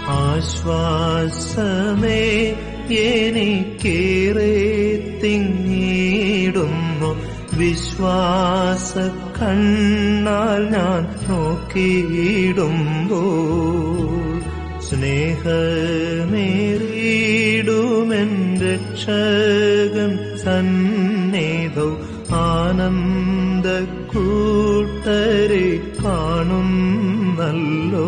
ആശ്വാസമേ എനിക്കേറെ തിങ്ങിടുന്നു വിശ്വാസ കണ്ണാൽ ഞാൻ നോക്കിയിടുമ്പോൾ സ്നേഹമേറിയിടുമെൻ രക്ഷകൻ സന്നിധൗ ആനന്ദ കൂട്ടരെ കാണുന്നല്ലോ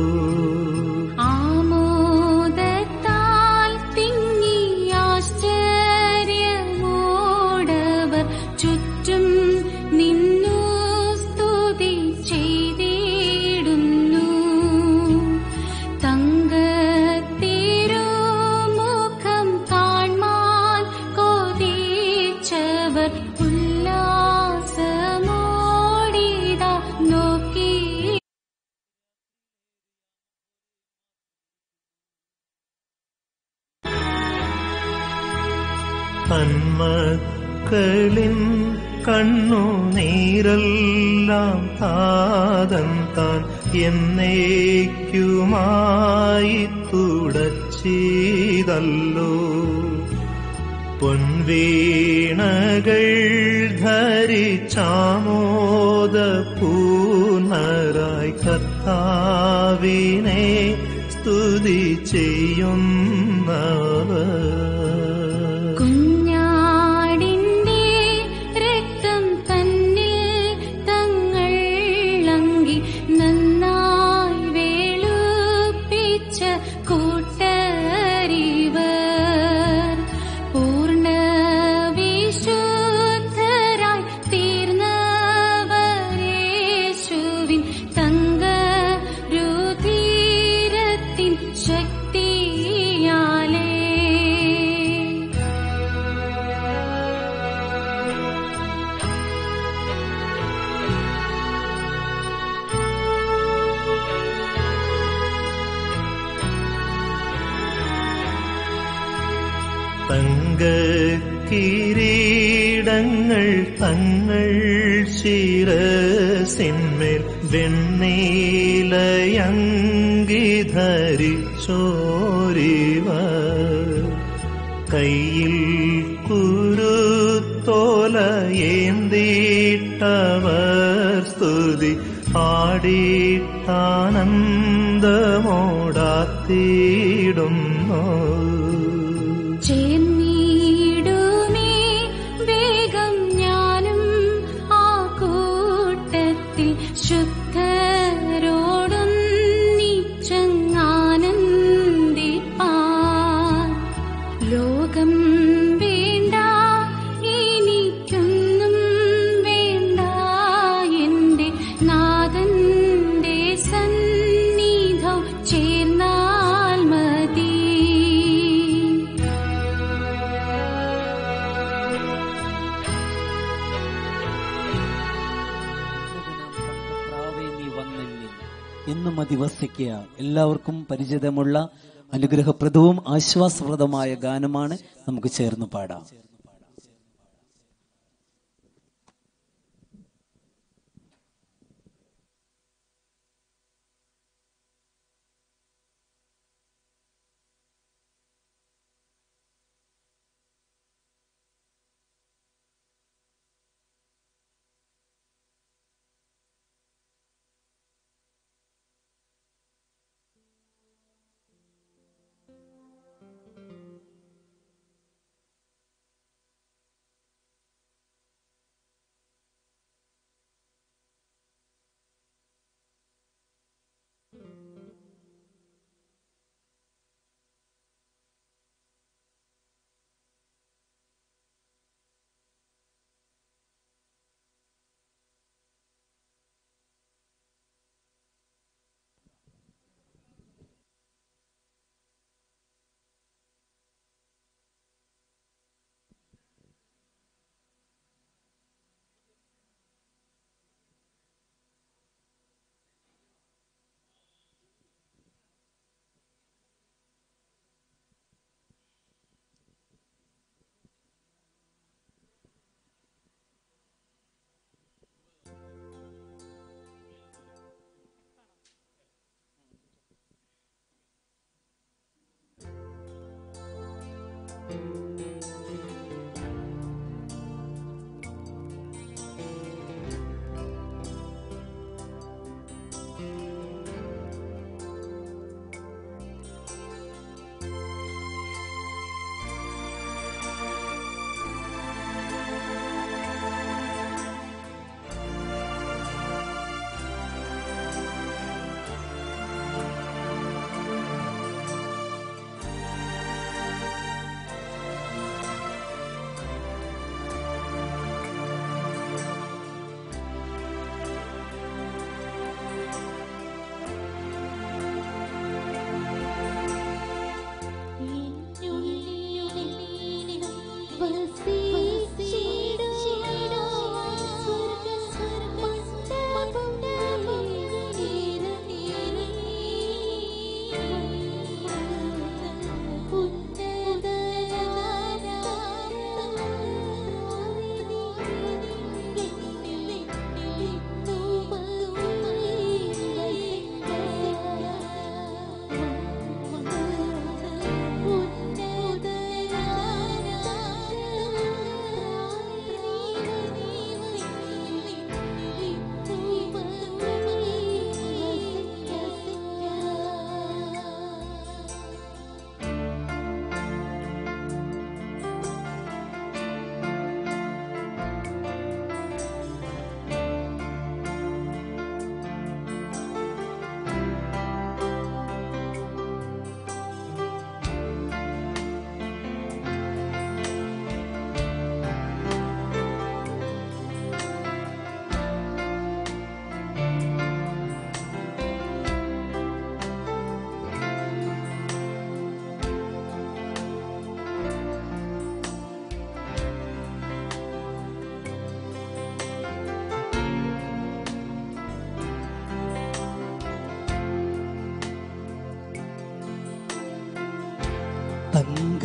ആമോദത്താൽ തിങ്ങി ആശ്ചര്യമോടവർ ചുറ്റും നിന്നു സ്തുതി ചെയ്തിടുന്നു തങ്കത്തിരുമുഖം കാൺമാൻ കൊതിച്ചവർ ഉല്ലാസമോടിത നോക്കി തന്മക്കളിൻ കണ്ണു നീരെല്ലാം താതൻ താൻ എന്നേക്കുമായി തുടച്ചിതല്ലോ പൊൻവീണകൾ ധരിച്ചാമോദ പൂർണരായി കർത്താവിനെ സ്തുതി ചെയ്യുന്നവർ കുഞ്ഞാടിന്റെ രക്തം തന്നിൽ തങ്ങൾ അങ്കി നന്നായി വേളുപ്പിച്ച കൂട്ടരിവർ പൂർണ്ണ വിശുദ്ധരായി തീർന്നവരേശുവിൻ തങ്ക രുധിരത്തിൻ ശക്തിയാലേ തങ്ക കിരീടങ്ങൾ തങ്ങൾ ശിരസിന്മേൽ വെണ്ണീലയങ്കി ധരിച്ചോരിവർ കയ്യിൽ കുരുത്തോല ഏന്തീട്ടവർ സ്തുതി പാടിട്ടാനന്ദമോടാത്തിയിടുന്നു ചേർന്നിടുമേ വേഗം ഞാനും ആ കൂട്ടത്തിൽ ശുദ്ധരോടൊന്നിച്ചങ്ങാനന്ദിപ്പാൻ ലോകം വേണ്ട എനിക്കൊന്നും വേണ്ട എന്റെ നാഥന്റെ സന്നിധം ചേർന്നാൽ മതി പ്രാവേ നീ വന്നെന്നിൽ എന്നും അധിവസിക്കുക എല്ലാവർക്കും പരിചിതമുള്ള അനുഗ്രഹപ്രദവും ആശ്വാസപ്രദമായ ഗാനമാണ് നമുക്ക് ചേർന്ന് പാടാം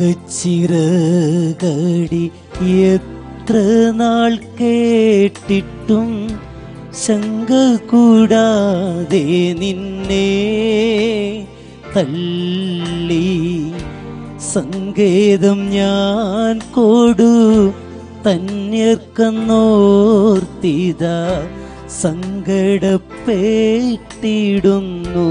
തങ്കച്ചിറകടി എത്ര നാൾ കേട്ടിട്ടും ശങ്ക കൂടാതെ നിന്നെ തള്ളി സങ്കേതം ഞാൻ കൊടു തന്യർക്കന്നോർത്തിത സങ്കടപ്പെട്ടിടുന്നു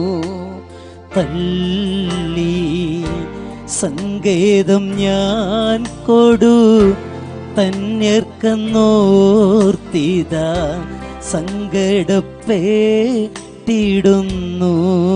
തള്ളി സങ്കേതം ഞാൻ കൊടു തന്യർക്കന്നോർത്തിത സങ്കടപ്പെട്ടിടുന്നു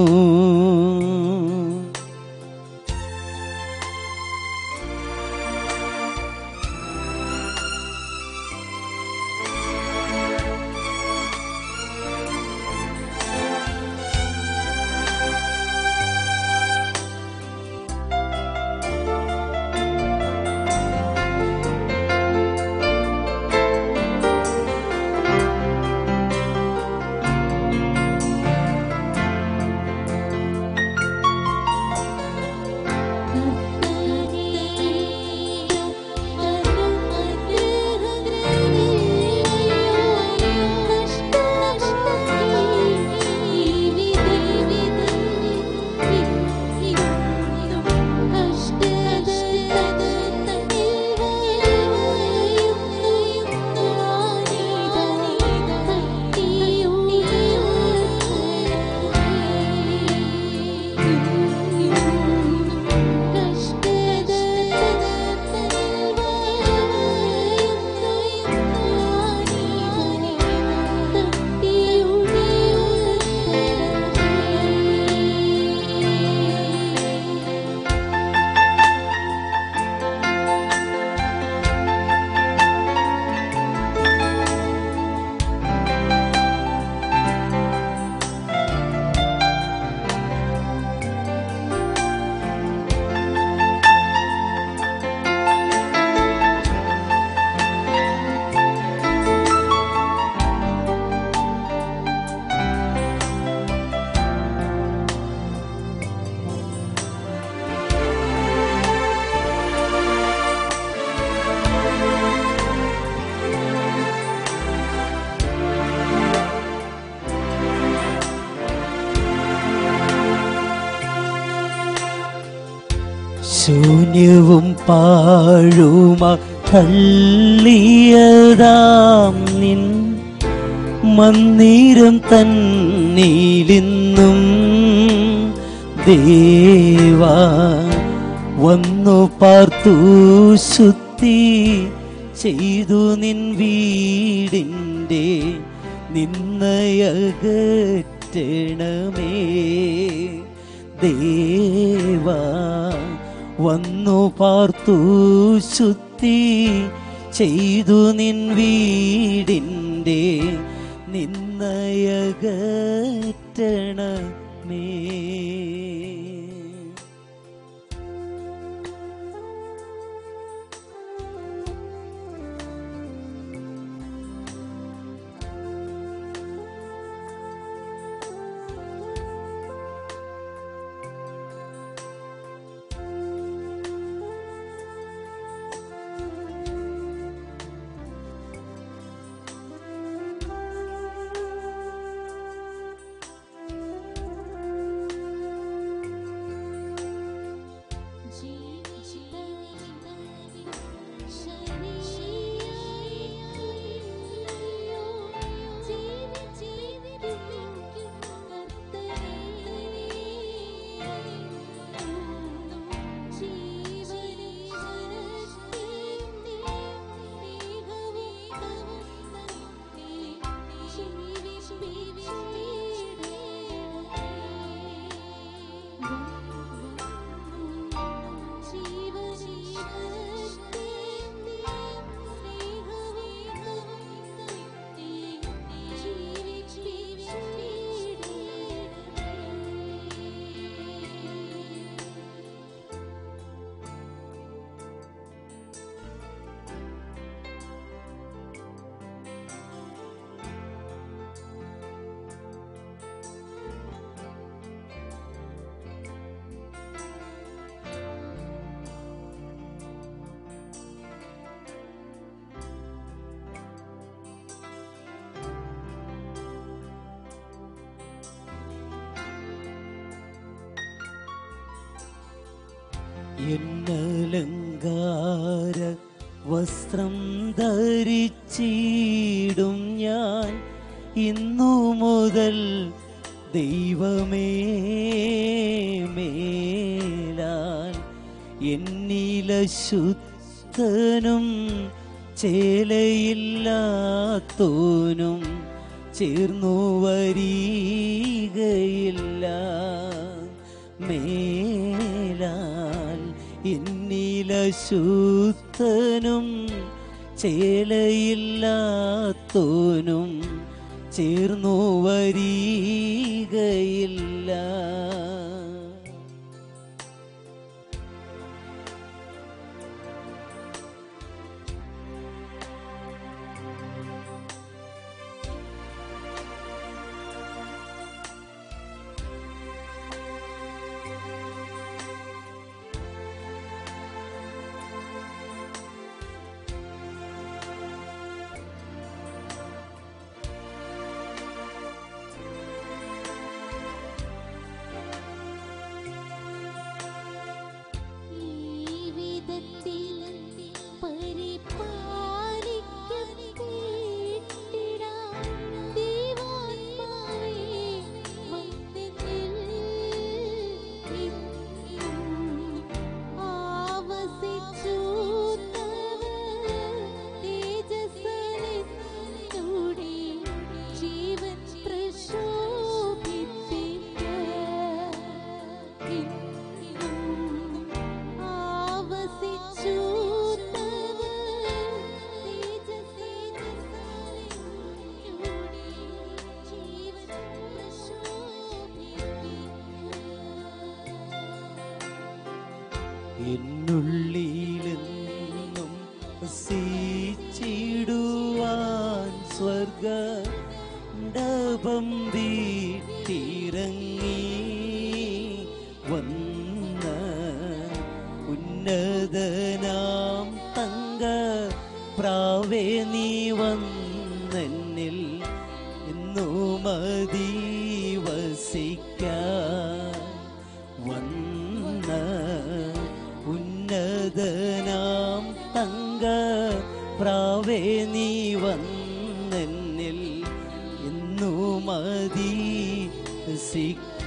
ശൂന്യവും പാഴുമ തള്ളിയതാം നിൻ മന്ദിരം തന്നിലിന്നും ദേവാ വന്നു പാർത്തു ശുദ്ധി ചെയ്തു നിൻ വീടിൻ്റെ നിന്നയകറ്റണമേ ദേവാ വന്നു പാർത്തു ശുദ്ധി ചെയ്തു നിൻ വീടിൻ്റെ നിന്നയകറ്റണമേ എന്നലങ്കാര വസ്ത്രം ധരിച്ചിടും ഞാൻ ഇന്നു മുതൽ ദൈവമേ മേലാൽ എന്നില ശുദ്ധനും ചേലയില്ലാത്തോനും ചേർന്നു വരികയില്ല മേലാൽ എന്നില ശുദ്ധനും ചേലയില്ലാത്തോനും ചേർന്നു വരികയില്ല ഈ വിധത്തിൽ പരിപാലിക്കപ്പെട്ടിടാൻ ദൈവാത്മാവേ വന്നിൽ ആവസിച്ചു തേജസ്സനിലൂടെ ജീവൻ പ്രശോഭിപ്പിക്ക ആവസിച്ചു തവ തേജസ്സനിലൂടെ ജീവൻ പ്രശോഭിപ്പിക്ക എന്നുള്ളിലെന്നും വസിച്ചിടുവാൻ സ്വർഗ ഡപം വീട്ടിറങ്ങി വന്ന ഉന്നതനാം തങ്ക പ്രാവേ നീ വന്നെന്നിൽ ഇന്നു മതി വസിക്കാൻ വന്ന ഉന്നതനാം തങ്ക പ്രാവേ നീ വന്നെന്നിൽ ഇന്നു മതി സിക്ക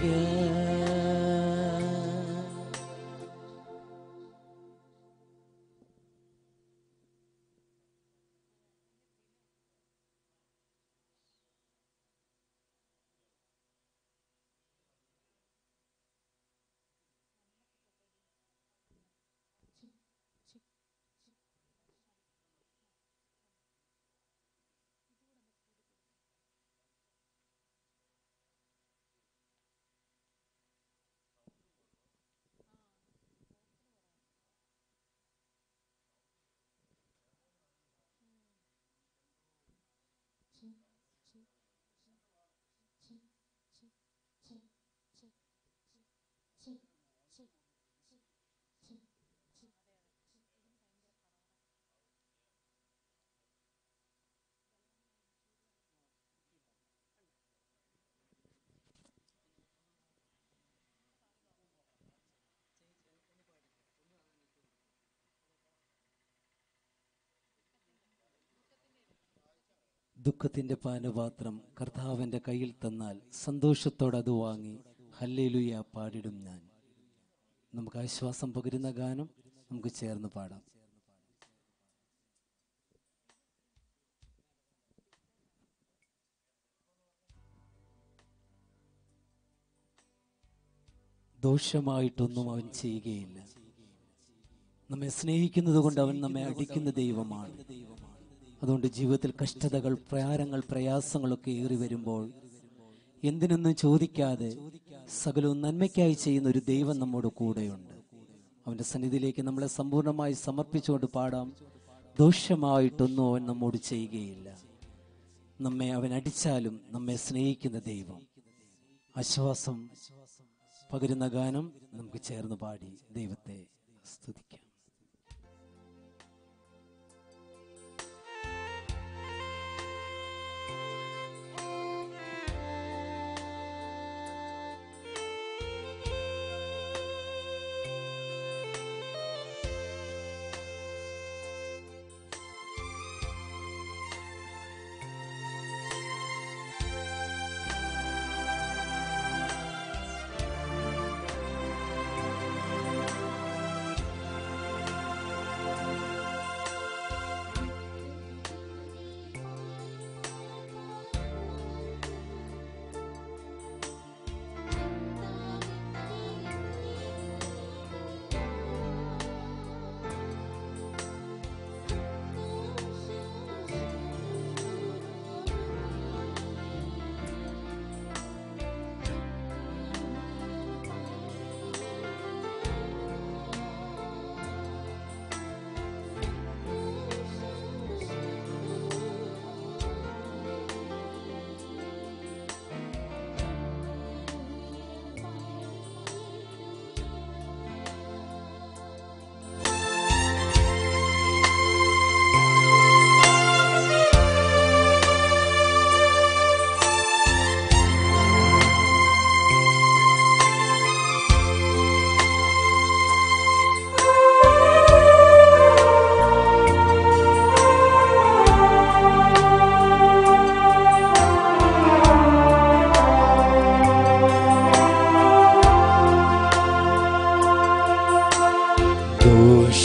ദുഃഖത്തിന്റെ പാനപാത്രം കർത്താവിന്റെ കയ്യിൽ തന്നാൽ സന്തോഷത്തോടെ അത് വാങ്ങി ഹല്ലേലുയ പാടിടും ഞാൻ നമുക്ക് ആശ്വാസം പകരുന്ന ഗാനം നമുക്ക് ചേർന്ന് പാടാം ദോഷമായിട്ടൊന്നും അവൻ ചെയ്യുകയില്ല നമ്മെ സ്നേഹിക്കുന്നത് കൊണ്ട് അവൻ നമ്മെ അടിക്കുന്ന ദൈവമാണ് അതുകൊണ്ട് ജീവിതത്തിൽ കഷ്ടതകൾ പ്രയാരങ്ങൾ പ്രയാസങ്ങളൊക്കെ ഏറി വരുമ്പോൾ എന്തിനൊന്നും ചോദിക്കാതെ സകലവും നന്മയ്ക്കായി ചെയ്യുന്ന ഒരു ദൈവം നമ്മോട് കൂടെയുണ്ട് അവന്റെ സന്നിധിയിലേക്ക് നമ്മളെ സമ്പൂർണ്ണമായി സമർപ്പിച്ചുകൊണ്ട് പാടാം ദോഷമായിട്ടൊന്നും അവൻ നമ്മോട് ചെയ്യുകയില്ല നമ്മെ അവൻ അടിച്ചാലും നമ്മെ സ്നേഹിക്കുന്ന ദൈവം ആശ്വാസം പകരുന്ന ഗാനം നമുക്ക് ചേർന്ന് പാടി ദൈവത്തെ സ്തുതിക്കാം യേശുവേ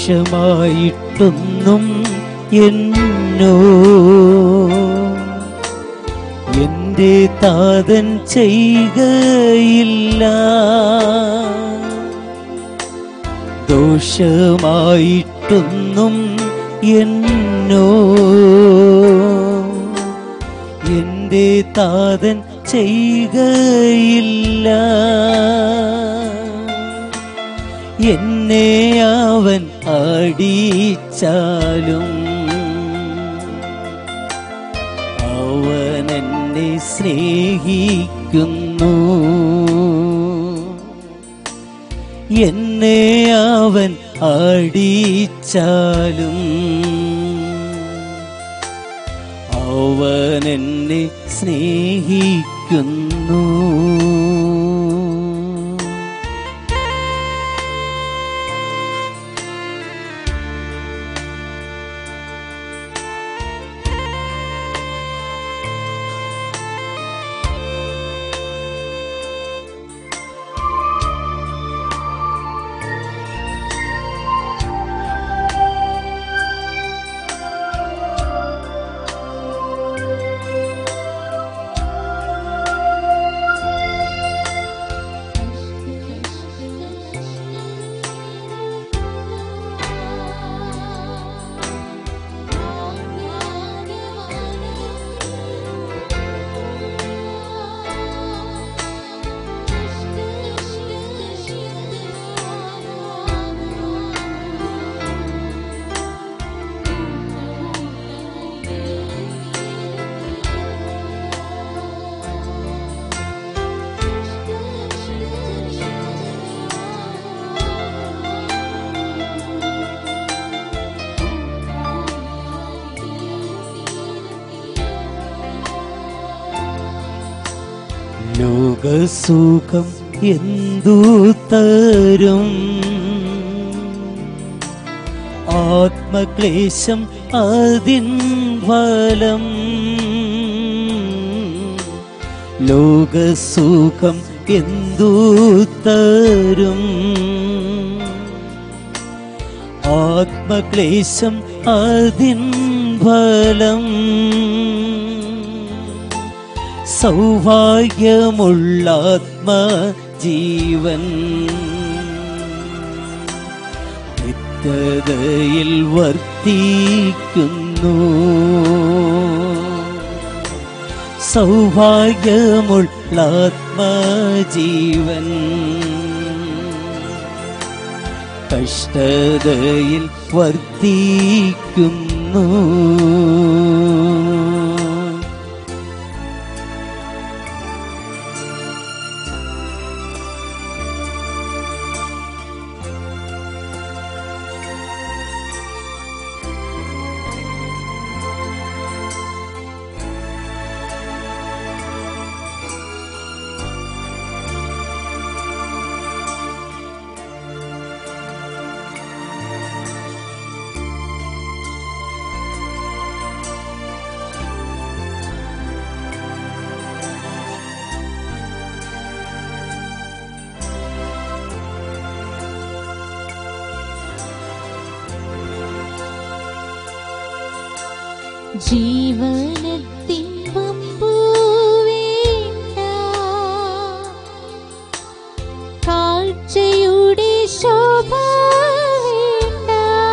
ദോഷമായിട്ടൊന്നും എന്നോ എന്റെ താതൻ ചെയ്യുകയില്ല ദോഷമായിട്ടൊന്നും എന്നോ എന്റെ താതൻ ചെയ്യുകയില്ല എന്നെ അവൻ അടിച്ചാലും അവൻ എന്നെ സ്നേഹിക്കുന്നു എന്നെ അവൻ അടിച്ചാലും അവൻ എന്നെ സ്നേഹിക്കുന്നു ലോകസുഖം എന്തു തരും ആത്മക്ലേശം അതിൻ ഫലം ലോകസുഖം എന്തു തരും ആത്മക്ലേശം അതിൻ ഫലം സൗഭാഗ്യമുള്ള ആത്മജീവൻ നിത്യതയിൽ വർത്തിക്കുന്നു സൗഭാഗ്യമുള്ള ആത്മജീവൻ കഷ്ടതയിൽ വർത്തിക്കുന്നു ജീവനത്തിൻ വമ്പു വേണ്ട കാഴ്ചയുടെ ശോഭ വേണ്ട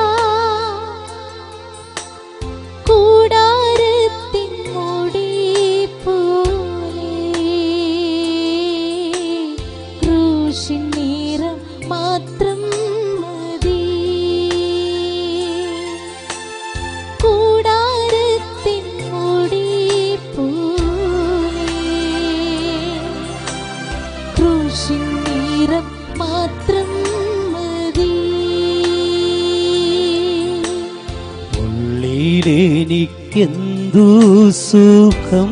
കൂടാരത്തിൻ മുടി പോലെ ക്രൂശിൻ നിറം മാത്രം മതി കൂടാരത്തിൻ മുടി പോലെ ക്രൂശിൻ നിറം മാത്രം മതി ഉള്ളിലെനിക്കെന്തു സുഖം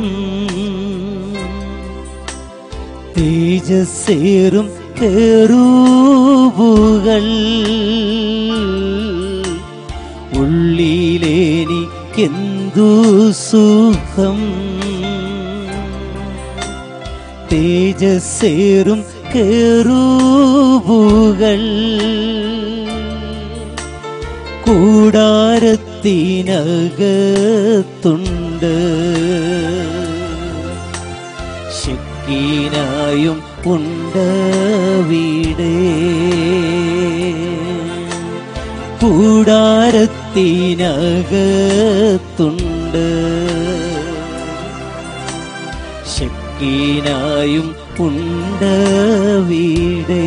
തേജസ്സേറും കെറൂബുകൾ ഉള്ളിലെനിക്കെന്തു സുഖം തേജസ്സേറും കെറൂബുകൾ കൂടാരത്തിനകത്തുണ്ട് ശക്കീനായും ഉണ്ട് വീടേ കൂടാരത്തിനകത്തുണ്ട് ശക്കീനായും ഉണ്ട് വീടേ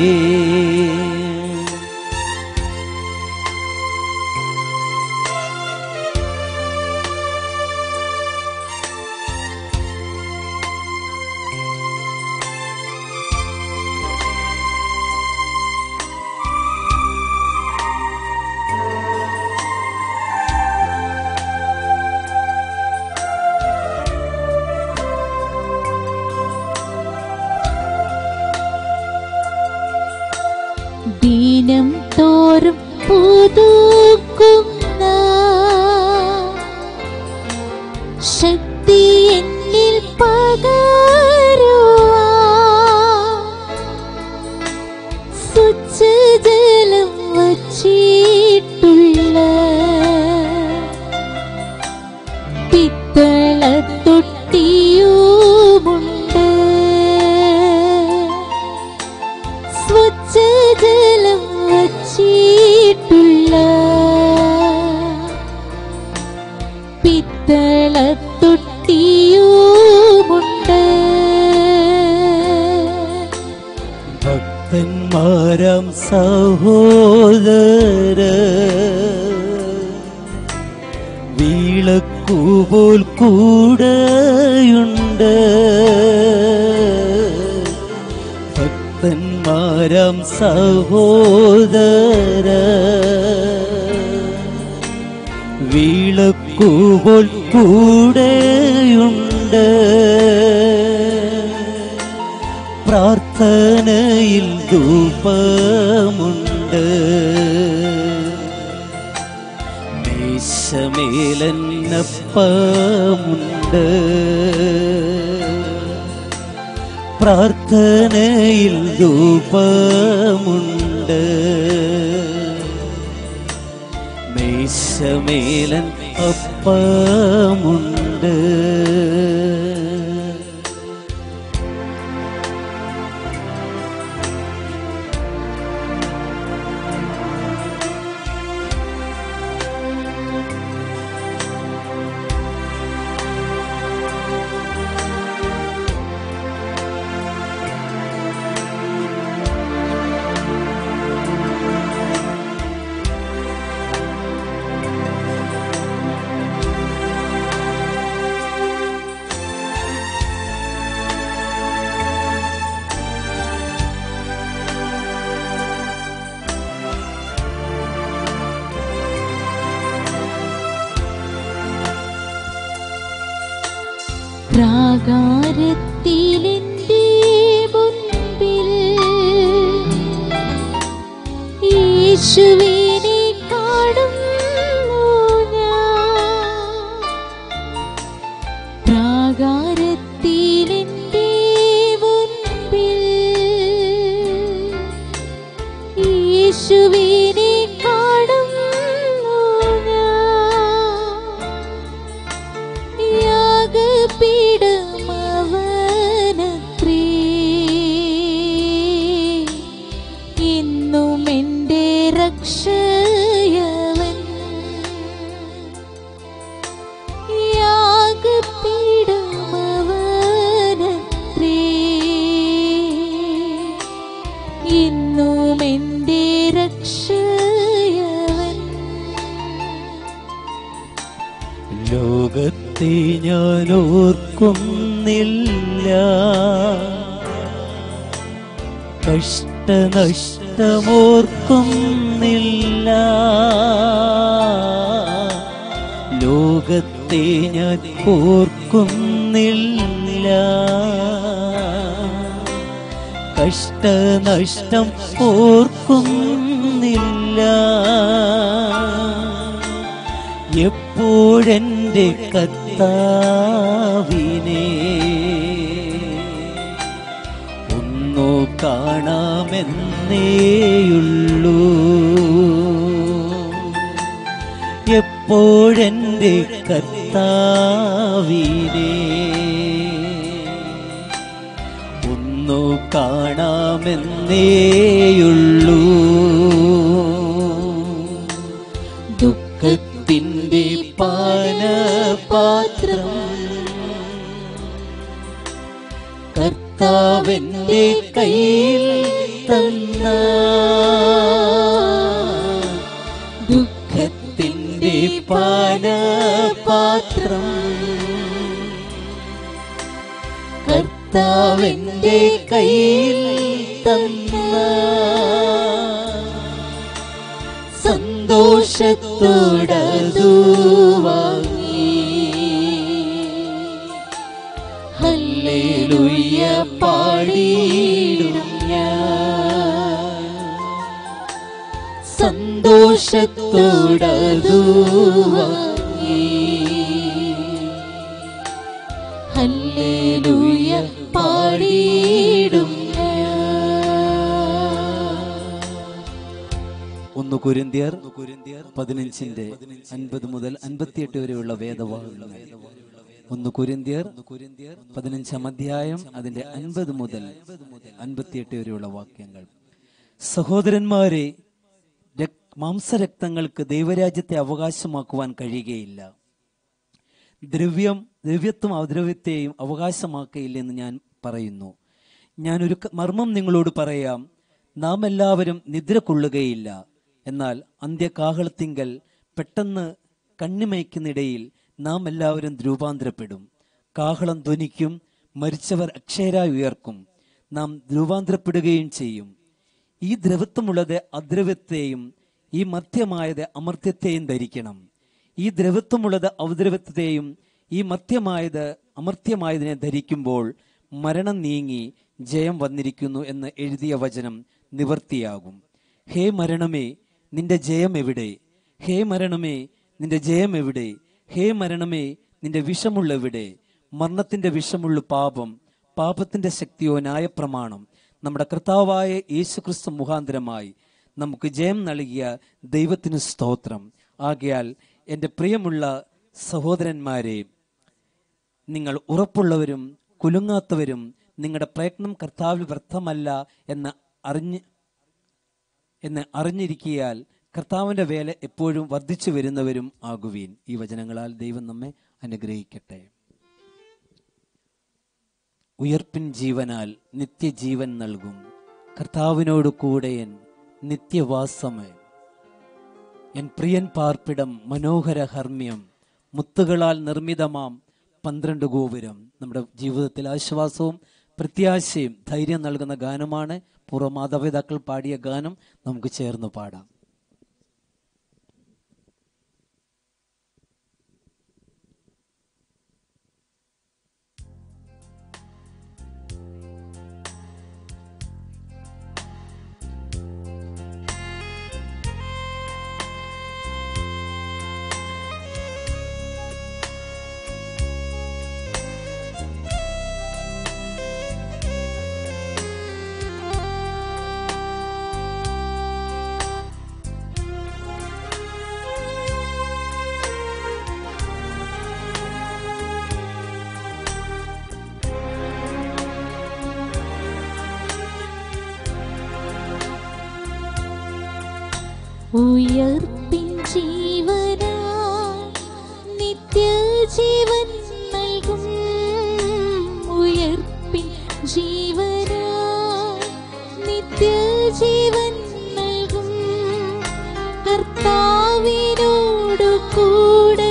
ദീനം തോറും പുതുക്കുന്ന ശക്തി എന്നിൽ പകരുവാ സ്വച്ഛജലം വച്ചിട്ടുള്ള പിത്തള തൊട്ടിയുമുണ്ട് സ്വച്ഛജലം വച്ചിട്ടുള്ള പിത്തള തൊട്ടിയുമുണ്ട് ഭക്തന്മാരാം സഹോദര വീളക്കുപോൽ കൂടെയുണ്ട് ഭക്തന്മാരാം സഹോദര വീളക്കുപോൽ കൂടെയുണ്ട് പ്രാർത്ഥനയിൽ ധൂപമുണ്ട് മേശമേലന്നപ്പമുണ്ട് പ്രാർത്ഥനയിൽ ധൂപമുണ്ട് മേശമേലൻ അപ്പമുണ്ട് പ്രാകാരത്തിലെന്റെ മുൻപിൽ യേശുവിനെ കാണുന്നു ഞാൻ പ്രാകാരത്തിലെന്റെ മുൻപിൽ യേശുവിനെ കാണുന്നു ഞാൻ യാഗപീഠമവനത്രേ ഇന്നും എൻ്റെ രക്ഷയവൻ യാഗപീഠമവനത്രേ ഇന്നും എൻ്റെ രക്ഷയവൻ ലോകത്തെ ഞാൻ ഓർക്കുന്നില്ല കഷ്ടനഷ്ടമോർക്കുന്നില്ല ലോകത്തെ ഞാൻ ഓർക്കുന്നില്ല കഷ്ടനഷ്ടം ഓർക്കുന്നില്ല എപ്പോഴെൻ്റെ കത്താവിനെ ഒന്നു കാണാമെന്നേയുള്ളൂ എപ്പോഴെൻ്റെ കർത്താവിനെ ഒന്നു കാണാമെന്നേയുള്ളൂ ദുഃഖത്തിൻ്റെ പാനപാത്രം കർത്താവിൻ്റെ കയ്യിൽ തന്ന ദുഃഖത്തിൻ്റെ പാനപാത്രം കർത്താവിൻ്റെ കയ്യിൽ തന്ന സന്തോഷത്തോടതു വാങ്ങി ഹല്ലേലൂയ പാടിയിടും ഞാൻ സന്തോഷത്തോടതു വാങ്ങി ഹല്ലേലൂയ പാടിയിടും ഞാൻ ഒന്ന് കുരിന്തിയർ പതിനഞ്ചിന്റെ അൻപത് മുതൽ അൻപത്തിയെട്ട് വരെയുള്ള വേദവാഹങ്ങൾ ഒന്ന് കുരിന്തിയർ പതിനഞ്ചാം അധ്യായം അതിന്റെ അൻപത് മുതൽ അൻപത്തിയെട്ട് വരെയുള്ള വാക്യങ്ങൾ സഹോദരന്മാരെ രക്- മാംസരക്തങ്ങൾക്ക് ദൈവരാജ്യത്തെ അവകാശമാക്കുവാൻ കഴിയുകയില്ല ദ്രവ്യം ദ്രവ്യത്വം അദ്രവ്യത്തെയും അവകാശമാക്കയില്ലെന്ന് ഞാൻ പറയുന്നു ഞാനൊരു ക- മർമ്മം നിങ്ങളോട് പറയാം നാം എല്ലാവരും നിദ്ര കൊള്ളുകയില്ല എന്നാൽ അന്ത്യകാഹളത്തിങ്കൽ പെട്ടെന്ന് കണ്ണിമയ്ക്കുന്നിടയിൽ നാം എല്ലാവരും രൂപാന്തരപ്പെടും കാഹളം ധ്വനിക്കും മരിച്ചവർ അക്ഷയരായി ഉയർക്കും നാം രൂപാന്തരപ്പെടുകയും ചെയ്യും ഈ ദ്രവത്വമുള്ളത് അദ്രവ്യത്തെയും ഈ മധ്യമായത് അമർത്യത്തെയും ധരിക്കണം ഈ ദ്രവത്വമുള്ളത് ഔദ്രവത്വത്തെയും ഈ മധ്യമായത് അമർത്യമായതിനെ ധരിക്കുമ്പോൾ മരണം നീങ്ങി ജയം വന്നിരിക്കുന്നു എന്ന് എഴുതിയ വചനം നിവർത്തിയാകും ഹേ മരണമേ നിന്റെ ജയം എവിടെ ഹേ മരണമേ നിന്റെ ജയം എവിടെ ഹേ മരണമേ നിന്റെ വിഷമുള്ള എവിടെ മരണത്തിന്റെ വിഷമുള്ള പാപം പാപത്തിന്റെ ശക്തിയോ ന്യായപ്രമാണം നമ്മുടെ കർത്താവായ യേശുക്രിസ്തു മുഖാന്തരമായി നമുക്ക് ജയം നൽകിയ ദൈവത്തിന് സ്തോത്രം ആകയാൽ എൻ്റെ പ്രിയമുള്ള സഹോദരന്മാരെ നിങ്ങൾ ഉറപ്പുള്ളവരും കുലുങ്ങാത്തവരും നിങ്ങളുടെ പ്രയത്നം കർത്താവിൽ വ്യർത്ഥമല്ല എന്ന് അറിഞ്ഞ് എന്ന് അറിഞ്ഞിരിക്കിയാൽ കർത്താവിൻ്റെ വേല എപ്പോഴും വർദ്ധിച്ചു വരുന്നവരും ആകുവീൻ ഈ വചനങ്ങളാൽ ദൈവം നമ്മെ അനുഗ്രഹിക്കട്ടെ ഉയർപ്പിൻ ജീവനാൽ നിത്യജീവൻ നൽകും കർത്താവിനോട് കൂടെയൻ നിത്യവാസമേ എൻ പ്രിയൻ പാർപ്പിടം മനോഹര ഹർമ്മ്യം മുത്തുകളാൽ നിർമ്മിതമാം പന്ത്രണ്ട് ഗോപുരം നമ്മുടെ ജീവിതത്തിൽ ആശ്വാസവും പ്രത്യാശയും ധൈര്യം നൽകുന്ന ഗാനമാണ് പൂർവ്വ മാതാപിതാക്കൾ പാടിയ ഗാനം നമുക്ക് ചേർന്ന് പാടാം ഉയർപ്പിൻ ജീവനാ നിത്യജീവൻ നൽകും ഉയർപ്പിൻ ജീവനാ നിത്യജീവൻ നൽകും കർത്താവിനോടു കൂടെ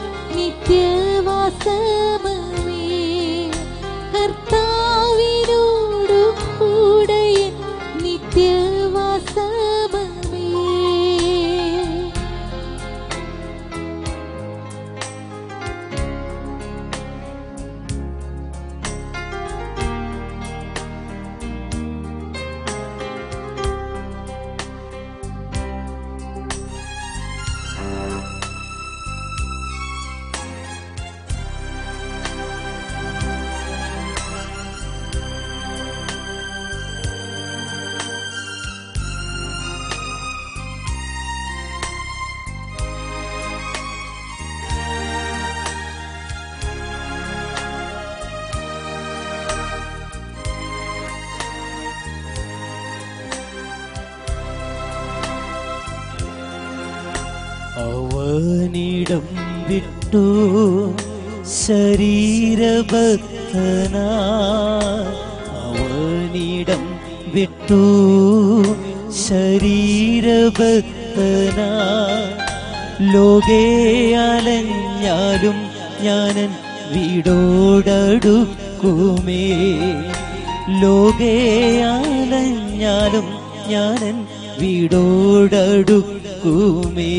നിത്യവാസമേ കർത്താവിനോടു കൂടെ നിത്യവാസമേ അവനിടം വിട്ടു ശരീരബദ്ധന അവനിടം വിട്ടു ശരീരബദ്ധന ലോകേ അലഞ്ഞാലും ഞാനൻ വീടോടടുക്കുമേ ലോകേ അലഞ്ഞാലും ഞാനൻ വീടോടടുക്കുമേ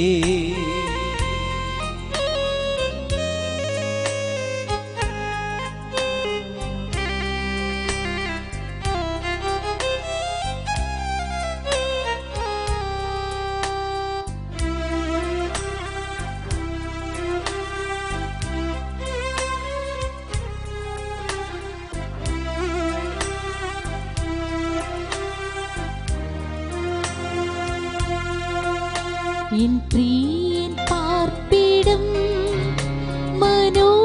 என் பிரியன் பார்ப்பிடம் മനോഹരാർമ്മ്യം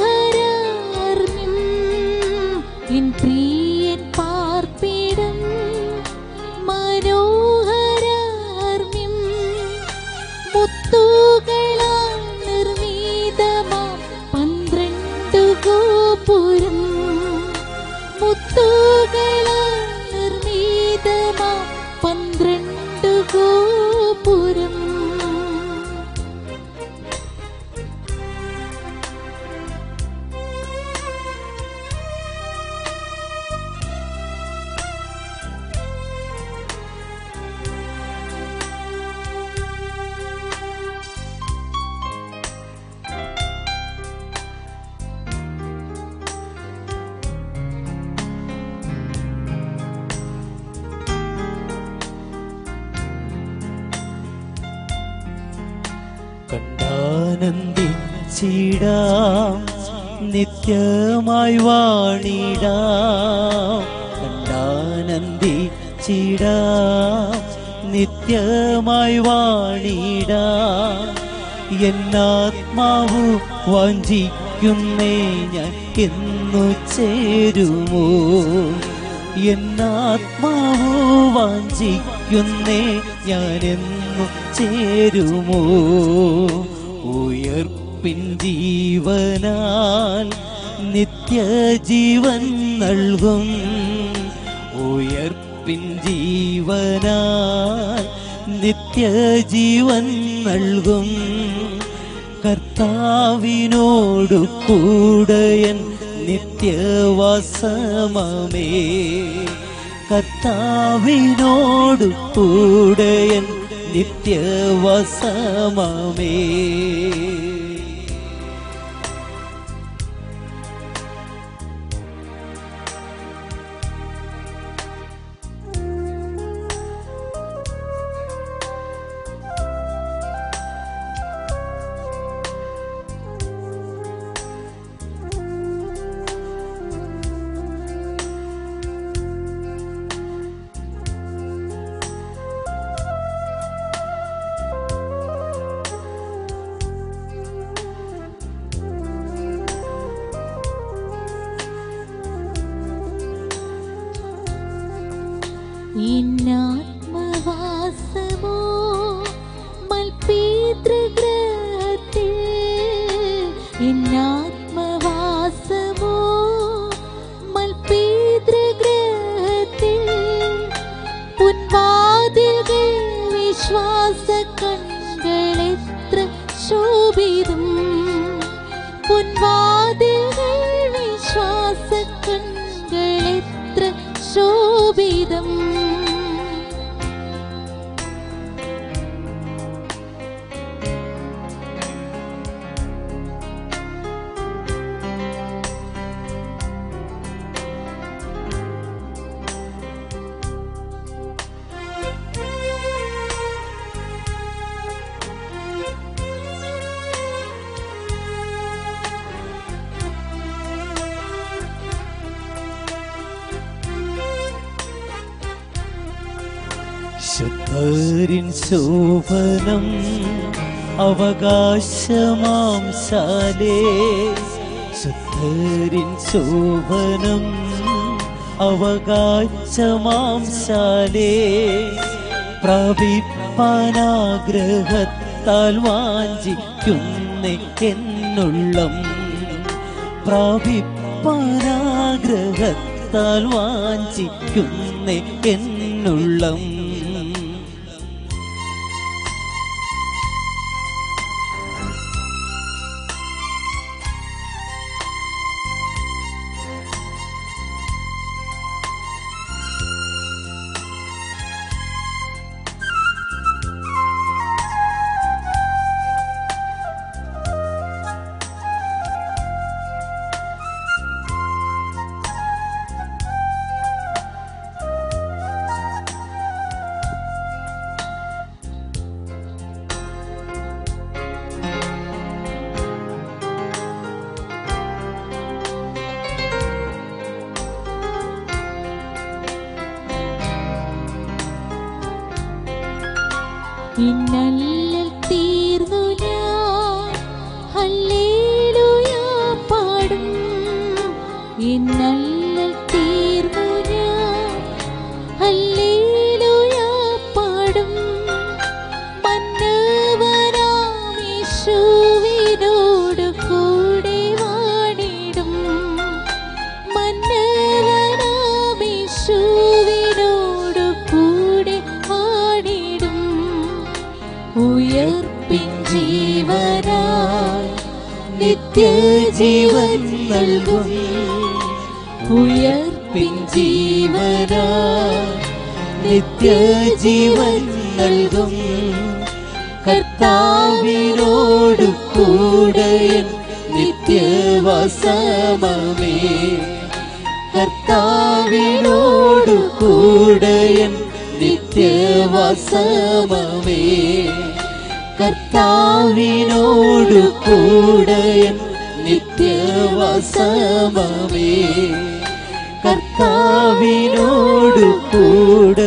എൻ പ്രിയൻ പാർപ്പിടം മനോഹരാർമ്മ്യം മുത്തുകളാൽ നിർമ്മിതമാം പന്ത്രണ്ട് ഗോപുരം മുത്തുകളാൽ നിർമ്മിതമാം പന്ത്രണ്ട് ഗോപുരം കണ്ടാനന്ദിച്ചിടാം നിത്യമായി വാണിടാം കണ്ടാനന്ദിച്ചിടാം നിത്യമായി വാണിടാം എന്നാത്മാവു വാഞ്ചിക്കുന്നേ ഞാൻ എന്നു ചേരുമോ എന്നാത്മാവു വാഞ്ചിക്കുന്നേ ഞാൻ എന്നു ചേരുമോ ഉയർപ്പിൻ ജീവനാൽ നിത്യജീവൻ നൽകും ഉയർപ്പിൻ ജീവനാൽ നിത്യജീവൻ നൽകും കർത്താവിനോടു കൂടയൻ നിത്യവാസമേ കർത്താവിനോടു കൂടയൻ നിത്യവാസമേ ഇന്നാത്മവാസമോ മൽപീതൃഗ്രഹത്തിൽ ഇന്നാത്മവാസമോ മൽപീതൃഗ്രഹത്തിൽ ഉൻവാതിൽകൾ വിശ്വാസ കൺകളെത്ര ശോഭിതം ഉൻവാതിൽകൾ വിശ്വാസ കൺകളെത്ര ശോഭിതം ശുദ്ധരിൻ ശോഭനം അവകാശമാം ശാലേ ശുദ്ധരിൻ ശോഭനം അവകാശമാം ശാലേ പ്രാപിപ്പാനാഗ്രഹത്തോടെ ആഗ്രഹത്താൽ വാഞ്ചിക്കുന്ന എന്നുള്ളം പ്രാപിപ്പാനാഗ്രഹത്താൽ വാഞ്ചിക്കുന്ന എന്നുള്ളം ഇന്നല്ലൽ തീർന്നു ഞാൻ ഹല്ലേലൂയ പാടും ഇന്നല്ലൽ തീർന്നു ഞാൻ ഹല്ലേലൂയ പാടും മന്നവനാം യേശുവിനോട് കൂടെ വാണിടും മന്നവനാം യേശുവിനോട് കൂടെ വാണിടും ഉയർപ്പിൻ ജീവനായി നിത്യജീവൻ നൽകും ഉയർപ്പിൻ ജീവനായി നിത്യജീവൻ നൽകും കർത്താവിനോട് കൂടെ നിത്യവസമമേ കർത്താവിനോട് കൂടെ നിത്യവസമമേ കർത്താവിനോട് കൂടെ നിത്യവസമമേ കർത്താവിനോട് കൂടെ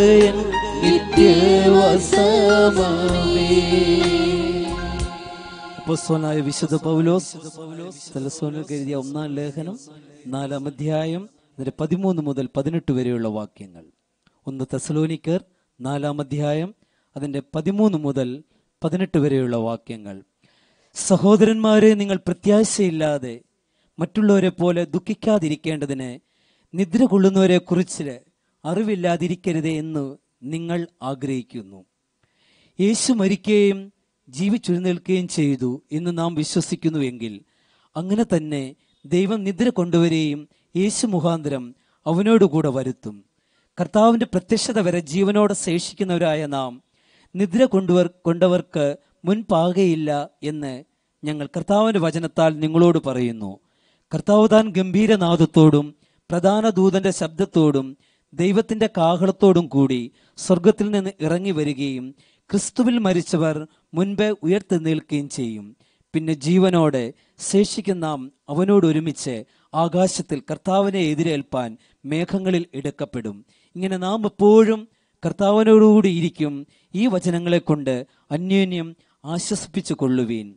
നിത്യവസമമേ അപ്പോസ്തലനായ വിശുദ്ധ പൗലോസ് തെലസോനിൽ എഴുതിയ ഒന്നാം ലേഖനം നാലാം അധ്യായം അതിന്റെ പതിമൂന്ന് മുതൽ പതിനെട്ട് വരെയുള്ള വാക്യങ്ങൾ ഒന്ന് തെസലോനിക്കർ നാലാം അധ്യായം അതിന്റെ പതിമൂന്ന് മുതൽ പതിനെട്ട് വരെയുള്ള വാക്യങ്ങൾ സഹോദരന്മാരെ നിങ്ങൾ പ്രത്യാശയില്ലാതെ മറ്റുള്ളവരെ പോലെ ദുഃഖിക്കാതിരിക്കേണ്ടതിന് നിദ്ര കൊള്ളുന്നവരെ കുറിച്ച് അറിവില്ലാതിരിക്കരുതേ എന്ന് നിങ്ങൾ ആഗ്രഹിക്കുന്നു യേശു മരിക്കുകയും ജീവിച്ചെഴുന്നേൽക്കുകയും ചെയ്തു എന്ന് നാം വിശ്വസിക്കുന്നുവെങ്കിൽ അങ്ങനെ തന്നെ ദൈവം നിദ്ര കൊണ്ടുവരെയും യേശു മുഖാന്തരം അവനോടുകൂടെ വരുത്തും കർത്താവിന്റെ പ്രത്യക്ഷത വരെ ജീവനോടെ ശേഷിക്കുന്നവരായ നാം നിദ്ര കൊണ്ടുവർ കൊണ്ടവർക്ക് മുൻപാകയില്ല എന്ന് ഞങ്ങൾ കർത്താവിന്റെ വചനത്താൽ നിങ്ങളോട് പറയുന്നു കർത്താവ് താൻ ഗംഭീരനാദത്തോടും പ്രധാന ദൂതന്റെ ശബ്ദത്തോടും ദൈവത്തിന്റെ കാഹളത്തോടും കൂടി സ്വർഗത്തിൽ നിന്ന് ഇറങ്ങി വരികയും ക്രിസ്തുവിൽ മരിച്ചവർ മുൻപേ ഉയർത്തെഴുന്നേൽക്കുകയും ചെയ്യും പിന്നെ ജീവനോടെ ശേഷിക്കുന്ന നാം അവനോട് ഒരുമിച്ച് ആകാശത്തിൽ കർത്താവിനെ എതിരേൽപ്പാൻ മേഘങ്ങളിൽ എടുക്കപ്പെടും ഇങ്ങനെ നാം എപ്പോഴും കർത്താവിനോടുകൂടി ഇരിക്കും ഈ വചനങ്ങളെ കൊണ്ട് അന്യോന്യം ആശ്വസിപ്പിച്ചു കൊള്ളുവീൻ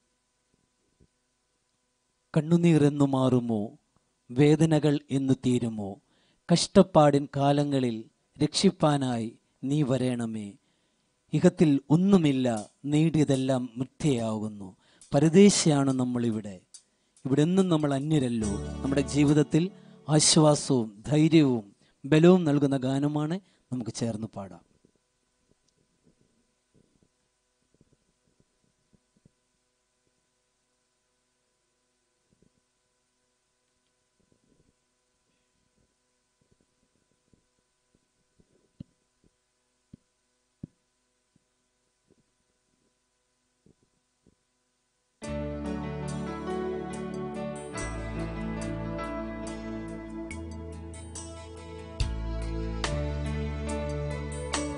കണ്ണുനീർ എന്നു മാറുമോ വേദനകൾ എന്നു തീരുമോ കഷ്ടപ്പാടിൻ കാലങ്ങളിൽ രക്ഷിപ്പാനായി നീ വരേണമേ ഇഹത്തിൽ ഒന്നുമില്ല നേടിയതെല്ലാം മിഥ്യയാകുന്നു പരദേശിയാണ് നമ്മളിവിടെ ഇവിടെ എന്നും നമ്മൾ അന്യരല്ലോ നമ്മുടെ ജീവിതത്തിൽ ആശ്വാസവും ധൈര്യവും ബലവും നൽകുന്ന ഗാനമാണ് നമുക്ക് ചേർന്ന് പാടാം യേശുവേ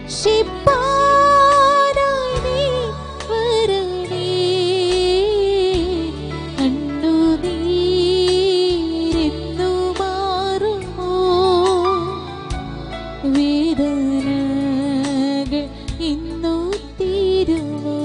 രക്ഷിപ്പാനായി നീ വരണേ കണ്ണുനീരെന്നു മാറുമോ വേദനകൾ ഇന്നു തീരുമോ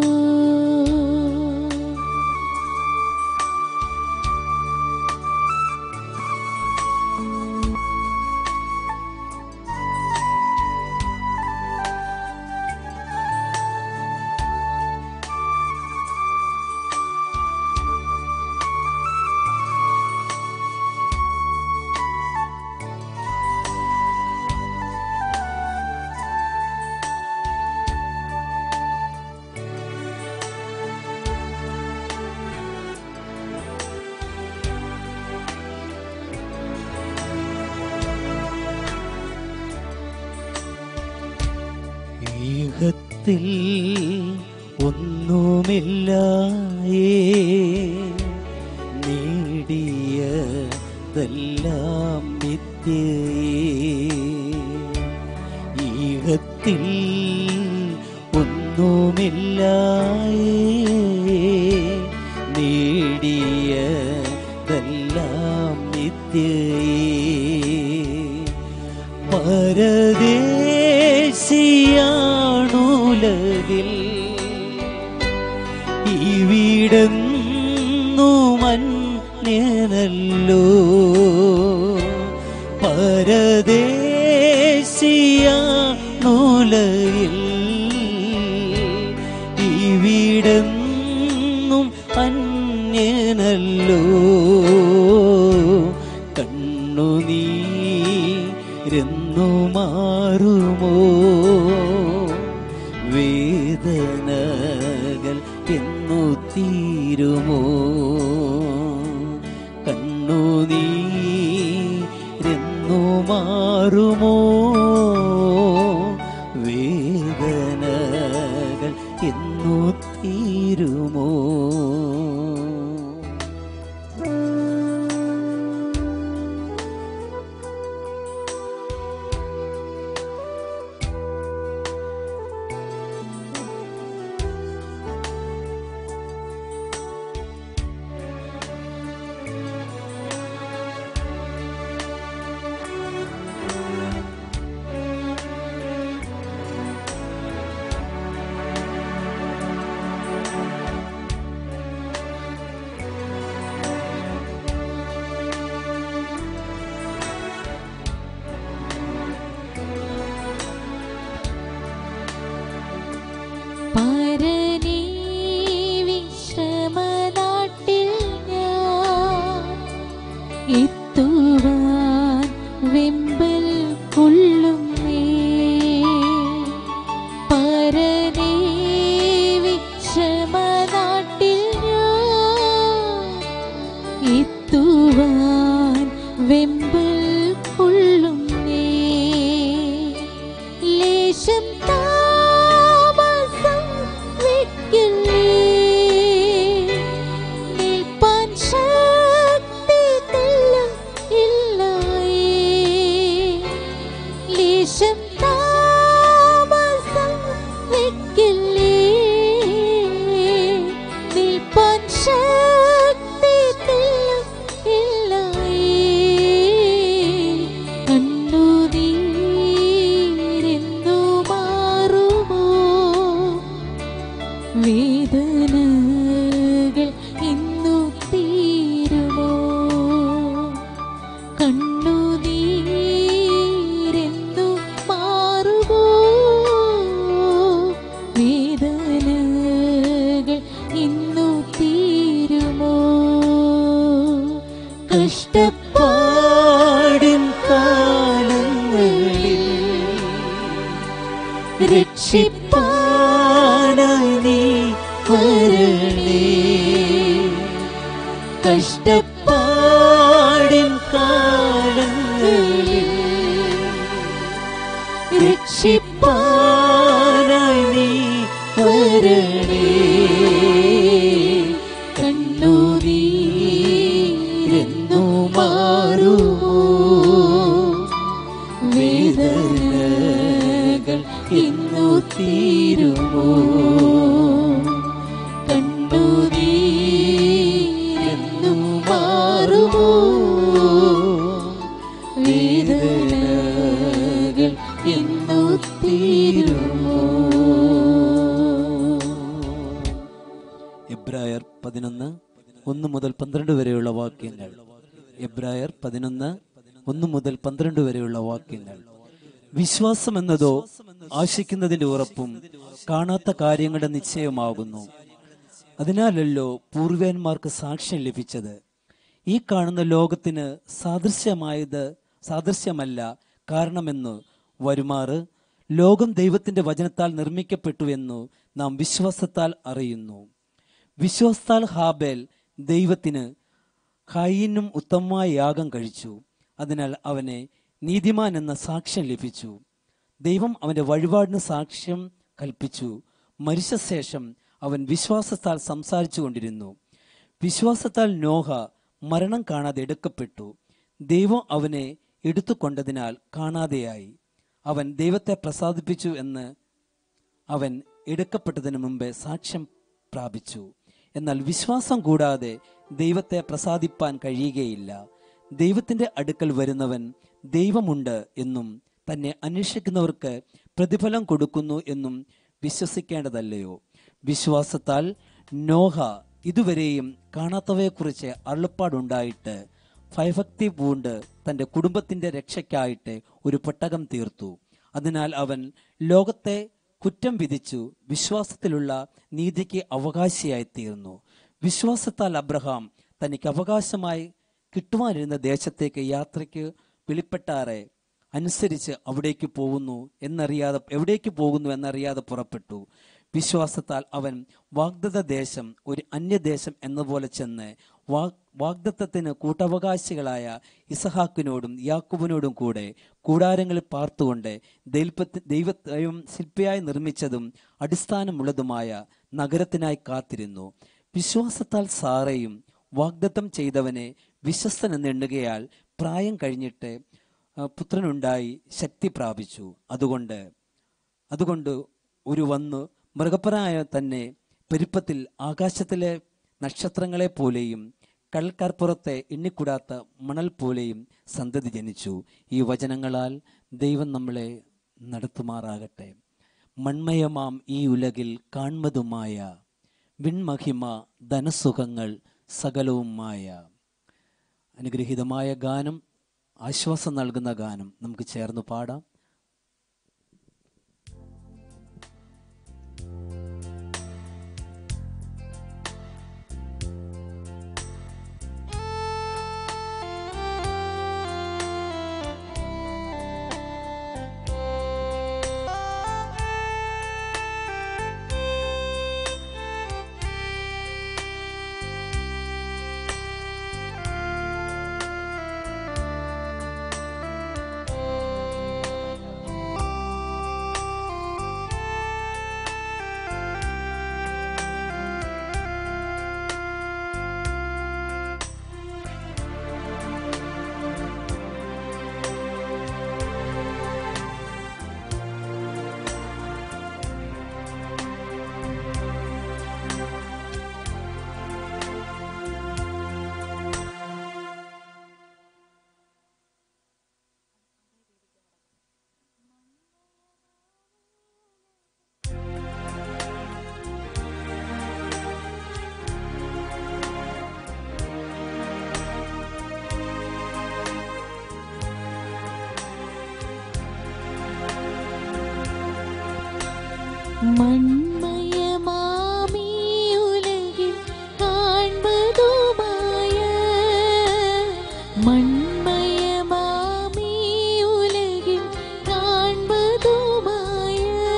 ഈഹത്തിൽ ഒന്നുമില്ലായേ നേടിയതെല്ലാം നിത്യയേ ഈഹത്തിൽ ഒന്നുമില്ലായേ നേടിയതെല്ലാം നിത്യയേ പരദേശിയാണുലകിൽ ഇവിടെന്നു മന്യനല്ലോ പരദേശിയാണുലകിൽ ഇവിടെന്നും അന്യനല്ലോ കണ്ണുനീരെന്നു മാറുമോ വേദനകൾ എന്നു തീരുമോ കണ്ണുനീരെന്നു മാറുമോ വേദനകൾ എന്നു തീരുമോ പരനീ വിശ്രമനാട്ടിൽ ഞാൻ എത്തുവാൻ വെമ്പൽ കൊള്ളുന്നേ പരനീ വിശ്രമനാട്ടിൽ ഞാൻ എത്തുവാൻ വെമ്പൽ കൊള്ളുന്നേ ലേശം താമസം വെക്കില്ലേ നിൽപ്പാൻ ശക്തി തെല്ലും ഇല്ലായേ ലേശം താമസം വെക്കില്ലേ നിൽപ്പാൻ ശക്തി തെല്ലും ഇല്ലായേ കണ്ണുനീരെന്നു മാറുമോ വേദനകൾ ഇന്നു തീരുമോ കണ്ണുനീരെന്നു മാറുമോ വേദനകൾ ഇന്നു തീരുമോ കഷ്ടപ്പാടിൻ കാലങ്ങളിൽ രക്ഷിപ്പാനായി നീ വരണേ കഷ്ടപ്പാടിൻ കാലങ്ങളിൽ രക്ഷിപ്പാനായി നീ വരണേ കണ്ണുനീരെന്നു മാറുമോ വേദനകൾ വേദനകൾ ഇന്നു തീരുമോ കണ്ണുനീരെന്നു മാറുമോ വേദനകൾ ഇന്നു തീരുമോ എബ്രായർ പതിനൊന്ന് ഒന്ന് മുതൽ പന്ത്രണ്ട് വരെയുള്ള വാക്യങ്ങൾ എബ്രായർ പതിനൊന്ന് ഒന്ന് മുതൽ പന്ത്രണ്ട് വരെയുള്ള വാക്യങ്ങൾ വിശ്വാസം എന്നതോ ആശിക്കുന്നതിന്റെ ഉറപ്പും കാണാത്ത കാര്യങ്ങളുടെ നിശ്ചയമാകുന്നു അതിനാലല്ലോ പൂർവേന്മാർക്ക് സാക്ഷ്യം ലഭിച്ചത് ഈ കാണുന്ന ലോകത്തിന് സാദൃശ്യമായത് സാദൃശ്യമല്ല കാരണമെന്ന് വരുമാറ് ലോകം ദൈവത്തിന്റെ വചനത്താൽ നിർമ്മിക്കപ്പെട്ടു എന്ന് നാം വിശ്വാസത്താൽ അറിയുന്നു വിശ്വാസത്താൽ ഹാബേൽ ദൈവത്തിന് ഹൈനും ഉത്തമമായ യാഗം കഴിച്ചു അതിനാൽ അവനെ നീതിമാൻ എന്ന സാക്ഷ്യം ലഭിച്ചു ദൈവം അവന്റെ വഴിപാടിന് സാക്ഷ്യം കൽപ്പിച്ചു മരിച്ച ശേഷം അവൻ വിശ്വാസത്താൽ സംസാരിച്ചു കൊണ്ടിരുന്നു വിശ്വാസത്താൽ നോഹ മരണം കാണാതെ എടുക്കപ്പെട്ടു ദൈവം അവനെ എടുത്തുകൊണ്ടതിനാൽ കാണാതെയായി അവൻ ദൈവത്തെ പ്രസാദിപ്പിച്ചു എന്ന് അവൻ എടുക്കപ്പെട്ടതിന് മുമ്പേ സാക്ഷ്യം പ്രാപിച്ചു എന്നാൽ വിശ്വാസം കൂടാതെ ദൈവത്തെ പ്രസാദിപ്പാൻ കഴിയുകയില്ല ദൈവത്തിന്റെ അടുക്കൽ വരുന്നവൻ ദൈവമുണ്ട് എന്നും തന്നെ അന്വേഷിക്കുന്നവർക്ക് പ്രതിഫലം കൊടുക്കുന്നു എന്നും വിശ്വസിക്കേണ്ടതല്ലയോ വിശ്വാസത്താൽ നോഹ ഇതുവരെയും കാണാത്തവയെക്കുറിച്ച് അരുളപ്പാടുണ്ടായിട്ട് ഭയഭക്തി പൂണ്ട് തന്റെ കുടുംബത്തിന്റെ രക്ഷയ്ക്കായിട്ട് ഒരു പെട്ടകം തീർത്തു അതിനാൽ അവൻ ലോകത്തെ കുറ്റം വിധിച്ചു വിശ്വാസത്തിലുള്ള നീതിക്ക് അവകാശിയായി തീർന്നു വിശ്വാസത്താൽ അബ്രഹാം തനിക്ക് അവകാശമായി കിട്ടുവാനിരുന്ന ദേശത്തേക്ക് യാത്രയ്ക്ക് വെളിപ്പെട്ടാറെ അനുസരിച്ച് അവിടേക്ക് പോകുന്നു എന്നറിയാതെ എവിടേക്ക് പോകുന്നു എന്നറിയാതെ പുറപ്പെട്ടു വിശ്വാസത്താൽ അവൻ വാഗ്ദത്ത ദേശം ഒരു അന്യദേശം എന്ന പോലെ ചെന്ന് വാഗ് വാഗ്ദത്തത്തിന് കൂട്ടവകാശികളായ ഇസഹാക്കിനോടും യാക്കൂബിനോടും കൂടെ കൂടാരങ്ങളിൽ പാർത്തുകൊണ്ട് ദൈവത്തി ദൈവത്തെയും ശില്പിയായി നിർമ്മിച്ചതും അടിസ്ഥാനമുള്ളതുമായ നഗരത്തിനായി കാത്തിരുന്നു വിശ്വാസത്താൽ സാറയും വാഗ്ദത്തം ചെയ്തവനെ വിശ്വസ്തനെന്ന് എണ്ണുകയാൽ പ്രായം കഴിഞ്ഞിട്ട് ആ, പുത്രനുണ്ടായി ശക്തി പ്രാപിച്ചു അതുകൊണ്ട് അതുകൊണ്ട് ഒരു വന്ന് മൃഗപ്പരായ തന്നെ പെരുപ്പത്തിൽ ആകാശത്തിലെ നക്ഷത്രങ്ങളെ പോലെയും കൽക്കർപ്പുറത്തെ എണ്ണിക്കൂടാത്ത മണൽ പോലെയും സന്തതി ജനിച്ചു ഈ വചനങ്ങളാൽ ദൈവം നമ്മളെ നടത്തുമാറാകട്ടെ മൺമയമാം ഈ ഉലകിൽ കാൺമതുമായ വിൺമഹിമ ധനസുഖങ്ങൾ സകലവുമായ അനുഗ്രഹീതമായ ഗാനം ആശ്വാസം നൽകുന്ന ഗാനം നമുക്ക് ചേർന്ന് പാടാം മൺമയമാമീ ഉലകിൽ കാൺമതുമായ മൺമയമാമീ ഉലകിൽ കാൺമതുമായ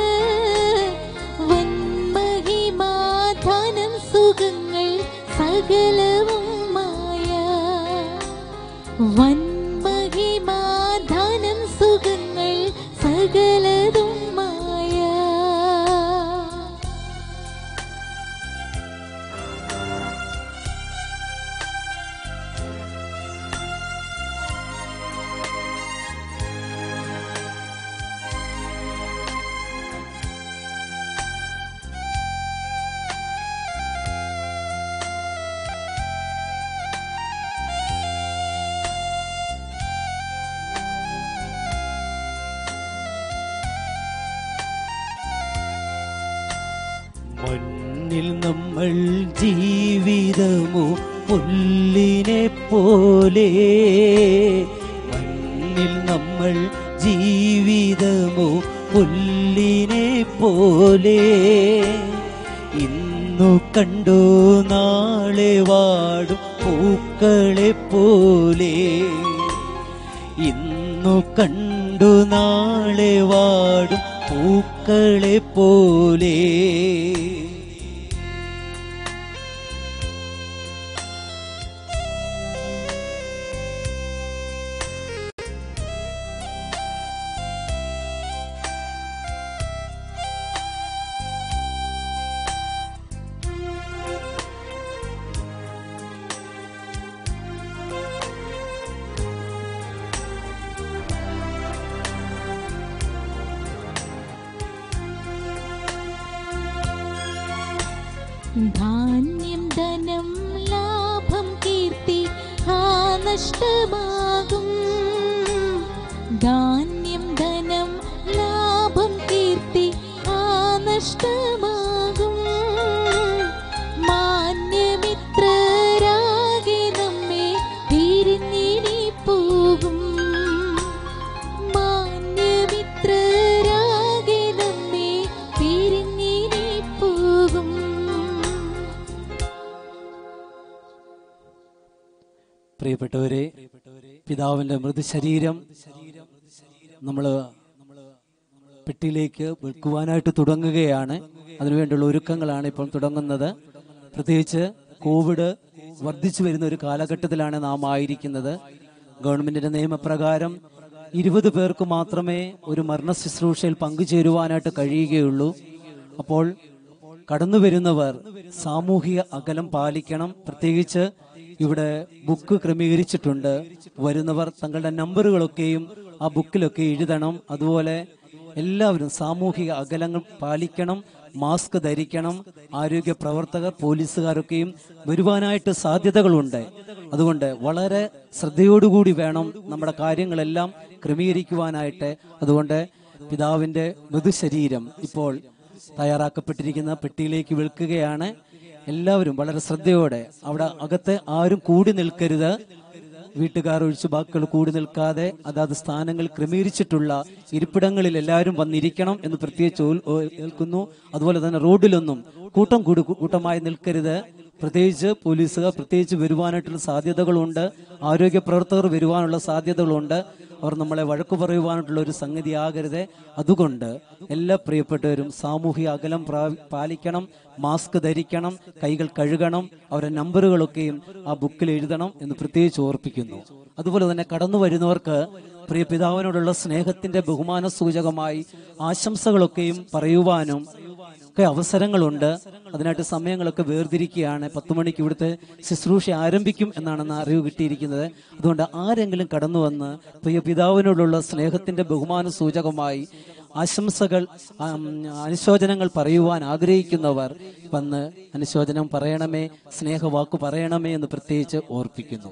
വന്മഹിമാധനം സുഖങ്ങൾ സകലവും മായ വന്മഹിമാധനം സുഖങ്ങൾ സകലതും മായ മണ്ണിൽ നമ്മൾ ജീവിതമോ പുല്ലിനെ പോലെ മണ്ണിൽ നമ്മൾ ജീവിതമോ പുല്ലിനെ പോലെ ഇന്നു കണ്ടു നാളെ വാടും പൂക്കളെ പോലെ ഇന്നു കണ്ടു നാളെ വാടും പൂക്കളെ പോലെ ധാന്യം ധനം ലാഭം കീർത്തി ആ നഷ്ടമാകും ധാന്യം ധനം ലാഭം കീർത്തി ആ നഷ്ടമാകും മാന്യമിത്രരാകെ നമ്മെ പിരിഞ്ഞിനി പോകും മാന്യമിത്രരാകെ നമ്മെ പിരിഞ്ഞിനി പോകും പ്രിയപ്പെട്ടവരെ പിതാവിന്റെ മൃതശരീരം നമ്മൾ പെട്ടിയിലേക്ക് വെക്കുവാനായിട്ട് തുടങ്ങുകയാണ് അതിനുവേണ്ടിയുള്ള ഒരുക്കങ്ങളാണ് ഇപ്പോൾ തുടങ്ങുന്നത് പ്രത്യേകിച്ച് കോവിഡ് വർദ്ധിച്ചു വരുന്ന ഒരു കാലഘട്ടത്തിലാണ് നാം ആയിരിക്കുന്നത് ഗവൺമെന്റിന്റെ നിയമപ്രകാരം ഇരുപത് പേർക്ക് മാത്രമേ ഒരു മരണ ശുശ്രൂഷയിൽ പങ്കുചേരുവാനായിട്ട് കഴിയുകയുള്ളൂ അപ്പോൾ കടന്നു വരുന്നവർ സാമൂഹിക അകലം പാലിക്കണം പ്രത്യേകിച്ച് ഇവിടെ ബുക്ക് ക്രമീകരിച്ചിട്ടുണ്ട് വരുന്നവർ തങ്ങളുടെ നമ്പറുകളൊക്കെയും ആ ബുക്കിലൊക്കെ എഴുതണം അതുപോലെ എല്ലാവരും സാമൂഹിക അകലങ്ങൾ പാലിക്കണം മാസ്ക് ധരിക്കണം ആരോഗ്യ പ്രവർത്തകർ പോലീസുകാരൊക്കെയും വരുവാനായിട്ട് സാധ്യതകളുണ്ട് അതുകൊണ്ട് വളരെ ശ്രദ്ധയോടുകൂടി വേണം നമ്മുടെ കാര്യങ്ങളെല്ലാം ക്രമീകരിക്കുവാനായിട്ട് അതുകൊണ്ട് പിതാവിന്റെ മൃദുശരീരം ഇപ്പോൾ തയ്യാറാക്കപ്പെട്ടിരിക്കുന്ന പെട്ടിയിലേക്ക് വിൽക്കുകയാണ് എല്ലാവരും വളരെ ശ്രദ്ധയോടെ അവിടെ അകത്ത് ആരും കൂടി നിൽക്കരുത് വീട്ടുകാർ ഒഴിച്ച് ബാക്കികൾ കൂടി നിൽക്കാതെ അതാത് സ്ഥാനങ്ങൾ ക്രമീകരിച്ചിട്ടുള്ള ഇരിപ്പിടങ്ങളിൽ എല്ലാവരും വന്നിരിക്കണം എന്ന് പ്രത്യേകിച്ച് ഓൽ- ഓ- ഏൽക്കുന്നു അതുപോലെ തന്നെ റോഡിലൊന്നും കൂട്ടം കൂടി കൂട്ടമായി നിൽക്കരുത് പ്രത്യേകിച്ച് പോലീസുകാർ പ്രത്യേകിച്ച് വരുവാനായിട്ടുള്ള സാധ്യതകളുണ്ട് ആരോഗ്യ പ്രവർത്തകർ വരുവാനുള്ള സാധ്യതകളുണ്ട് അവർ നമ്മളെ വഴക്കു പറയുവാനായിട്ടുള്ള ഒരു സംഗതി ആകരുത് അതുകൊണ്ട് എല്ലാ പ്രിയപ്പെട്ടവരും സാമൂഹിക അകലം പ്രാ- പാലിക്കണം മാസ്ക് ധരിക്കണം കൈകൾ കഴുകണം അവരുടെ നമ്പറുകളൊക്കെയും ആ ബുക്കിൽ എഴുതണം എന്ന് പ്രത്യേകിച്ച് ഓർപ്പിക്കുന്നു അതുപോലെ തന്നെ കടന്നു വരുന്നവർക്ക് പ്രിയ പിതാവിനോടുള്ള സ്നേഹത്തിന്റെ ബഹുമാന സൂചകമായി ആശംസകളൊക്കെയും പറയുവാനും ഒക്കെ അവസരങ്ങളുണ്ട് അതിനായിട്ട് സമയങ്ങളൊക്കെ വേർതിരിക്കുകയാണ് പത്ത് മണിക്ക് ഇവിടുത്തെ ശുശ്രൂഷ ആരംഭിക്കും എന്നാണ് അറിവ് കിട്ടിയിരിക്കുന്നത് അതുകൊണ്ട് ആരെങ്കിലും കടന്നു വന്ന് പ്രിയ പിതാവിനോടുള്ള സ്നേഹത്തിന്റെ ബഹുമാന സൂചകമായി ആശംസകൾ ആം, അനുശോചനങ്ങൾ പറയുവാൻ ആഗ്രഹിക്കുന്നവർ വന്ന് അനുശോചനം പറയണമേ സ്നേഹവാക്ക് പറയണമേ എന്ന് പ്രത്യേകിച്ച് ഓർപ്പിക്കുന്നു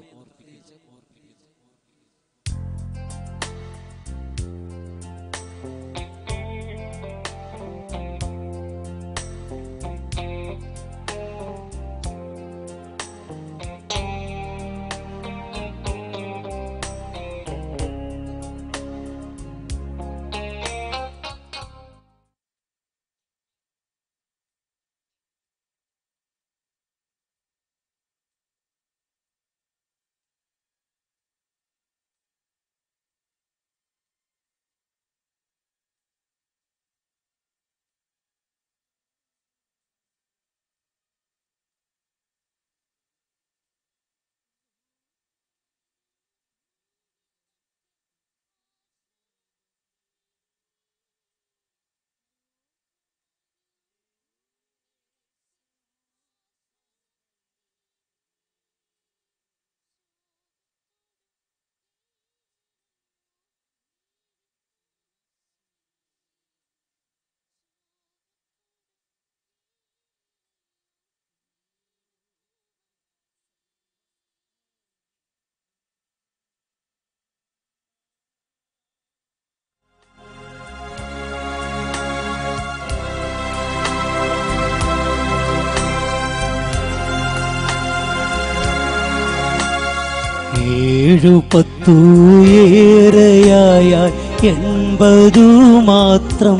ഏഴു പത്തു ഏറെയായ എൺപതു മാത്രം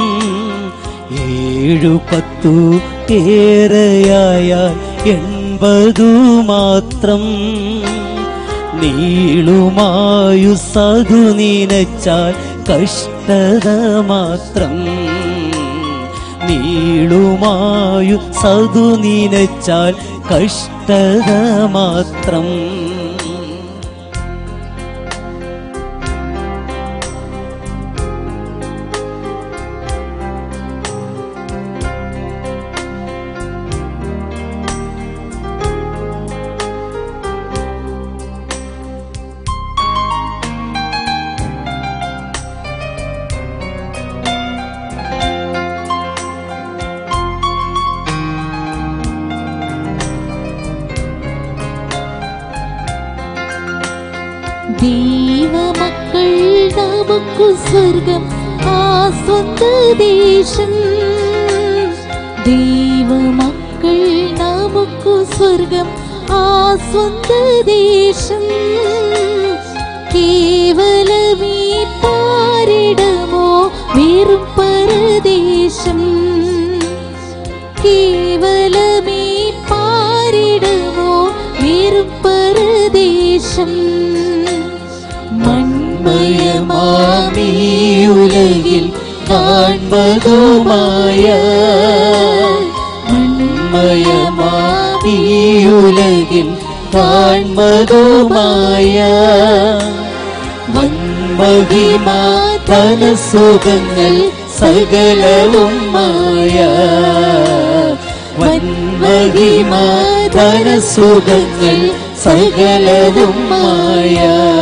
ഏഴു പത്തു ഏറെയായ എൺപതു മാത്രം നീളുമായു സതു നീനച്ചാൽ കഷ്ടത മാത്രം നീളുമായു സതു നീനച്ചാൽ കഷ്ടത മാത്രം ദൈവമക്കൾ നമുക്കു സ്വർഗം ആ സ്വന്ത ദേശം ദൈവമക്കൾ നമുക്കു സ്വർഗം ആ സ്വന്ത ദേശം കേവലമീ പാരിടമോ വെറും പരദേശം കേവലമീ പാരിടമോ വെറും പരദേശം മൺമയമാമീ ഉലകിൽ കാൺപതുമായ മൺമയമാമീ ഉലകിൽ കാൺപതുമായ വന്മഹിമാതന സുഖങ്ങൾ സകലവും മായ വന്മഹിമാതന സുഖങ്ങൾ സകലവും മായ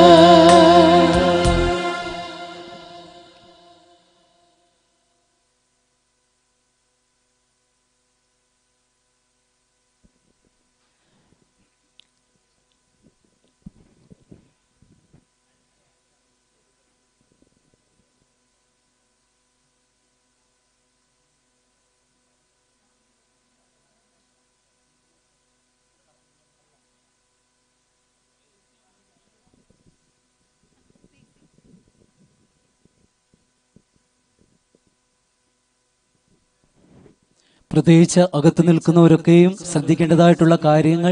പ്രത്യേകിച്ച് അകത്ത് നിൽക്കുന്നവരൊക്കെയും ശ്രദ്ധിക്കേണ്ടതായിട്ടുള്ള കാര്യങ്ങൾ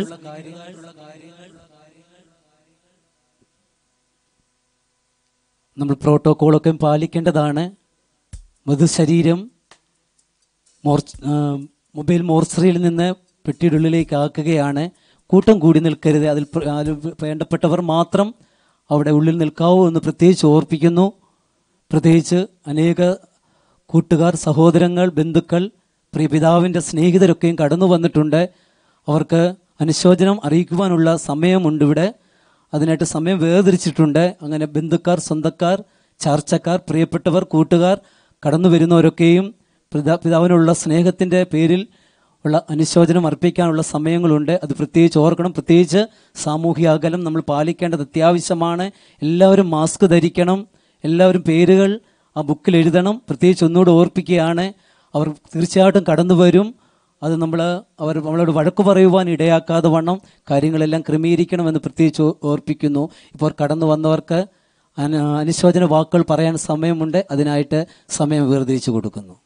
നമ്മൾ പ്രോട്ടോക്കോളൊക്കെ പാലിക്കേണ്ടതാണ് മൃദുശരീരം മോർച്ച് ആ, മൊബൈൽ മോർച്ചറിയിൽ നിന്ന് പെട്ടിയുടെ ഉള്ളിലേക്ക് ആക്കുകയാണ് കൂട്ടം കൂടി നിൽക്കരുത് അതിൽ പ്ര- അതിൽ വേണ്ടപ്പെട്ടവർ മാത്രം അവിടെ ഉള്ളിൽ നിൽക്കാവൂ എന്ന് പ്രത്യേകിച്ച് ഓർപ്പിക്കുന്നു പ്രത്യേകിച്ച് അനേക കൂട്ടുകാർ സഹോദരങ്ങൾ ബന്ധുക്കൾ പ്രിയപിതാവിൻ്റെ സ്നേഹിതരൊക്കെയും കടന്നു വന്നിട്ടുണ്ട് അവർക്ക് അനുശോചനം അറിയിക്കുവാനുള്ള സമയമുണ്ട് ഇവിടെ അതിനായിട്ട് സമയം വേർതിരിച്ചിട്ടുണ്ട് അങ്ങനെ ബന്ധുക്കാർ സ്വന്തക്കാർ ചാർച്ചക്കാർ പ്രിയപ്പെട്ടവർ കൂട്ടുകാർ കടന്നു വരുന്നവരൊക്കെയും പിതാ- പിതാവിനുള്ള സ്നേഹത്തിൻ്റെ പേരിൽ ഉള്ള അനുശോചനം അർപ്പിക്കാനുള്ള സമയങ്ങളുണ്ട് അത് പ്രത്യേകിച്ച് ഓർക്കണം പ്രത്യേകിച്ച് സാമൂഹ്യ അകലം നമ്മൾ പാലിക്കേണ്ടത് അത്യാവശ്യമാണ് എല്ലാവരും മാസ്ക് ധരിക്കണം എല്ലാവരും പേരുകൾ ആ ബുക്കിൽ എഴുതണം പ്രത്യേകിച്ച് ഒന്നുകൂടെ ഓർപ്പിക്കുകയാണ് അവർ തീർച്ചയായിട്ടും കടന്നു വരും അത് നമ്മൾ അവർ നമ്മളോട് വഴക്ക് പറയുവാൻ ഇടയാക്കാതെ വണ്ണം കാര്യങ്ങളെല്ലാം ക്രമീകരിക്കണമെന്ന് പ്രത്യേകിച്ച് ഓ- ഓർപ്പിക്കുന്നു ഇപ്പോൾ കടന്നു വന്നവർക്ക് അനു- അനുശോചന വാക്കുകൾ പറയാൻ സമയമുണ്ട് അതിനായിട്ട് സമയം വേർതിരിച്ചു കൊടുക്കുന്നു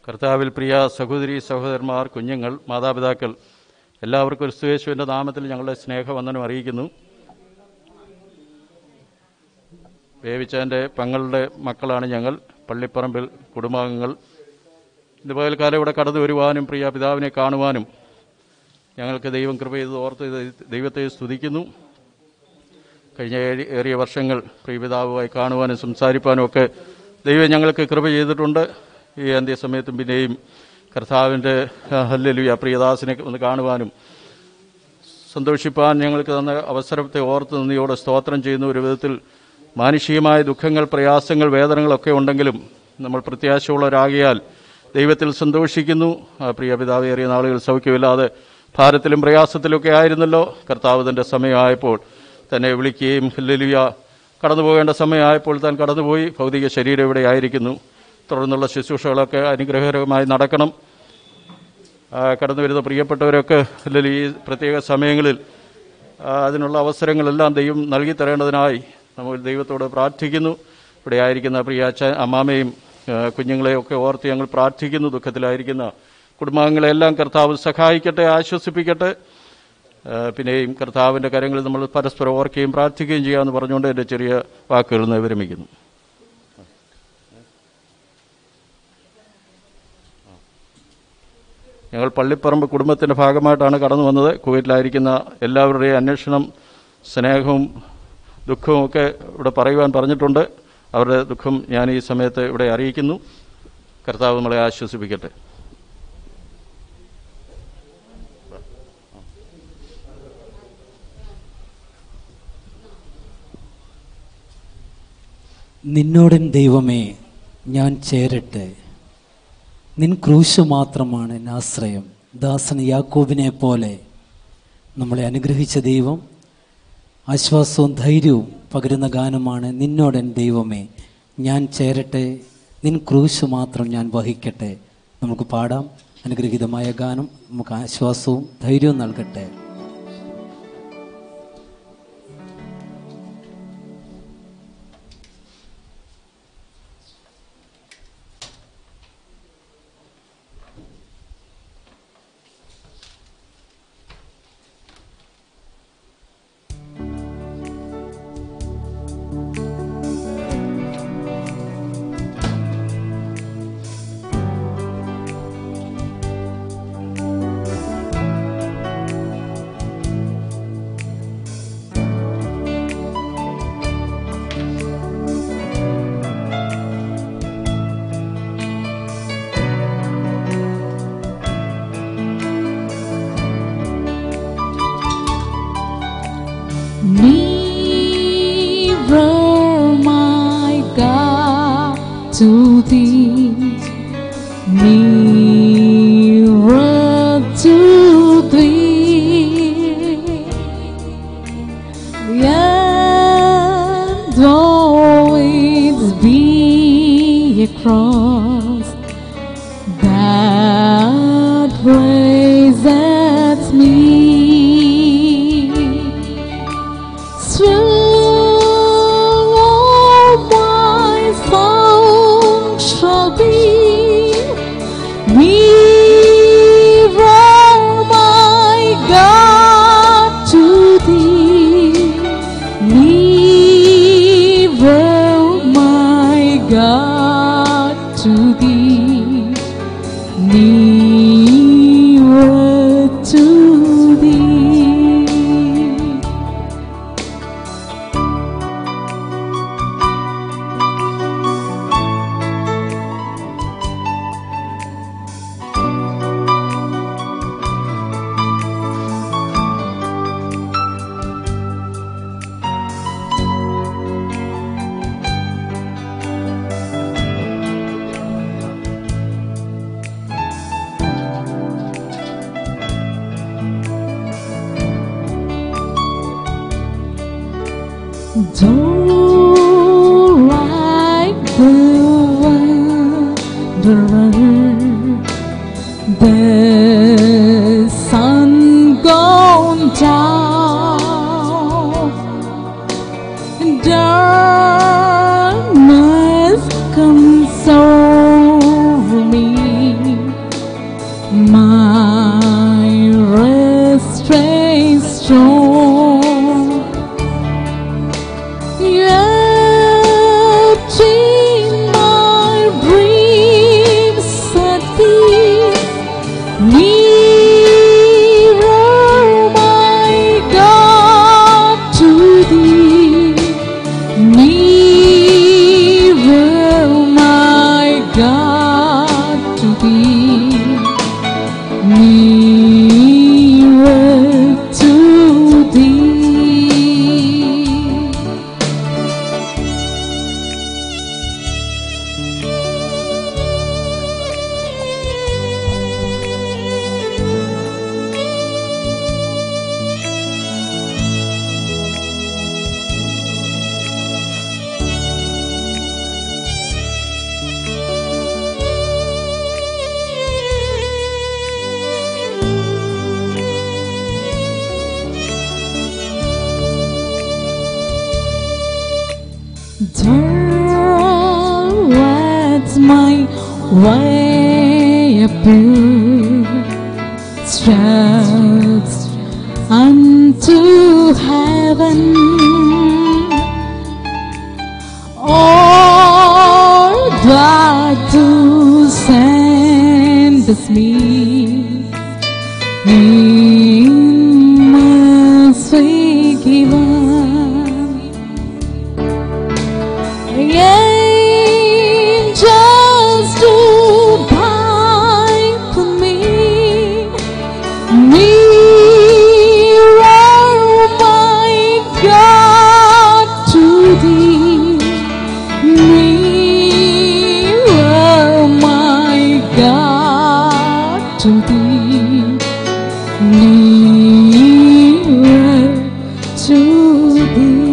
കർത്താവിൽ പ്രിയ സഹോദരി സഹോദരന്മാർ കുഞ്ഞുങ്ങൾ മാതാപിതാക്കൾ എല്ലാവർക്കും ക്രിസ്തുയേശുവിൻ്റെ നാമത്തിൽ ഞങ്ങളുടെ സ്നേഹവന്ദനം അറിയിക്കുന്നു വേവിച്ചതിൻ്റെ പെങ്ങളുടെ മക്കളാണ് ഞങ്ങൾ പള്ളിപ്പറമ്പിൽ കുടുംബാംഗങ്ങൾ ഇന്ന് പകൽക്കാലം ഇവിടെ കടന്നു വരുവാനും പ്രിയ പിതാവിനെ കാണുവാനും ഞങ്ങൾക്ക് ദൈവം കൃപ ചെയ്ത് ഓർത്ത് ദൈ- ദൈവത്തെ സ്തുതിക്കുന്നു കഴിഞ്ഞ ഏഴ് ഏറിയ വർഷങ്ങൾ പ്രിയപിതാവുമായി കാണുവാനും സംസാരിപ്പാനും ഒക്കെ ദൈവം ഞങ്ങൾക്ക് കൃപ ചെയ്തിട്ടുണ്ട് ഈ അന്ത്യസമയത്തും പിന്നെയും കർത്താവിൻ്റെ ഹല്ലലുയ പ്രിയദാസിനെ ഒന്ന് കാണുവാനും സന്തോഷിപ്പാൻ ഞങ്ങൾക്ക് തന്ന അവസരത്തെ ഓർത്ത് നന്ദിയോടെ സ്തോത്രം ചെയ്യുന്ന ഒരു വിധത്തിൽ മാനുഷികമായ ദുഃഖങ്ങൾ പ്രയാസങ്ങൾ വേദനകളൊക്കെ ഉണ്ടെങ്കിലും നമ്മൾ പ്രത്യാശയുള്ളവരാകിയാൽ ദൈവത്തിൽ സന്തോഷിക്കുന്നു ആ പ്രിയ പിതാവേറിയ നാളുകൾ സൗഖ്യമില്ലാതെ ഭാരത്തിലും പ്രയാസത്തിലൊക്കെ ആയിരുന്നല്ലോ കർത്താവ് തൻ്റെ സമയമായപ്പോൾ തന്നെ വിളിക്കുകയും ഹല്ലേലൂയ കടന്നു പോകേണ്ട സമയമായപ്പോൾ താൻ കടന്നുപോയി ഭൗതിക ശരീരം ഇവിടെ ആയിരിക്കുന്നു തുടർന്നുള്ള ശുശ്രൂഷകളൊക്കെ അനുഗ്രഹകരമായി നടക്കണം ആ, കടന്നു വരുന്ന പ്രിയപ്പെട്ടവരൊക്കെ അല്ലെങ്കിൽ ഈ പ്രത്യേക സമയങ്ങളിൽ ആ, അതിനുള്ള അവസരങ്ങളെല്ലാം ദൈവം നൽകി തരേണ്ടതിനായി നമ്മൾ ദൈവത്തോട് പ്രാർത്ഥിക്കുന്നു ഇവിടെ ആയിരിക്കുന്ന പ്രിയ അച്ഛ അമ്മാമയും ആ, കുഞ്ഞുങ്ങളെയും ഒക്കെ ഓർത്ത് ഞങ്ങൾ പ്രാർത്ഥിക്കുന്നു ദുഃഖത്തിലായിരിക്കുന്ന കുടുംബാംഗങ്ങളെല്ലാം കർത്താവ് സഹായിക്കട്ടെ ആശ്വസിപ്പിക്കട്ടെ ആ, പിന്നെയും കർത്താവിൻ്റെ കാര്യങ്ങളിൽ നമ്മൾ പരസ്പരം ഓർക്കുകയും പ്രാർത്ഥിക്കുകയും ചെയ്യാമെന്ന് പറഞ്ഞുകൊണ്ട് എൻ്റെ ചെറിയ വാക്കുകൾ നിന്ന് വിരമിക്കുന്നു ഞങ്ങൾ പള്ളിപ്പറമ്പ് കുടുംബത്തിൻ്റെ ഭാഗമായിട്ടാണ് കടന്നു വന്നത് കുവൈറ്റിലായിരിക്കുന്ന എല്ലാവരുടെയും അന്വേഷണം സ്നേഹവും ദുഃഖവും ഒക്കെ ഇവിടെ പറയുവാൻ പറഞ്ഞിട്ടുണ്ട് അവരുടെ ദുഃഖം ഞാൻ ഈ സമയത്ത് ഇവിടെ അറിയിക്കുന്നു കർത്താവ് നമ്മളെ ആശ്വസിപ്പിക്കട്ടെ നിന്നോടൻ ദൈവമേ ഞാൻ ചേരട്ടെ നിൻ ക്രൂശ് മാത്രമാണ് എൻ ആശ്രയം ദാസൻ യാക്കോബിനെ പോലെ നമ്മളെ അനുഗ്രഹിച്ച ദൈവം ആശ്വാസവും ധൈര്യവും പകരുന്ന ഗാനമാണ് നിന്നോടൻ ദൈവമേ ഞാൻ ചേരട്ടെ നിൻ ക്രൂശ് മാത്രം ഞാൻ വഹിക്കട്ടെ നമുക്ക് പാടാം അനുഗ്രഹീതമായ ഗാനം നമുക്ക് ആശ്വാസവും ധൈര്യവും നൽകട്ടെ Nearer, my God, to thee. Nearer to thee. And though it be a cross that praises me. Still all my song shall be nearer, my God, to thee. Nearer, my God, to thee. Nearer to thee. Don't like the wanderer, the sun gone down, darkness comes over me. towards my way uphill, stretched unto heaven. All that to send us me in mercy given. Angels do bind for me, nearer, my God, to thee, nearer, my God, to thee, nearer to thee.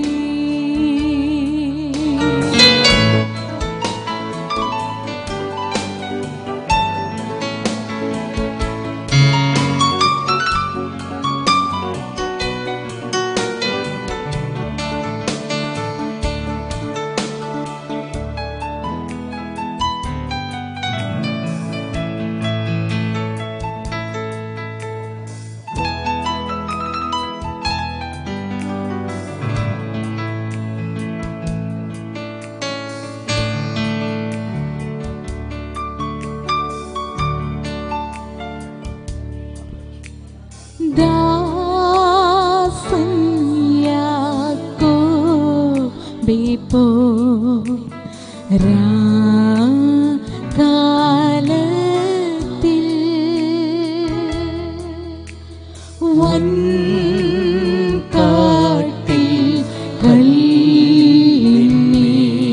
ദാസൻ യാക്കോബിപ്പോ രാകാലത്തിൽ വൻ കാട്ടിൽ കല്ലിന്മേ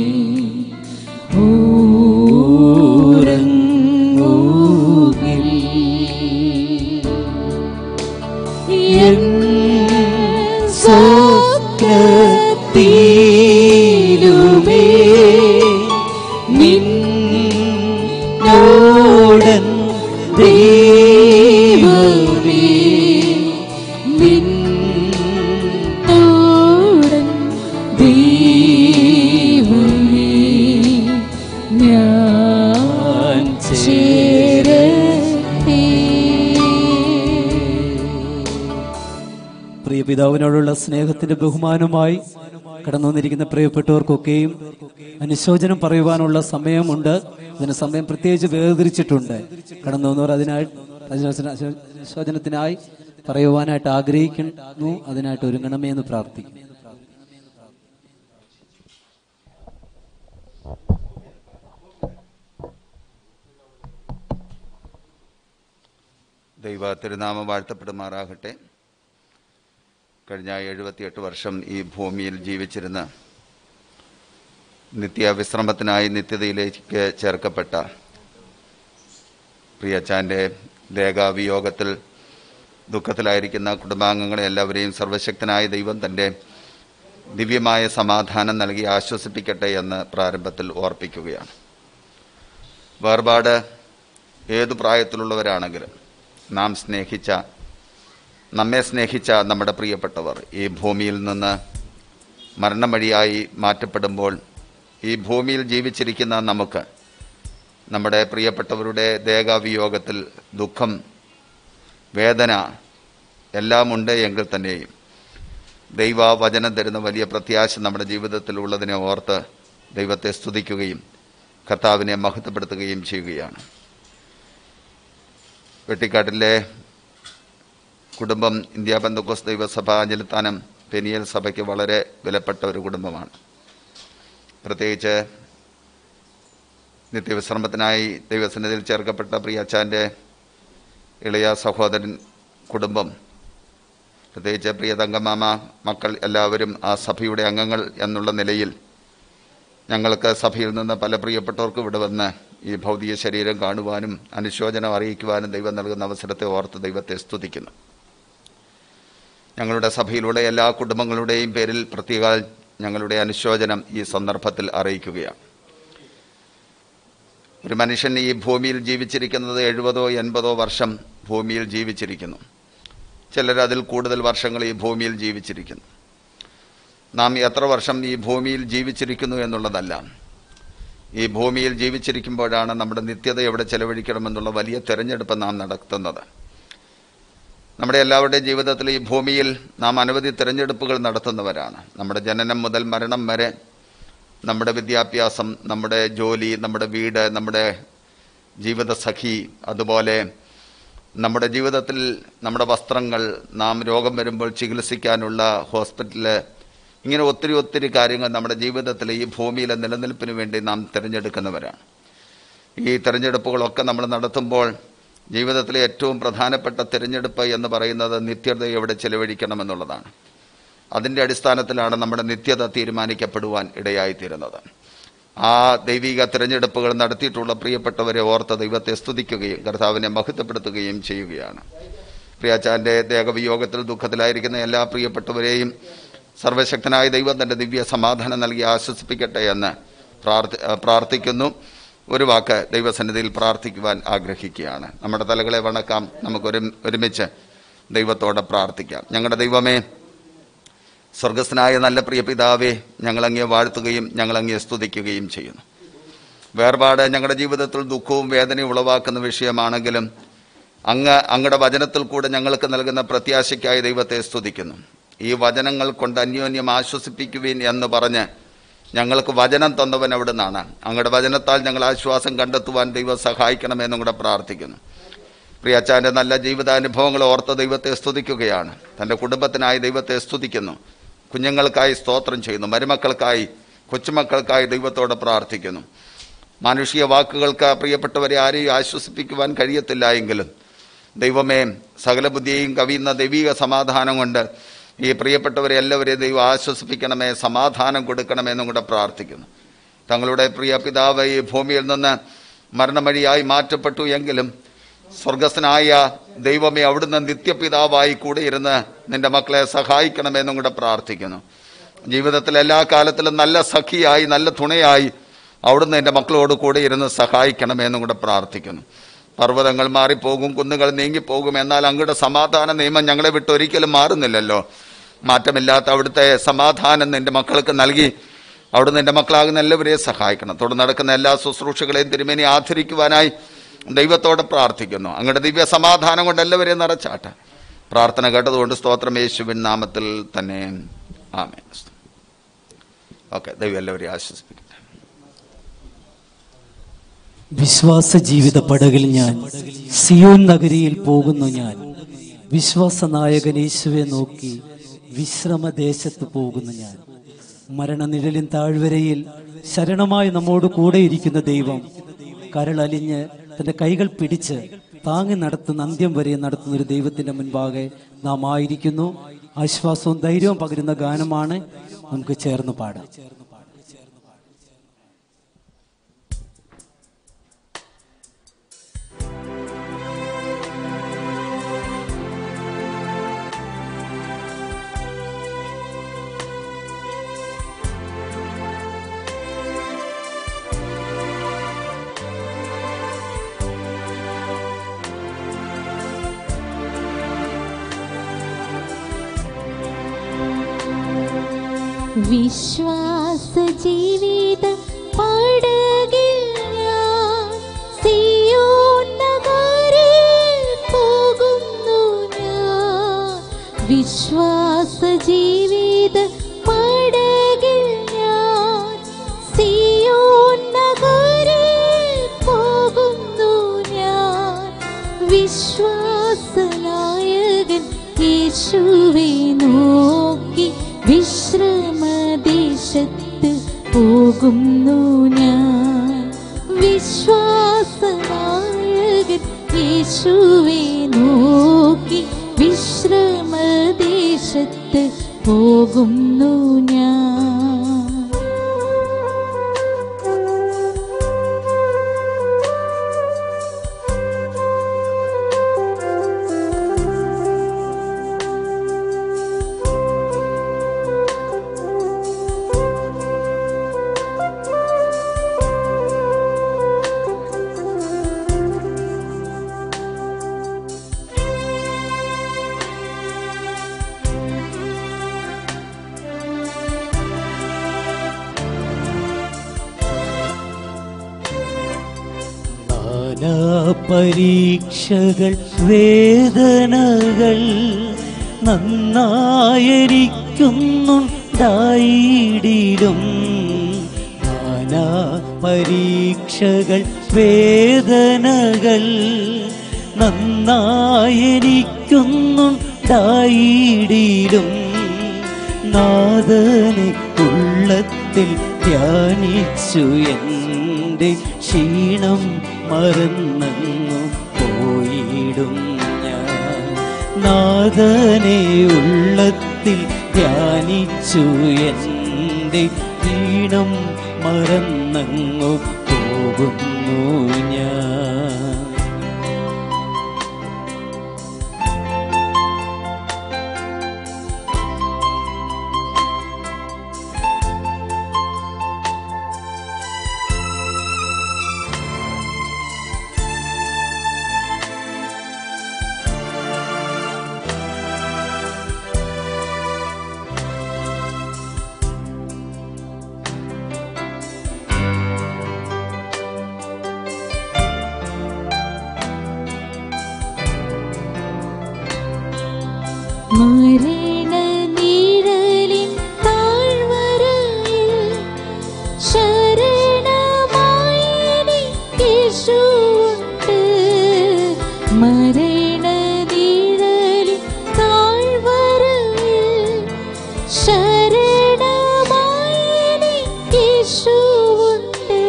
ഊരങ്ങൂകിൽ N സ്വപ്നത്തിലുമേ നിന്നോടൻ ദൈവമേ നിന്നോടൻ ദൈവമേ ഞാൻ ചേരട്ടെ പ്രിയ പിതാവിനോടുള്ള സ്നേഹത്തിന്റെ ബഹുമാനമായി കടന്നു വന്നിരിക്കുന്ന പ്രിയപ്പെട്ടവർക്കൊക്കെയും അനുശോചനം പറയുവാനുള്ള സമയമുണ്ട് അതിന് സമയം പ്രത്യേകിച്ച് വേർതിരിച്ചിട്ടുണ്ട് കടന്നു വന്നവർ അതിനായി അനുശോചന- അനുശോചനത്തിനായി പറയുവാനായിട്ട് ആഗ്രഹിക്കുന്നു അതിനായിട്ട് ഒരുങ്ങണമേ എന്ന് പ്രാർത്ഥിക്കും ദൈവ തിരുനാമം വാഴ്ത്തപ്പെടുമാറാകട്ടെ കഴിഞ്ഞ എഴുപത്തിയെട്ട് വർഷം ഈ ഭൂമിയിൽ ജീവിച്ചിരുന്ന നിത്യവിശ്രമത്തിനായി നിത്യതയിലേക്ക് ചേർക്കപ്പെട്ട പ്രിയച്ചാൻ്റെ ദേഹാവിയോഗത്തിൽ ദുഃഖത്തിലായിരിക്കുന്ന കുടുംബാംഗങ്ങളെ എല്ലാവരെയും സർവശക്തനായ ദൈവം തൻ്റെ ദിവ്യമായ സമാധാനം നൽകി ആശ്വസിപ്പിക്കട്ടെ എന്ന് പ്രാരംഭത്തിൽ ഓർപ്പിക്കുകയാണ് വേർപാട് ഏതു പ്രായത്തിലുള്ളവരാണെങ്കിലും നാം സ്നേഹിച്ച നമ്മെ സ്നേഹിച്ച നമ്മുടെ പ്രിയപ്പെട്ടവർ ഈ ഭൂമിയിൽ നിന്ന് മരണം വഴിയായി മാറ്റപ്പെടുമ്പോൾ ഈ ഭൂമിയിൽ ജീവിച്ചിരിക്കുന്ന നമുക്ക് നമ്മുടെ പ്രിയപ്പെട്ടവരുടെ ദേഹാവിയോഗത്തിൽ ദുഃഖം വേദന എല്ലാം ഉണ്ട് എങ്കിൽ തന്നെയും ദൈവ വചനം തരുന്ന വലിയ പ്രത്യാശ നമ്മുടെ ജീവിതത്തിൽ ഉള്ളതിനെ ഓർത്ത് ദൈവത്തെ സ്തുതിക്കുകയും കർത്താവിനെ മഹത്വപ്പെടുത്തുകയും ചെയ്യുകയാണ് വെട്ടിക്കാട്ടിലെ കുടുംബം ഇന്ത്യ ബന്ധുക്കോസ് ദൈവസഭ അഞ്ചലിത്താനം പെനിയൽ സഭയ്ക്ക് വളരെ വിലപ്പെട്ട ഒരു കുടുംബമാണ് പ്രത്യേകിച്ച് നിത്യവിശ്രമത്തിനായി ദൈവസന്നിധിയിൽ ചേർക്കപ്പെട്ട പ്രിയ അച്ചാൻ്റെ ഇളയ സഹോദരൻ കുടുംബം പ്രത്യേകിച്ച് പ്രിയ തങ്കമാമ മക്കൾ എല്ലാവരും ആ സഭയുടെ അംഗങ്ങൾ എന്നുള്ള നിലയിൽ ഞങ്ങൾക്ക് സഭയിൽ നിന്ന് പല പ്രിയപ്പെട്ടവർക്കും ഇവിടെ വന്ന് ഈ ഭൗതിക ശരീരം കാണുവാനും അനുശോചനം അറിയിക്കുവാനും ദൈവം നൽകുന്ന അവസരത്തെ ഓർത്ത് ദൈവത്തെ സ്തുതിക്കുന്നു ഞങ്ങളുടെ സഭയിലുള്ള എല്ലാ കുടുംബങ്ങളുടെയും പേരിൽ പ്രത്യേക ഞങ്ങളുടെ അനുശോചനം ഈ സന്ദർഭത്തിൽ അറിയിക്കുകയാണ് ഒരു മനുഷ്യൻ ഈ ഭൂമിയിൽ ജീവിച്ചിരിക്കുന്നത് എഴുപതോ എൺപതോ വർഷം ഭൂമിയിൽ ജീവിച്ചിരിക്കുന്നു ചിലർ അതിൽ കൂടുതൽ വർഷങ്ങൾ ഈ ഭൂമിയിൽ ജീവിച്ചിരിക്കുന്നു നാം എത്ര വർഷം ഈ ഭൂമിയിൽ ജീവിച്ചിരിക്കുന്നു എന്നുള്ളതല്ല ഈ ഭൂമിയിൽ ജീവിച്ചിരിക്കുമ്പോഴാണ് നമ്മുടെ നിത്യത എവിടെ ചെലവഴിക്കണമെന്നുള്ള വലിയ തെരഞ്ഞെടുപ്പ് നാം നടത്തുന്നത് നമ്മുടെ എല്ലാവരുടെയും ജീവിതത്തിൽ ഈ ഭൂമിയിൽ നാം അനവധി തിരഞ്ഞെടുപ്പുകൾ നടത്തുന്നവരാണ് നമ്മുടെ ജനനം മുതൽ മരണം വരെ നമ്മുടെ വിദ്യാഭ്യാസം നമ്മുടെ ജോലി നമ്മുടെ വീട് നമ്മുടെ ജീവിതസഖി അതുപോലെ നമ്മുടെ ജീവിതത്തിൽ നമ്മുടെ വസ്ത്രങ്ങൾ നാം രോഗം വരുമ്പോൾ ചികിത്സിക്കാനുള്ള ഹോസ്പിറ്റല് ഇങ്ങനെ ഒത്തിരി ഒത്തിരി കാര്യങ്ങൾ നമ്മുടെ ജീവിതത്തിൽ ഈ ഭൂമിയിലെ നിലനിൽപ്പിന് വേണ്ടി നാം തിരഞ്ഞെടുക്കുന്നവരാണ് ഈ തിരഞ്ഞെടുപ്പുകളൊക്കെ നമ്മൾ നടത്തുമ്പോൾ ജീവിതത്തിലെ ഏറ്റവും പ്രധാനപ്പെട്ട തിരഞ്ഞെടുപ്പ് എന്ന് പറയുന്നത് നിത്യത എവിടെ ചെലവഴിക്കണമെന്നുള്ളതാണ് അതിൻ്റെ അടിസ്ഥാനത്തിലാണ് നമ്മുടെ നിത്യത തീരുമാനിക്കപ്പെടുവാൻ ഇടയായിത്തീരുന്നത് ആ ദൈവിക തിരഞ്ഞെടുപ്പുകൾ നടത്തിയിട്ടുള്ള പ്രിയപ്പെട്ടവരെ ഓർത്ത് ദൈവത്തെ സ്തുതിക്കുകയും കർത്താവിനെ മഹത്വപ്പെടുത്തുകയും ചെയ്യുകയാണ് പ്രിയാച്ചാൻ്റെ ദേഹവിയോഗത്തിൽ ദുഃഖത്തിലായിരിക്കുന്ന എല്ലാ പ്രിയപ്പെട്ടവരെയും സർവശക്തനായ ദൈവം തൻ്റെ ദിവ്യ സമാധാനം നൽകി ആശ്വസിപ്പിക്കട്ടെ എന്ന് പ്രാർത്ഥി പ്രാർത്ഥിക്കുന്നു ഒരു വാക്ക് ദൈവസന്നിധിയിൽ പ്രാർത്ഥിക്കുവാൻ ആഗ്രഹിക്കുകയാണ് നമ്മുടെ തലകളെ വണക്കാം നമുക്ക് ഒരു ഒരുമിച്ച് ദൈവത്തോടെ പ്രാർത്ഥിക്കാം ഞങ്ങളുടെ ദൈവമേ സ്വർഗസ്നായ നല്ല പ്രിയ പിതാവേ ഞങ്ങളങ്ങേ വാഴ്ത്തുകയും ഞങ്ങളങ്ങേ സ്തുതിക്കുകയും ചെയ്യുന്നു വേർപാട് ഞങ്ങളുടെ ജീവിതത്തിൽ ദുഃഖവും വേദനയും ഉളവാക്കുന്ന വിഷയമാണെങ്കിലും അങ്ങ് അങ്ങയുടെ വചനത്തിൽ കൂടെ ഞങ്ങൾക്ക് നൽകുന്ന പ്രത്യാശയ്ക്കായി ദൈവത്തെ സ്തുതിക്കുന്നു ഈ വചനങ്ങൾ കൊണ്ട് അന്യോന്യം ആശ്വസിപ്പിക്കുവിൻ എന്ന് പറഞ്ഞ് ഞങ്ങൾക്ക് വചനം തന്നവൻ അവിടെ നിന്നാണ് അങ്ങയുടെ വചനത്താൽ ഞങ്ങൾ ആശ്വാസം കണ്ടെത്തുവാൻ ദൈവം സഹായിക്കണമെന്നും കൂടെ പ്രാർത്ഥിക്കുന്നു പ്രിയാച്ചാൻ്റെ നല്ല ജീവിതാനുഭവങ്ങൾ ഓർത്ത ദൈവത്തെ സ്തുതിക്കുകയാണ് തൻ്റെ കുടുംബത്തിനായി ദൈവത്തെ സ്തുതിക്കുന്നു കുഞ്ഞുങ്ങൾക്കായി സ്തോത്രം ചെയ്യുന്നു മരുമക്കൾക്കായി കൊച്ചുമക്കൾക്കായി ദൈവത്തോട് പ്രാർത്ഥിക്കുന്നു മാനുഷിക വാക്കുകൾക്ക് പ്രിയപ്പെട്ടവരെ ആരെയും ആശ്വസിപ്പിക്കുവാൻ കഴിയത്തില്ല എങ്കിലും ദൈവമേ സകല ബുദ്ധിയെയും കവിയുന്ന ദൈവിക സമാധാനം കൊണ്ട് ഈ പ്രിയപ്പെട്ടവരെ എല്ലാവരെയും ദൈവം ആശ്വസിപ്പിക്കണമേ സമാധാനം കൊടുക്കണമെന്നും കൂടെ പ്രാർത്ഥിക്കുന്നു തങ്ങളുടെ പ്രിയ പിതാവ് ഈ ഭൂമിയിൽ നിന്ന് മരണമഴിയായി മാറ്റപ്പെട്ടു എങ്കിലും സ്വർഗസ്ഥനായ ദൈവമേ അവിടുന്ന് നിത്യപിതാവായി കൂടെ ഇരുന്ന് നിന്റെ മക്കളെ സഹായിക്കണമെന്നും കൂടെ പ്രാർത്ഥിക്കുന്നു ജീവിതത്തിൽ എല്ലാ കാലത്തിലും നല്ല സഖിയായി നല്ല തുണയായി അവിടുന്ന് എൻ്റെ മക്കളോട് കൂടെ ഇരുന്ന് സഹായിക്കണമെന്നും കൂടെ പ്രാർത്ഥിക്കുന്നു പർവ്വതങ്ങൾ മാറിപ്പോകും കുന്നുകൾ നീങ്ങിപ്പോകും എന്നാൽ അങ്ങയുടെ സമാധാന നിയമം ഞങ്ങളെ വിട്ട് ഒരിക്കലും മാറുന്നില്ലല്ലോ മാറ്റമില്ലാത്ത അവിടുത്തെ സമാധാനം നിന്റെ മക്കൾക്ക് നൽകി അവിടുന്ന് എൻ്റെ മക്കളാകുന്ന എല്ലാവരെയും സഹായിക്കണം തുടർന്ന് നടക്കുന്ന എല്ലാ ശുശ്രൂഷകളെയും തിരുമേനി ആദരിക്കുവാനായി ദൈവത്തോടെ പ്രാർത്ഥിക്കുന്നു അങ്ങയുടെ ദിവ്യ സമാധാനം കൊണ്ട് എല്ലാവരെയും നിറച്ചാട്ടെ പ്രാർത്ഥന കേട്ടതുകൊണ്ട് സ്തോത്രം യേശുവിൻ നാമത്തിൽ തന്നെ ആമേ ഓക്കെ ദൈവം എല്ലാവരെയും ആശ്വസിപ്പിക്കട്ടെ വിശ്വാസ ജീവിത പടകിൽ ഞാൻ സിയോൻ നഗരിയിൽ പോകുന്നു ഞാൻ വിശ്വാസ നായകൻ യേശുവെ നോക്കി വിശ്രമദേശത്ത് പോകുന്നു ഞാൻ മരണനിഴലിൻ താഴ്വരയിൽ ശരണമായി നമ്മോട് കൂടെയിരിക്കുന്ന ദൈവം കരളലിഞ്ഞ് തന്റെ കൈകൾ പിടിച്ച് താങ്ങി നടത്തുന്ന അന്ത്യം വരെ നടത്തുന്ന ഒരു ദൈവത്തിന്റെ മുൻപാകെ നാം ആയിരിക്കുന്നു ആശ്വാസവും ധൈര്യവും പകരുന്ന ഗാനമാണ് നമുക്ക് ചേർന്ന് പാടാം വിശ്വാസ ജീവിത പടകിൽ ഞാൻ സിയോൻ നഗരിൽ പോകുന്നു ഞാൻ വിശ്വാസ ജീവിത പടകിൽ ഞാൻ സിയോൻ നഗരിൽ പോകുന്നു ഞാൻ വിശ്വാസനായകൻ യേശുവെ നോക്കി വിശ്രമദേശത്ത് പോകുന്നു ഞാൻ വിശ്വാസനായകൻ യേശുവെ നോക്കി വിശ്രമദേശത്ത് പോകുന്നു ഞാൻ നാനാ പരീക്ഷകൾ വേദനകൾ നന്നായിരിക്കുന്നുണ്ടായിടിലും നാനാ പരീക്ഷകൾ വേദനകൾ നന്നായിരിക്കുന്നുണ്ടായിടിലും നാദനെ ഉള്ളത്തിൽ ധ്യാനിച്ചു എൻ്റെ ക്ഷീണം മറന്നങ്ങു പോയിടും ഞാൻ നാദനെ ഉള്ളത്തിൽ ധ്യാനിച്ചു എൻ്റെ ക്ഷീണം മറന്നങ്ങു പോകുന്നു ഞാൻ മരണനിഴലിൻ താഴ്വരയിൽ ശരണമായി എനിക്കേശുവുണ്ട്. മരണനിഴലിൻ താഴ്വരയിൽ ശരണമായി എനിക്കേശുവുണ്ട്.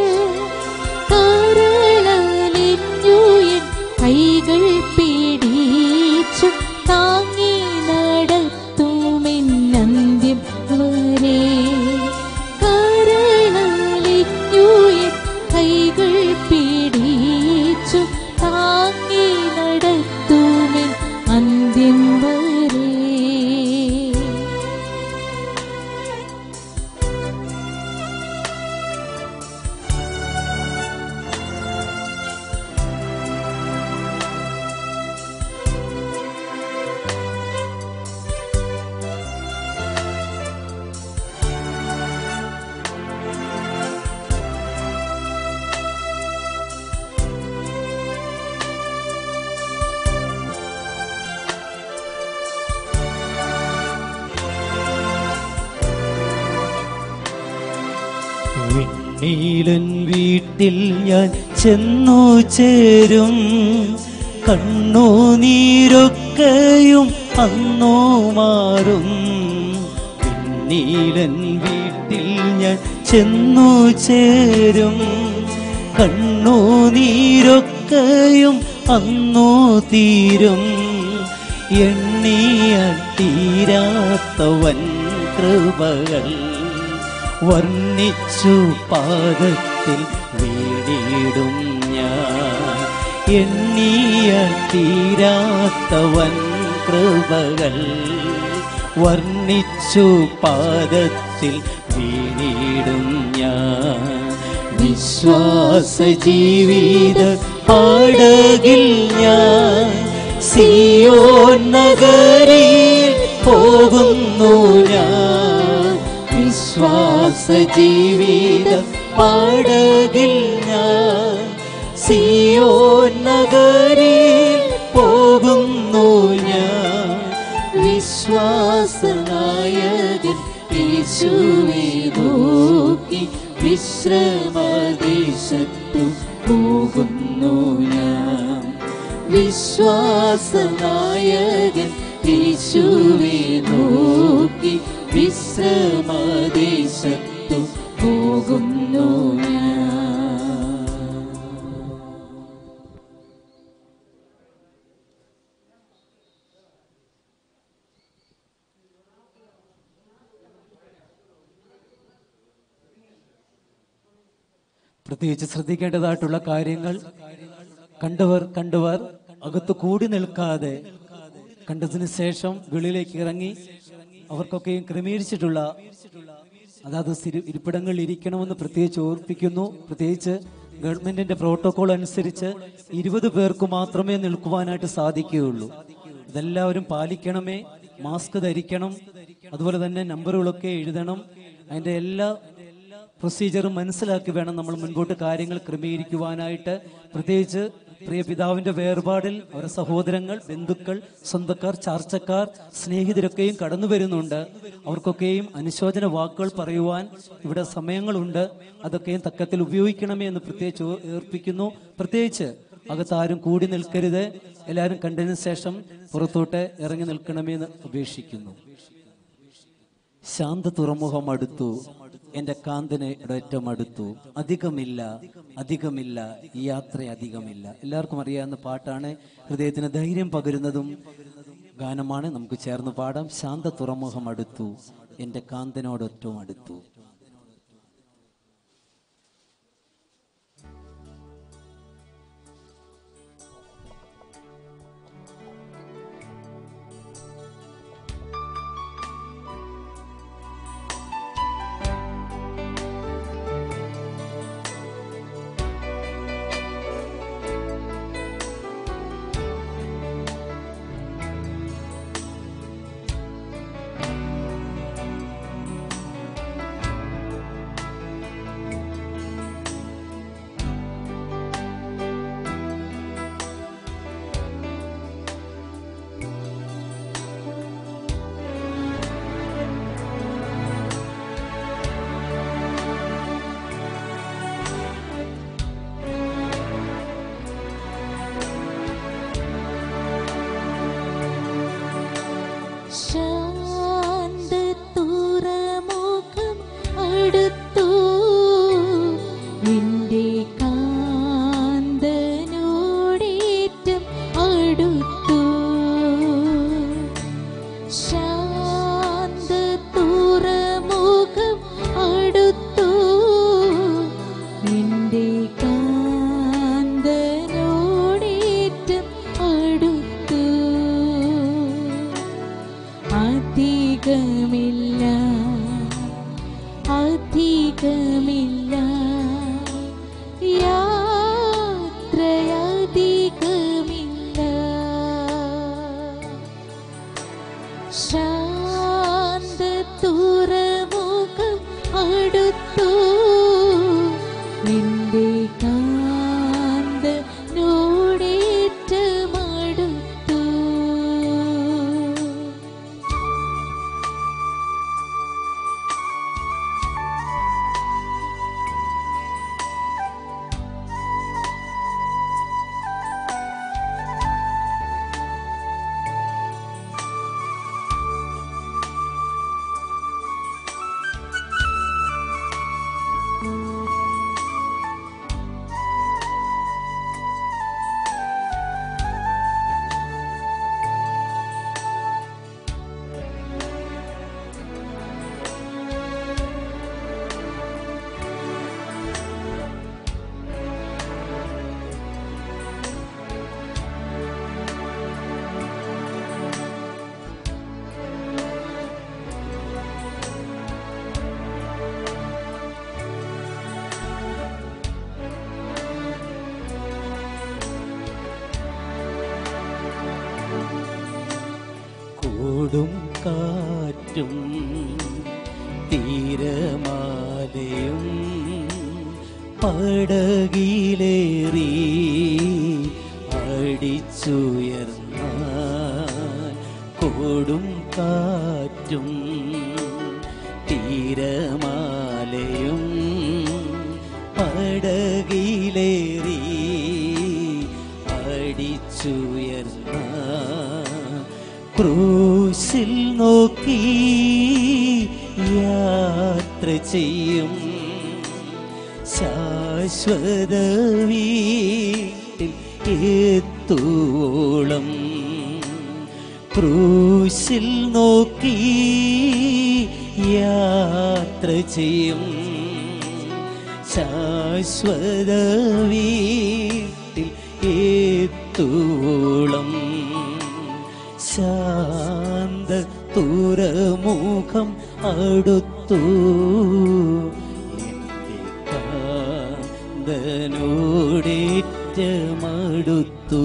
കരളലിഞ്ഞു എൻ കൈകൾ പിടിച്ചു താങ്ങി നടത്തുമെന്നന്ത്യം വരെ കരളലിഞ്ഞു എൻ കൈകൾ പിടിച്ചു താങ്ങി നടത്തുമെൻ അന്ത്യം വരെ വിണ്ണീലൻ വീട്ടിൽ ഞാൻ ചെന്നു ചേരും കണ്ണു നീരൊക്കെയും അന്നോ മാറും വിണ്ണീലൻ വീട്ടിൽ ഞാൻ ചെന്നു ചേരും കണ്ണു നീരൊക്കെയും അന്നോ തീരും എണ്ണിയ തീരാത്തവൻ കൃപകൾ വർണ്ണിച്ചു പാദത്തിൽ വീണിടും ഞാൻ എണ്ണിയ തീരാത്തവൻ കൃപകൾ വർണ്ണിച്ചു പാദത്തിൽ വീണിടും ഞാൻ വിശ്വാസ ജീവിത പാടകിൽ ഞാൻ സിയോൻ നഗരിയിൽ പോകുന്നു ഞാൻ വിശ്വാസ ജീവിത പാടകിൽ ഞാൻ സിയോൻ നഗരിയിൽ പോകുന്നു ഞാൻ വിശ്വാസനായകൻ യേശുവെ നോക്കി വിശ്രമദേശത്തു പോകുന്നു ഞാൻ വിശ്വാസനായകൻ യേശുവെ നോക്കി വിശ്രമദേശത്തു പോകുന്നു ഞാൻ പ്രത്യേകിച്ച് ശ്രദ്ധിക്കേണ്ടതായിട്ടുള്ള കാര്യങ്ങൾ കണ്ടവർ കണ്ടവർ അകത്ത് കൂടി നിൽക്കാതെ കണ്ടതിന് ശേഷം വെളിയിലേക്ക് ഇറങ്ങി അവർക്കൊക്കെയും ക്രമീകരിച്ചിട്ടുള്ള അതാത് സ്ഥിര- ഇരിപ്പിടങ്ങളിൽ ഇരിക്കണമെന്ന് പ്രത്യേകിച്ച് ഓർപ്പിക്കുന്നു പ്രത്യേകിച്ച് ഗവൺമെന്റിന്റെ പ്രോട്ടോകോൾ അനുസരിച്ച് ഇരുപത് പേർക്ക് മാത്രമേ നിൽക്കുവാനായിട്ട് സാധിക്കുകയുള്ളൂ ഇതെല്ലാവരും പാലിക്കണമേ മാസ്ക് ധരിക്കണം അതുപോലെ തന്നെ നമ്പറുകളൊക്കെ എഴുതണം അതിന്റെ എല്ലാ പ്രൊസീജിയർ മനസ്സിലാക്കി വേണം നമ്മൾ മുൻപോട്ട് കാര്യങ്ങൾ ക്രമീകരിക്കുവാനായിട്ട് പ്രത്യേകിച്ച് പ്രിയ പിതാവിന്റെ വേർപാടിൽ അവരുടെ സഹോദരങ്ങൾ ബന്ധുക്കൾ സ്വന്തക്കാർ ചാർച്ചക്കാർ സ്നേഹിതരൊക്കെയും കടന്നു വരുന്നുണ്ട് അവർക്കൊക്കെയും അനുശോചന വാക്കുകൾ പറയുവാൻ ഇവിടെ സമയങ്ങളുണ്ട് അതൊക്കെയും തക്കത്തിൽ ഉപയോഗിക്കണമേ എന്ന് പ്രത്യേകിച്ച് ഏർപ്പിക്കുന്നു പ്രത്യേകിച്ച് അകത്താരും കൂടി നിൽക്കരുത് എല്ലാവരും കണ്ടതിന് ശേഷം പുറത്തോട്ട് ഇറങ്ങി നിൽക്കണമേ എന്ന് അപേക്ഷിക്കുന്നു ശാന്ത തുറമുഖം അടുത്തു എന്റെ കാന്തന് ഇടഏറ്റവും അടുത്തു അധികമില്ല അധികമില്ല ഈ യാത്ര അധികമില്ല എല്ലാവർക്കും അറിയാവുന്ന പാട്ടാണ് ഹൃദയത്തിന് ധൈര്യം പകരുന്നതും ഗാനമാണ് നമുക്ക് ചേർന്ന് പാടാം ശാന്ത തുറമുഖം അടുത്തു എന്റെ കാന്തനോടൊറ്റവും അടുത്തു ശാന്ത തുറമുഖം അടുത്തു നിന്റെ കാന്തനോടേറ്റം അടുത്തു ശാന്ത തുറമുഖം അടുത്തു നിന്റെ കാന്തനോടേറ്റം അടുത്തു അധികമില്ല അധികമില്ല യാത്രയധികമില്ല ശാന്ത തുറമുഖം അടുത്തു നിന്റെ കാന്ത നോടേറ്റമടുത്തു കൂടും കാറ്റും തീരമാലയും പടകിലേറി അടിച്ചുയർന്ന കൊടും കാറ്റും തീരമാലയും പടകിലേറി അടിച്ചുയർന്ന ക്രൂശിൽ നോക്കി യാത്ര ചെയ്യും ശാശ്വത വീട്ടിൽ എത്തോളം ക്രൂശിൽ നോക്കി യാത്ര ചെയ്യും ശാശ്വത വീട്ടിൽ എത്തോളം ശാന്ത തുറമുഖം അടുത്തു എന്റെ കാന്തനോടേറ്റമടുത്തു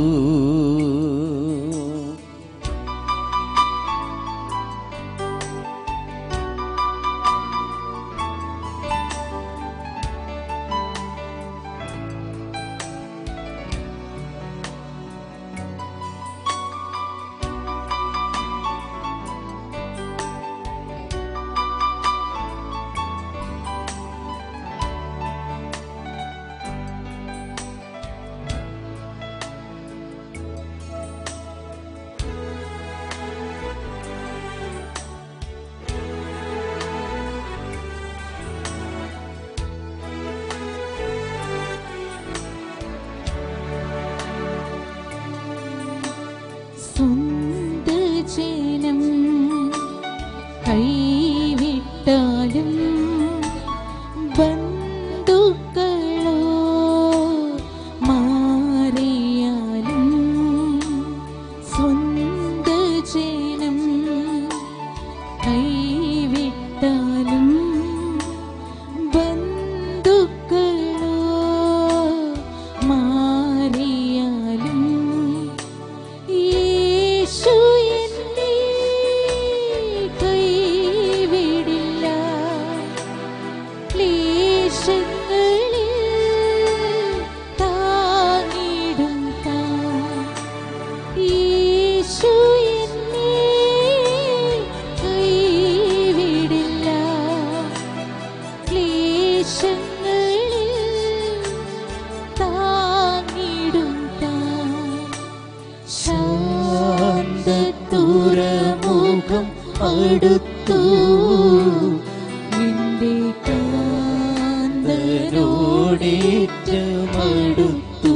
അടുത്തു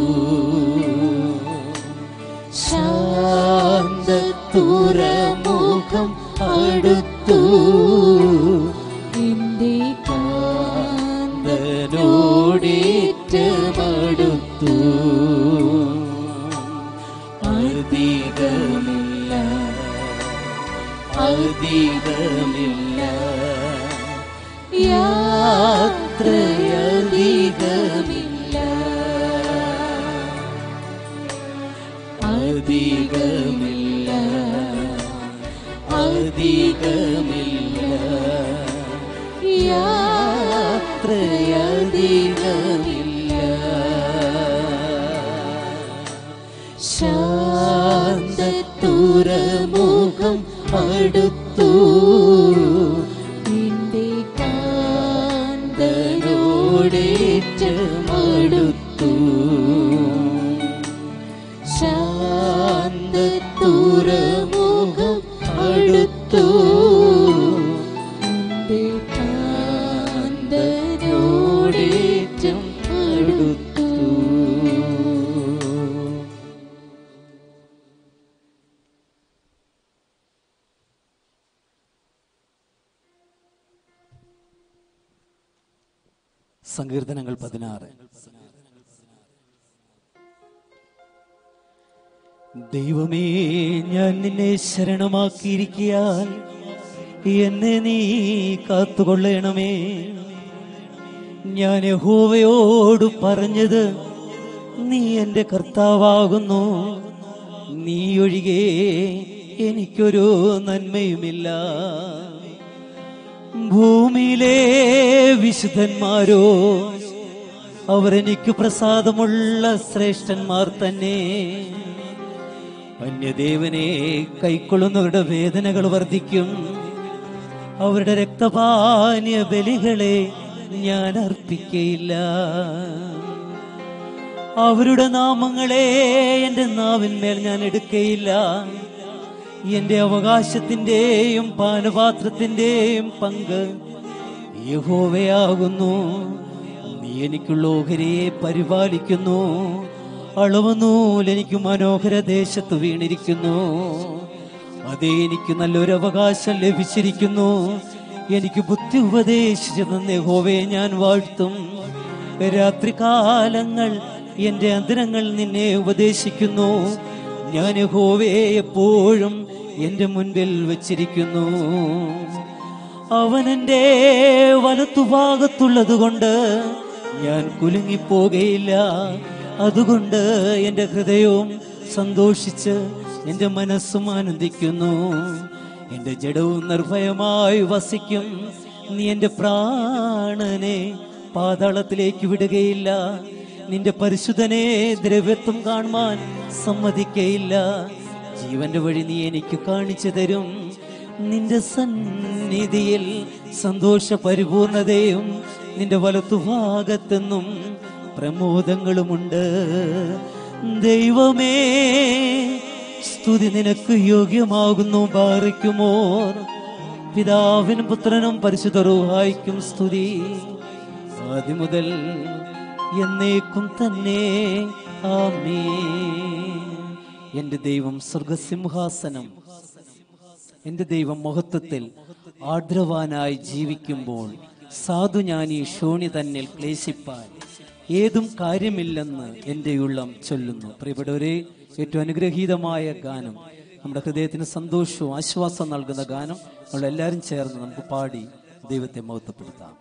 ശാന്തതുറമുഖം അടുത്തു എന്റെ കാന്തനോടേറ്റമടുത്തു അധികമില്ല അധികമില്ല യാത്രയധികമില്ല അധികമില്ല അധികമില്ല യാത്രയധികമില്ല ശാന്തതുറമുഖം അടുത്തു നിന്റെ കാന്തനോടേറ്റമടുത്തു ശാന്തതുറമുഖം അടുത്തു നിന്റെ കാന്തനോടേറ്റം അടുത്തു സങ്കീർത്തനങ്ങൾ പതിനാറ് ദൈവമേ ഞാൻ നിന്നെ ശരണമാക്കിയിരിക്കിയാൽ എന്നെ നീ കാത്തുകൊള്ളണമേ ഞാൻ യഹോവയോട് പറഞ്ഞത് നീ എൻ്റെ കർത്താവാകുന്നു നീ ഒഴികെ എനിക്കൊരു നന്മയുമില്ല ഭൂമിയിലെ വിശുദ്ധന്മാരോ അവർ എനിക്ക് പ്രസാദമുള്ള ശ്രേഷ്ഠന്മാർ തന്നെ അന്യദേവനെ കൈക്കൊള്ളുന്നവരുടെ വേദനകൾ വർദ്ധിക്കും അവരുടെ രക്തപാനീയ ബലികളെ ഞാൻ അർപ്പിക്കയില്ല അവരുടെ നാമങ്ങളെ എൻ്റെ നാവിന്മേൽ ഞാൻ എടുക്കയില്ല എന്റെ അവകാശത്തിന്റെയും പാനപാത്രത്തിന്റെയും പങ്ക് യഹോവയാകുന്നു നീ എനിക്കുള്ള ഓഹരിയെ പരിപാലിക്കുന്നു അളവുനൂൽ എനിക്ക് മനോഹര ദേശത്ത് വീണിരിക്കുന്നു അതേ എനിക്ക് നല്ലൊരു അവകാശം ലഭിച്ചിരിക്കുന്നു എനിക്ക് ബുദ്ധി ഉപദേശിച്ചു തന്ന യഹോവയെ ഞാൻ വാഴ്ത്തും രാത്രികാലങ്ങൾ എന്റെ അന്തരങ്ങൾ നിന്നെ ഉപദേശിക്കുന്നു ഞാൻ യഹോവയെ എപ്പോഴും എന്റെ മുൻപിൽ വച്ചിരിക്കുന്നു അവൻ എൻ്റെ വലത്തുഭാഗത്തുള്ളത് കൊണ്ട് ഞാൻ കുലുങ്ങിപ്പോകയില്ല അതുകൊണ്ട് എൻ്റെ ഹൃദയവും സന്തോഷിച്ച് എൻ്റെ മനസ്സും ആനന്ദിക്കുന്നു എൻ്റെ ജഡവും നിർഭയമായി വസിക്കും നീ എൻ്റെ പ്രാണനെ പാതാളത്തിലേക്ക് വിടുകയില്ല നിന്റെ പരിശുദ്ധനെ ദ്രവ്യത്വം കാണുവാൻ സമ്മതിക്കയില്ല ജീവന്റെ വഴി നീ എനിക്ക് കാണിച്ചു തരും നിന്റെ സന്നിധിയിൽ സന്തോഷ പരിപൂർണതയും നിന്റെ വലത്തുഭാഗത്തെന്നും പ്രമോദങ്ങളുമുണ്ട് ദൈവമേ സ്തുതി നിനക്ക് യോഗ്യമാകുന്നു ബാറിക്കുമോർ പിതാവിനും പുത്രനും പരിശുദ്ധ റൂഹായിക്കും സ്തുതി ആദ്യം മുതൽ എന്നേക്കും തന്നെ ആമേ എന്റെ ദൈവം സ്വർഗസിംഹാസനം എന്റെ ദൈവം മഹത്വത്തിൽ ആർദ്രവാനായി ജീവിക്കുമ്പോൾ സാധു ഞാൻ ഈ ശോണി തന്നിൽ ക്ലേശിപ്പാൻ ഏതും കാര്യമില്ലെന്ന് എൻ്റെ ഉള്ളം ചൊല്ലുന്നു പ്രിയപ്പെട്ടവരെ ഏറ്റവും അനുഗ്രഹീതമായ ഗാനം നമ്മുടെ ഹൃദയത്തിന് സന്തോഷവും ആശ്വാസം നൽകുന്ന ഗാനം നമ്മളെല്ലാവരും ചേർന്ന് നമുക്ക് പാടി ദൈവത്തെ മഹത്വപ്പെടുത്താം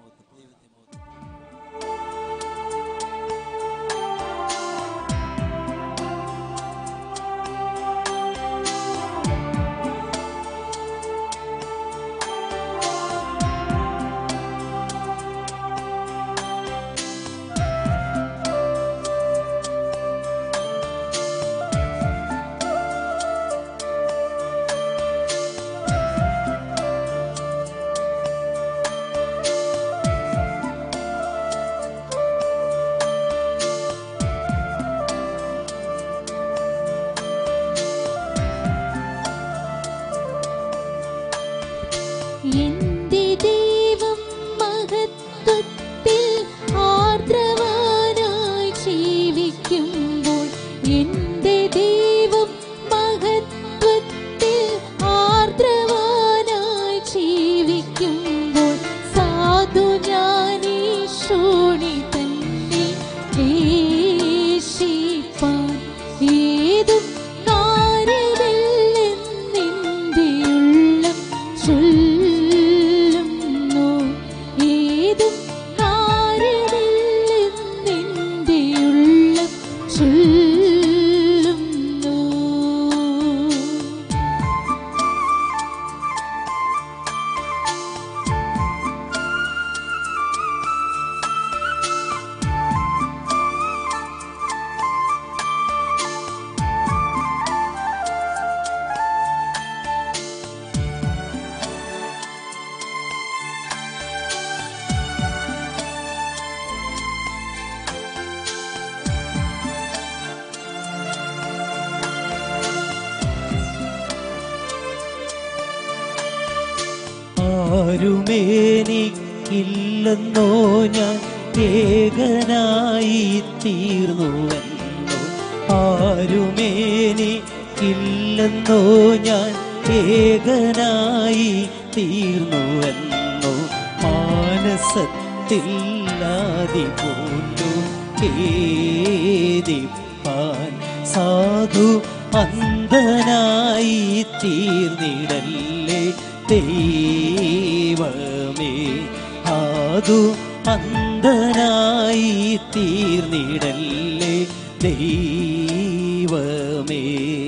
ജീവിക്കുമ്പോൾ എന്റെ ദൈവം മഹത്വത്തിൽ ആർദ്രവാനായി ജീവിക്കുമ്പോൾ സാധു ഞാനീശോണി തന്നെ ദേശിപ്പാൻ ഏതും കാര്യമില്ലെന്നെന്റെ ഉള്ളം ചൊല്ലുന്നു ഏതും കാര്യമില്ലെന്നെന്റെ ഉള്ളം ചൊല്ലുന്നു ആരുമേനിക്കില്ലെന്നോ ഞാൻ ഏകനായി തീർന്നുവെന്നോ ആരുമേനിക്കില്ലെന്നോ ഞാൻ ഏകനായി തീർന്നുവെന്നോ മാനസത്തില്ലാതി പോന്നു ഖേദിപ്പാൻ സാധു അന്ധനായി തീർന്നിടല്ലേ ദൈവമേ ആദു അന്ധനായി തീർന്നിടല്ലേ ദൈവമേ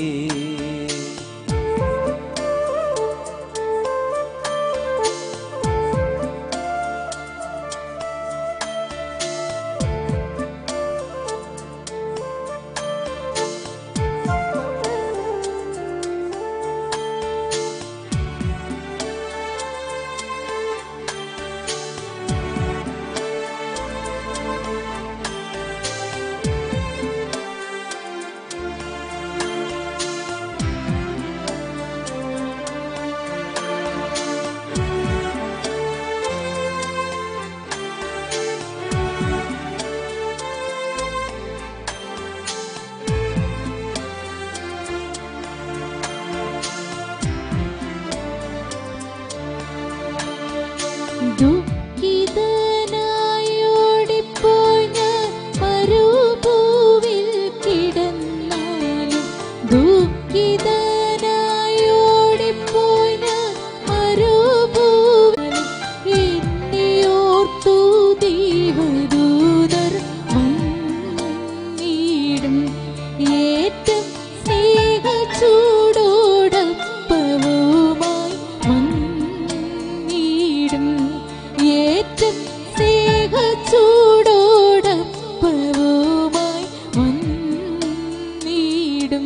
ദുഃഖിതനായോടിപ്പോയി ഞാൻ മരുഭൂവിൽ കിടന്നാലും ദുഃഖിതനായോടിപ്പോയി ഞാൻ മരുഭൂവിൽ എന്നെയോർത്തു ദൈവദൂതർ വന്നിടും ഏറ്റം സ്നേഹചൂടോടപ്പവുമായി വന്നിടും ഏറ്റം സ്നേഹചൂടോടപ്പവുമായി വന്നിടും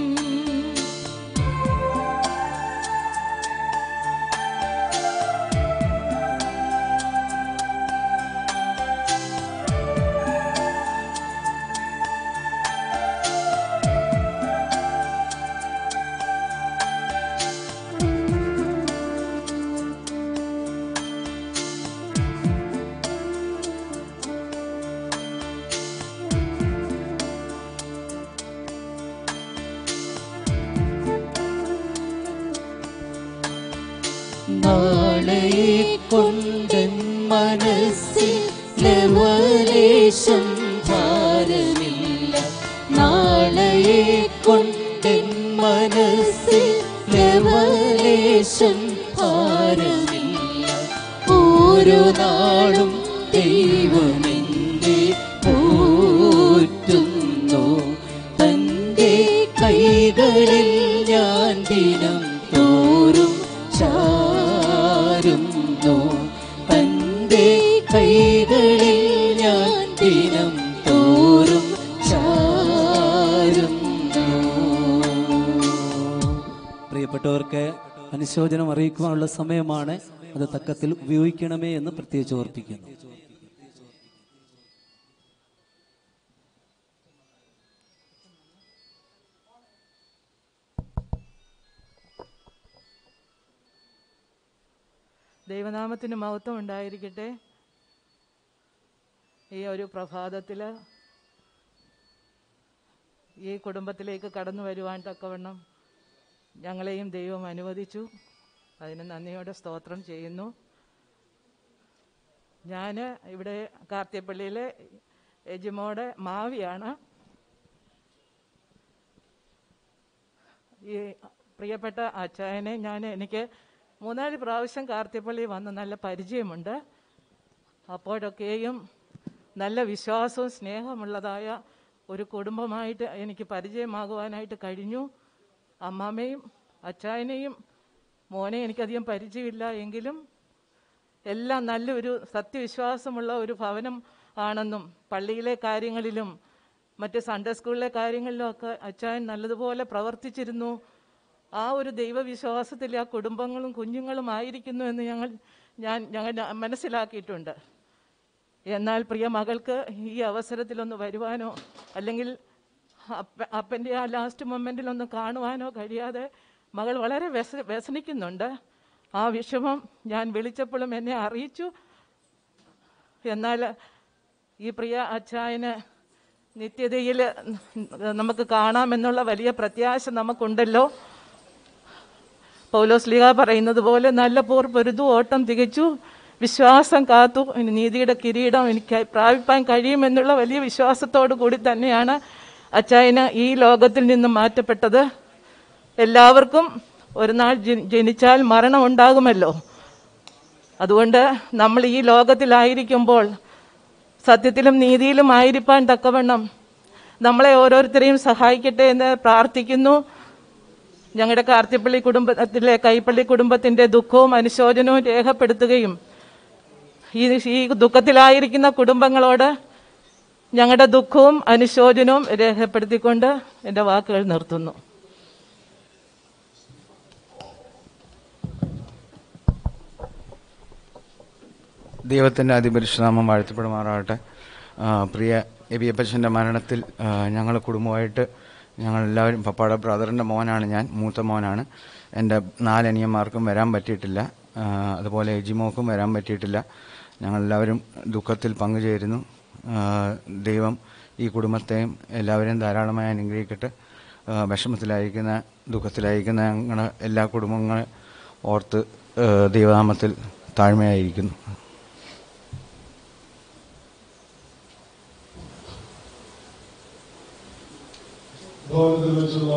നാളെ കൊണ്ടൻ മനസ്സിൽ ലവലേശം ഭാരമില്ല നാളെ കൊണ്ടൻ മനസ്സിൽ ലവലേശം ഭാരമില്ല ഓരോ നാളും ദൈവമെന്നെ പോറ്റുന്നു തൻ്റെ കൈകളിൽ ഞാൻ ദിനം തോറും ചാരുന്നു തൻ്റെ കൈകളിൽ ഞാൻ ദിനം തോറും ചാരുന്നു പ്രിയപ്പെട്ടവർക്ക് അനുശോചനം അറിയിക്കുവാനുള്ള സമയമാണ് അത് തക്കത്തിൽ ഉപയോഗിക്കണമേ എന്ന് പ്രത്യേകിച്ച് ഓർപ്പിക്കുന്നു ദൈവനാമത്തിന് മഹത്വം ഉണ്ടായിരിക്കട്ടെ ഈ ഒരു പ്രഭാതത്തിൽ ഈ കുടുംബത്തിലേക്ക് കടന്നു വരുവാൻ തക്കവണ്ണം ഞങ്ങളെയും ദൈവം അനുവദിച്ചു അതിന് നന്ദിയോടെ സ്തോത്രം ചെയ്യുന്നു ഞാൻ ഇവിടെ കാർത്തിയപ്പള്ളിയിലെ എജിമോടെ മാവിയാണ് ഈ പ്രിയപ്പെട്ട അച്ചായനെ ഞാൻ എനിക്ക് മൂന്നാല് പ്രാവശ്യം കാർത്തിപ്പള്ളി വന്ന് നല്ല പരിചയമുണ്ട് അപ്പോഴൊക്കെയും നല്ല വിശ്വാസവും സ്നേഹമുള്ളതായ ഒരു കുടുംബമായിട്ട് എനിക്ക് പരിചയമാകുവാനായിട്ട് കഴിഞ്ഞു അമ്മാമ്മയും അച്ചായനെയും മോനെ എനിക്കധികം പരിചയമില്ല എങ്കിലും എല്ലാം നല്ലൊരു സത്യവിശ്വാസമുള്ള ഒരു ഭവനം ആണെന്നും പള്ളിയിലെ കാര്യങ്ങളിലും മറ്റ് സൺഡേ സ്കൂളിലെ കാര്യങ്ങളിലും ഒക്കെ അച്ചായൻ നല്ലതുപോലെ പ്രവർത്തിച്ചിരുന്നു ആ ഒരു ദൈവവിശ്വാസത്തിൽ ആ കുടുംബങ്ങളും കുഞ്ഞുങ്ങളും ആയിരിക്കുന്നു എന്ന് ഞങ്ങൾ ഞാൻ ഞങ്ങൾ മനസ്സിലാക്കിയിട്ടുണ്ട് എന്നാൽ പ്രിയ മകൾക്ക് ഈ അവസരത്തിലൊന്ന് വരുവാനോ അല്ലെങ്കിൽ അപ്പ അപ്പൻ്റെ ആ ലാസ്റ്റ് മൊമെൻറ്റിലൊന്ന് കാണുവാനോ കഴിയാതെ മകൾ വളരെ വ്യസ വ്യസനിക്കുന്നുണ്ട് ആ വിഷമം ഞാൻ വിളിച്ചപ്പോഴും എന്നെ അറിയിച്ചു എന്നാൽ ഈ പ്രിയ അച്ചായന് നിത്യതയിൽ നമുക്ക് കാണാമെന്നുള്ള വലിയ പ്രത്യാശ നമുക്കുണ്ടല്ലോ പൗലോസ് ലീഗ പറയുന്നത് പോലെ നല്ല പോർ പൊരുതു ഓട്ടം തികച്ചു വിശ്വാസം കാത്തു ഇനി നീതിയുടെ കിരീടം എനിക്ക് പ്രാപിപ്പാൻ കഴിയുമെന്നുള്ള വലിയ വിശ്വാസത്തോടു കൂടി തന്നെയാണ് അച്ചായന് ഈ ലോകത്തിൽ നിന്നും മാറ്റപ്പെട്ടത് എല്ലാവർക്കും ഒരു നാൾ ജനി- ജനിച്ചാൽ മരണം ഉണ്ടാകുമല്ലോ അതുകൊണ്ട് നമ്മൾ ഈ ലോകത്തിലായിരിക്കുമ്പോൾ സത്യത്തിലും നീതിയിലും ആയിരിക്കാൻ തക്കവണ്ണം നമ്മളെ ഓരോരുത്തരെയും സഹായിക്കട്ടെ എന്ന് പ്രാർത്ഥിക്കുന്നു ഞങ്ങളുടെ കാർത്തിപ്പള്ളി കുടുംബത്തിലെ കൈപ്പള്ളി കുടുംബത്തിന്റെ ദുഃഖവും അനുശോചനവും രേഖപ്പെടുത്തുകയും ഈ ഈ ദുഃഖത്തിലായിരിക്കുന്ന കുടുംബങ്ങളോട് ഞങ്ങളുടെ ദുഃഖവും അനുശോചനവും രേഖപ്പെടുത്തിക്കൊണ്ട് എൻ്റെ വാക്കുകൾ നിർത്തുന്നു ദൈവത്തിൻ്റെ അതിപരിശുനാമം വാഴ്ത്തപ്പെടുമാറാകട്ടെ ആ, പ്രിയ എബിയപ്പച്ചൻ്റെ മരണത്തിൽ ഞങ്ങൾ കുടുംബമായിട്ട് ഞങ്ങളെല്ലാവരും പപ്പാടെ ബ്രദറിൻ്റെ മോനാണ് ഞാൻ മൂത്ത മോനാണ് എൻ്റെ നാലനിയന്മാർക്കും വരാൻ പറ്റിയിട്ടില്ല ആ, അതുപോലെ എജിമോക്കും വരാൻ പറ്റിയിട്ടില്ല ഞങ്ങളെല്ലാവരും ദുഃഖത്തിൽ പങ്കുചേരുന്നു ആ, ദൈവം ഈ കുടുംബത്തെയും എല്ലാവരെയും ധാരാളമായി അനുഗ്രഹിക്കട്ടെ ആ, വിഷമത്തിലായിരിക്കുന്ന ദുഃഖത്തിലായിരിക്കുന്ന ഞങ്ങളുടെ എല്ലാ കുടുംബങ്ങളെ ഓർത്ത് ആ, ദൈവനാമത്തിൽ താഴ്മയായിരിക്കുന്നു ഭവനത്തിൽ വെച്ചുള്ള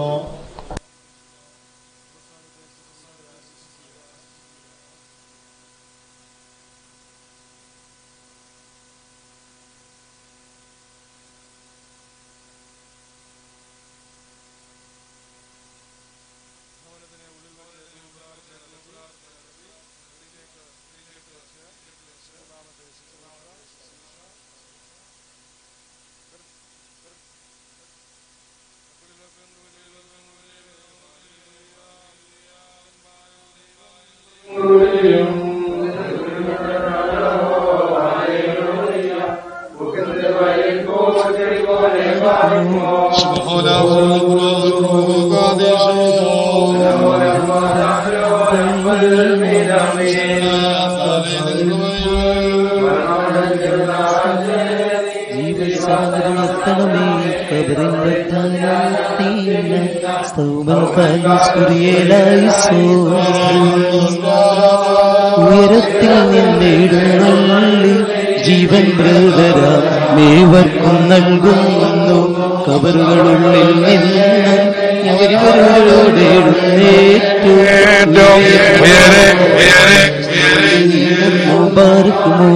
ജീവസാഗരമെത്തണമേ കബറിന്റെ തലത്തീന സ്തോമൻ ഫലസ്കുറിയേലായിസോ ഉയരത്തിൽ നിന്നിടുന്നള്ളി ജീവൻ ബ്രദര മേവർക്കും നൽകുന്നു കബറുകളുള്ളിൽ നിന്ന് ഞവരിവരോട് എഴുന്നേറ്റു മുബാറക്കുമോ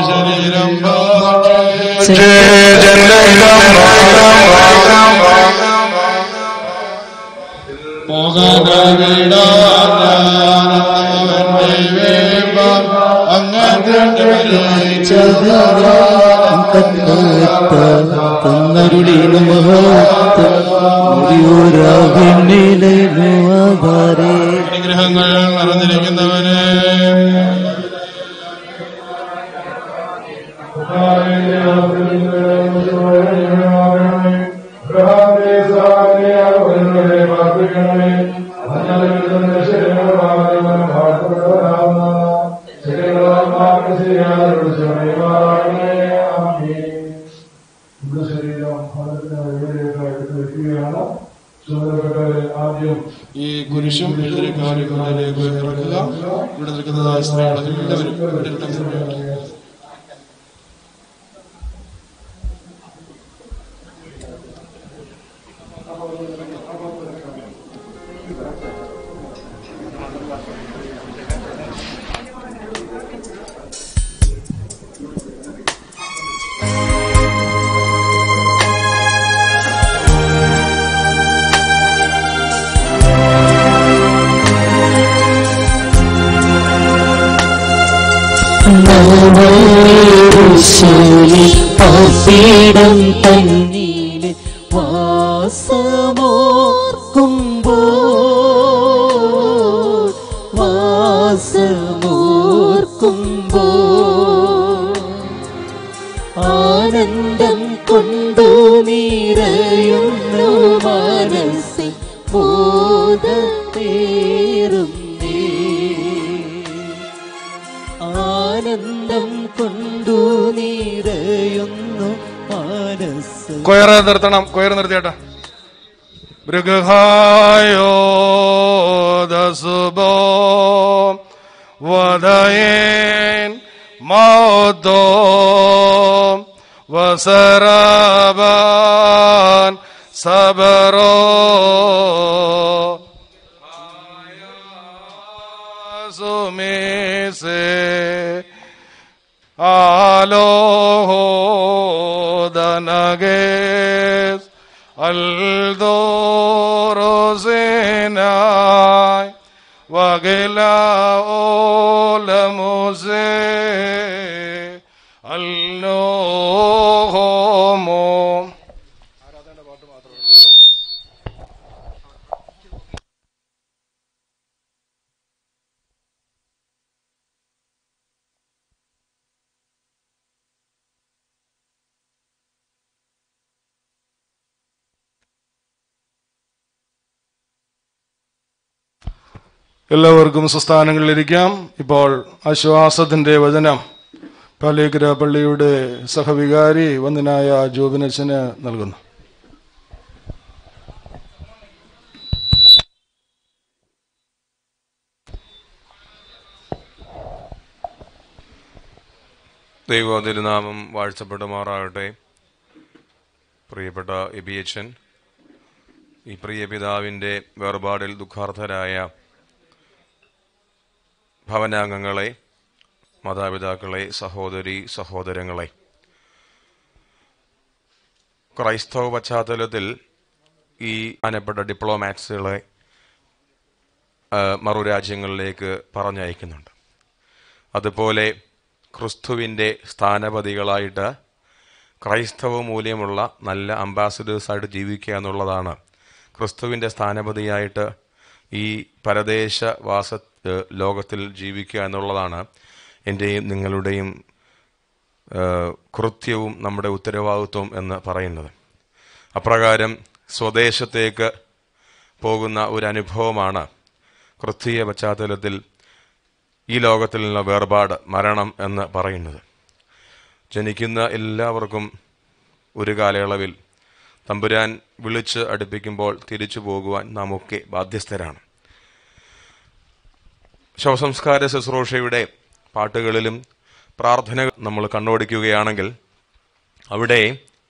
തന്നരുളീന മഹത്വം മുറിയോരാവിണ്ണിലെ ആധാരേ അനുഗ്രഹങ്ങൾ നിറഞ്ഞിരിക്കുന്നവനെ ശരീരം നിൽക്കുകയാണ് ചുമതലപ്പെട്ടവരെ ആദ്യം ഈ കുരിശും എഴുതിരിക്കാനും മുന്നിലേക്ക് ഇറക്കുക ഇവിടെ നിൽക്കുന്നതായ സ്ത്രീകൾ എല്ലാവരും ഇവിടെ ഇടം ൂലി പാർപ്പിടം തന്നീല് വാസമോർക്കുമ്പോ വാസമോർക്കുമ്പോ ആനന്ദം കൊണ്ടു നിറയുന്നു മനസ്സിൽ മോദത്തേറുന്നേ ആനന്ദം കൊണ്ടു നിറയുന്നു മനസ്സ് കൊയറ് നിർത്തണം കൊയറ് നിർത്തിയേട്ടാ മൃഗഹായോ ദസുബോ വദയേൻ മൗദോ വസരബാൻ സബറോ സുമേസേ Alohodanagés Aldorosenai Wagela olamose Alnohomo എല്ലാവർക്കും സുസ്ഥാനങ്ങളിലിരിക്കാം ഇപ്പോൾ ആശ്വാസത്തിന്റെ വചനം പാലേക്കര പള്ളിയുടെ സഹവികാരി വന്ദനായ ജോബിനച്ചന് നൽകുന്നു ദൈവ തിരുനാമം വാഴ്ചപ്പെടുമാറാകട്ടെ പ്രിയപ്പെട്ട എബിയച്ചൻ ഈ പ്രിയ പിതാവിൻ്റെ വേർപാടിൽ ദുഃഖാർത്ഥരായ ഭവനാംഗങ്ങളെ മാതാപിതാക്കളെ സഹോദരി സഹോദരങ്ങളെ ക്രൈസ്തവ പശ്ചാത്തലത്തിൽ ഈ അനപ്പെട്ട ഡിപ്ലോമാറ്റ്സുകളെ ആ, മറുരാജ്യങ്ങളിലേക്ക് പറഞ്ഞയക്കുന്നുണ്ട് അതുപോലെ ക്രിസ്തുവിൻ്റെ സ്ഥാനപതികളായിട്ട് ക്രൈസ്തവ മൂല്യമുള്ള നല്ല അംബാസിഡേഴ്സായിട്ട് ജീവിക്കുക എന്നുള്ളതാണ് ക്രിസ്തുവിൻ്റെ സ്ഥാനപതിയായിട്ട് ഈ പരദേശ വാസ ഏഹ് ലോകത്തിൽ ജീവിക്കുക എന്നുള്ളതാണ് എൻ്റെയും നിങ്ങളുടെയും ഏഹ് കൃത്യവും നമ്മുടെ ഉത്തരവാദിത്വം എന്ന് പറയുന്നത് അപ്രകാരം സ്വദേശത്തേക്ക് പോകുന്ന ഒരു അനുഭവമാണ് ക്രിസ്തീയ പശ്ചാത്തലത്തിൽ ഈ ലോകത്തിൽ നിന്നുള്ള വേർപാട് മരണം എന്ന് പറയുന്നത് ജനിക്കുന്ന എല്ലാവർക്കും ഒരു കാലയളവിൽ തമ്പുരാൻ വിളിച്ച് അടുപ്പിക്കുമ്പോൾ തിരിച്ചു പോകുവാൻ നാം ഒക്കെ ബാധ്യസ്ഥരാണ് ശവസംസ്കാര ശുശ്രൂഷയുടെ പാട്ടുകളിലും പ്രാർത്ഥനകൾ നമ്മൾ കണ്ണോടിക്കുകയാണെങ്കിൽ അവിടെ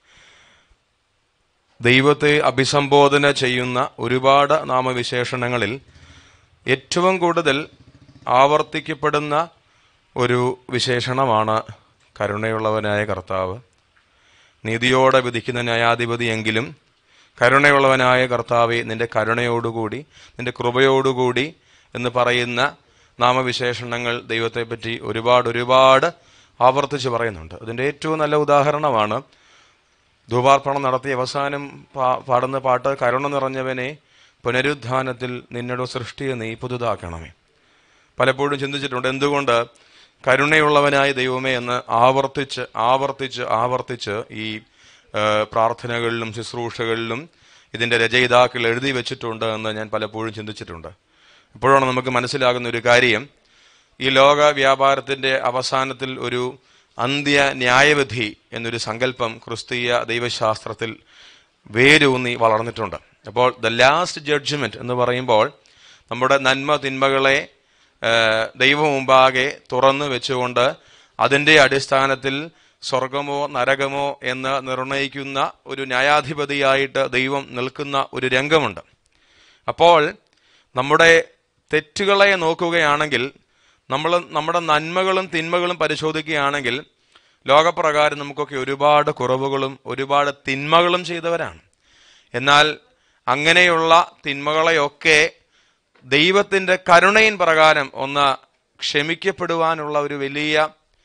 ദൈവത്തെ അഭിസംബോധന ചെയ്യുന്ന ഒരുപാട് നാമവിശേഷണങ്ങളിൽ ഏറ്റവും കൂടുതൽ ആവർത്തിക്കപ്പെടുന്ന ഒരു വിശേഷണമാണ് കരുണയുള്ളവനായ കർത്താവ് നീതിയോടെ വിധിക്കുന്ന ന്യായാധിപതിയെങ്കിലും കരുണയുള്ളവനായ കർത്താവെ നിന്റെ കരുണയോടുകൂടി നിന്റെ കൃപയോടുകൂടി എന്ന് പറയുന്ന നാമവിശേഷണങ്ങൾ ദൈവത്തെപ്പറ്റി ഒരുപാട് ഒരുപാട് ആവർത്തിച്ച് പറയുന്നുണ്ട് അതിൻ്റെ ഏറ്റവും നല്ല ഉദാഹരണമാണ് ധൂപാർപ്പണം നടത്തി അവസാനം പാ- പാടുന്ന പാട്ട് കരുണ നിറഞ്ഞവനെ പുനരുദ്ധാനത്തിൽ നിന്നോട് സൃഷ്ടിയെ നീ പുതുതാക്കണമേ പലപ്പോഴും ചിന്തിച്ചിട്ടുണ്ട് എന്തുകൊണ്ട് കരുണയുള്ളവനായ ദൈവമേ എന്ന് ആവർത്തിച്ച് ആവർത്തിച്ച് ആവർത്തിച്ച് ഈ ആ, പ്രാർത്ഥനകളിലും ശുശ്രൂഷകളിലും ഇതിൻ്റെ രചയിതാക്കൾ എഴുതി വെച്ചിട്ടുണ്ട് എന്ന് ഞാൻ പലപ്പോഴും ചിന്തിച്ചിട്ടുണ്ട് ഇപ്പോഴാണ് നമുക്ക് മനസ്സിലാകുന്ന ഒരു കാര്യം ഈ ലോക വ്യാപാരത്തിൻ്റെ അവസാനത്തിൽ ഒരു അന്ത്യ ന്യായവിധി എന്നൊരു സങ്കല്പം ക്രിസ്തീയ ദൈവശാസ്ത്രത്തിൽ വേരൂന്നി വളർന്നിട്ടുണ്ട് അപ്പോൾ ദ ലാസ്റ്റ് ജഡ്ജ്മെന്റ് എന്ന് പറയുമ്പോൾ നമ്മുടെ നന്മ തിന്മകളെ ഏഹ്, ദൈവം മുമ്പാകെ തുറന്നു വെച്ചുകൊണ്ട് അതിൻ്റെ അടിസ്ഥാനത്തിൽ സ്വർഗമോ നരകമോ എന്ന് നിർണയിക്കുന്ന ഒരു ന്യായാധിപതിയായിട്ട് ദൈവം നിൽക്കുന്ന ഒരു രംഗമുണ്ട് അപ്പോൾ നമ്മുടെ തെറ്റുകളെ നോക്കുകയാണെങ്കിൽ നമ്മൾ നമ്മുടെ നന്മകളും തിന്മകളും പരിശോധിക്കുകയാണെങ്കിൽ ലോകപ്രകാരം നമുക്കൊക്കെ ഒരുപാട് കുറവുകളും ഒരുപാട് തിന്മകളും ചെയ്തവരാണ് എന്നാൽ അങ്ങനെയുള്ള തിന്മകളെയൊക്കെ ദൈവത്തിൻ്റെ കരുണയിൻ പ്രകാരം ഒന്ന് ക്ഷമിക്കപ്പെടുവാനുള്ള ഒരു വലിയ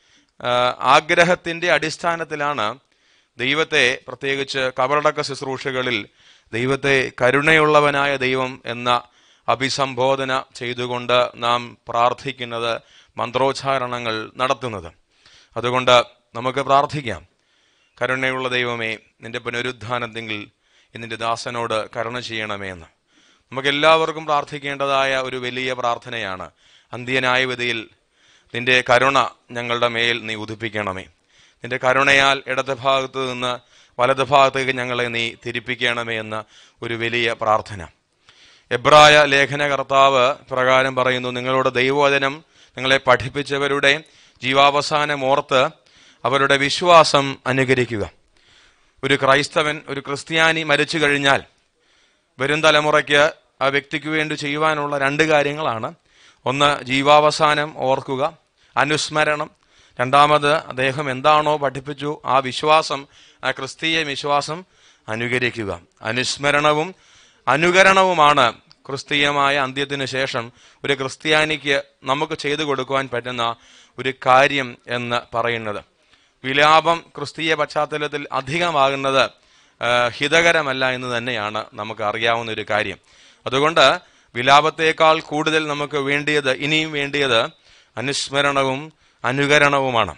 ആ, ആഗ്രഹത്തിൻ്റെ അടിസ്ഥാനത്തിലാണ് ദൈവത്തെ പ്രത്യേകിച്ച് കബറടക്ക ശുശ്രൂഷകളിൽ ദൈവത്തെ കരുണയുള്ളവനായ ദൈവം എന്ന അഭിസംബോധന ചെയ്തുകൊണ്ട് നാം പ്രാർത്ഥിക്കുന്നത് മന്ത്രോച്ചാരണങ്ങൾ നടത്തുന്നത് അതുകൊണ്ട് നമുക്ക് പ്രാർത്ഥിക്കാം കരുണയുള്ള ദൈവമേ നിന്റെ പുനരുദ്ധാനത്തെങ്കിൽ നിന്റെ ദാസനോട് കരുണ ചെയ്യണമേ എന്ന് നമുക്ക് എല്ലാവർക്കും പ്രാർത്ഥിക്കേണ്ടതായ ഒരു വലിയ പ്രാർത്ഥനയാണ് അന്ത്യനായ വിധിയിൽ നിന്റെ കരുണ ഞങ്ങളുടെ മേൽ നീ ഉദിപ്പിക്കണമേ നിന്റെ കരുണയാൽ ഇടത് ഭാഗത്ത് നിന്ന് വലത് ഭാഗത്തേക്ക് ഞങ്ങളെ നീ തിരിപ്പിക്കണമേ എന്ന ഒരു വലിയ പ്രാർത്ഥന എബ്രായ ലേഖനകർത്താവ് പ്രകാരം പറയുന്നു നിങ്ങളുടെ ദൈവവചനം നിങ്ങളെ പഠിപ്പിച്ചവരുടെ ജീവാവസാനം ഓർത്ത് അവരുടെ വിശ്വാസം അനുകരിക്കുക ഒരു ക്രൈസ്തവൻ ഒരു ക്രിസ്ത്യാനി മരിച്ചു കഴിഞ്ഞാൽ വരും തലമുറയ്ക്ക് ആ വ്യക്തിക്ക് വേണ്ടി ചെയ്യുവാനുള്ള രണ്ട് കാര്യങ്ങളാണ് ഒന്ന് ജീവാവസാനം ഓർക്കുക അനുസ്മരണം രണ്ടാമത് അദ്ദേഹം എന്താണോ പഠിപ്പിച്ചു ആ വിശ്വാസം ആ ക്രിസ്തീയ വിശ്വാസം അനുകരിക്കുക അനുസ്മരണവും അനുകരണവുമാണ് ക്രിസ്തീയമായ അന്ത്യത്തിന് ശേഷം ഒരു ക്രിസ്ത്യാനിക്ക് നമുക്ക് ചെയ്തു കൊടുക്കുവാൻ പറ്റുന്ന ഒരു കാര്യം എന്ന് പറയുന്നത് വിലാപം ക്രിസ്തീയ പശ്ചാത്തലത്തിൽ അധികമാകുന്നത് ആ, ഹിതകരമല്ല എന്ന് തന്നെയാണ് നമുക്ക് അറിയാവുന്ന ഒരു കാര്യം അതുകൊണ്ട് വിലാപത്തേക്കാൾ കൂടുതൽ നമുക്ക് വേണ്ടിയത് ഇനിയും വേണ്ടിയത് അനുസ്മരണവും അനുകരണവുമാണ്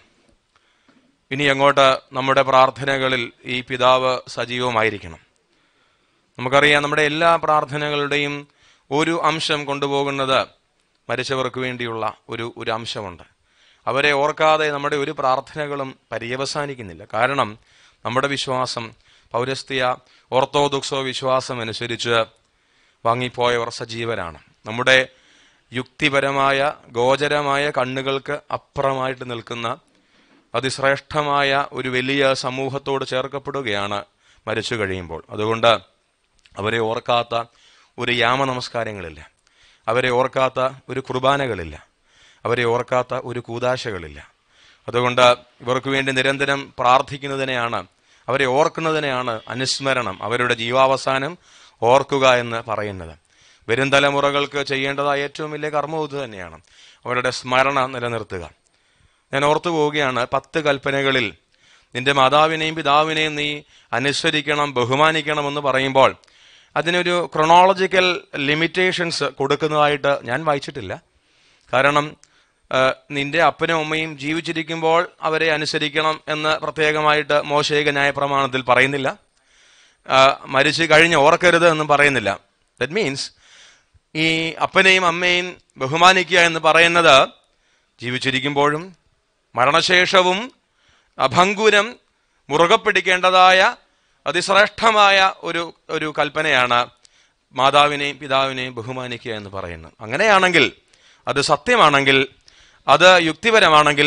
ഇനി അങ്ങോട്ട് നമ്മുടെ പ്രാർത്ഥനകളിൽ ഈ പിതാവ് സജീവമായിരിക്കണം നമുക്കറിയാം നമ്മുടെ എല്ലാ പ്രാർത്ഥനകളുടെയും ഒരു അംശം കൊണ്ടുപോകുന്നത് മരിച്ചവർക്ക് വേണ്ടിയുള്ള ഒരു ഒരു അംശമുണ്ട് അവരെ ഓർക്കാതെ നമ്മുടെ ഒരു പ്രാർത്ഥനകളും പര്യവസാനിക്കുന്നില്ല കാരണം നമ്മുടെ വിശ്വാസം പൗരസ്ത്യ ഓർത്തോദോക്സോ വിശ്വാസം അനുസരിച്ച് വാങ്ങിപ്പോയവർ സജീവരാണ് നമ്മുടെ യുക്തിപരമായ ഗോചരമായ കണ്ണുകൾക്ക് അപ്പുറമായിട്ട് നിൽക്കുന്ന അതിശ്രേഷ്ഠമായ ഒരു വലിയ സമൂഹത്തോട് ചേർക്കപ്പെടുകയാണ് മരിച്ചു കഴിയുമ്പോൾ അതുകൊണ്ട് അവരെ ഓർക്കാത്ത ഒരു യാമ നമസ്കാരങ്ങളില്ല അവരെ ഓർക്കാത്ത ഒരു കുർബാനകളില്ല അവരെ ഓർക്കാത്ത ഒരു കൂതാശകളില്ല അതുകൊണ്ട് ഇവർക്ക് വേണ്ടി നിരന്തരം പ്രാർത്ഥിക്കുന്നതിനെയാണ് അവരെ ഓർക്കുന്നതിനെയാണ് അനുസ്മരണം അവരുടെ ജീവാവസാനം ഓർക്കുക എന്ന് പറയുന്നത് വരും തലമുറകൾക്ക് ചെയ്യേണ്ടതായ ഏറ്റവും വലിയ കർമ്മം ഇത് തന്നെയാണ് അവരുടെ സ്മരണ നിലനിർത്തുക ഞാൻ ഓർത്തു പോവുകയാണ് പത്ത് കൽപ്പനകളിൽ നിന്റെ മാതാവിനെയും പിതാവിനെയും നീ അനുസരിക്കണം ബഹുമാനിക്കണം എന്ന് പറയുമ്പോൾ അതിനൊരു ക്രൊണോളജിക്കൽ ലിമിറ്റേഷൻസ് കൊടുക്കുന്നതായിട്ട് ഞാൻ വായിച്ചിട്ടില്ല കാരണം ആ, നിന്റെ അപ്പനും അമ്മയും ജീവിച്ചിരിക്കുമ്പോൾ അവരെ അനുസരിക്കണം എന്ന് പ്രത്യേകമായിട്ട് മോശേക ന്യായപ്രമാണത്തിൽ പറയുന്നില്ല ആ, മരിച്ചു കഴിഞ്ഞ് ഓർക്കരുത് എന്നും പറയുന്നില്ല ദറ്റ് മീൻസ് ഈ അപ്പനെയും അമ്മയും ബഹുമാനിക്കുക എന്ന് പറയുന്നത് ജീവിച്ചിരിക്കുമ്പോഴും മരണശേഷവും അഭംഗുരം മുറുകെ പിടിക്കേണ്ടതായ അതിശ്രേഷ്ഠമായ ഒരു ഒരു കൽപ്പനയാണ് മാതാവിനെയും പിതാവിനെയും ബഹുമാനിക്കുക എന്ന് പറയുന്നത് അങ്ങനെയാണെങ്കിൽ അത് സത്യമാണെങ്കിൽ അത് യുക്തിപരമാണെങ്കിൽ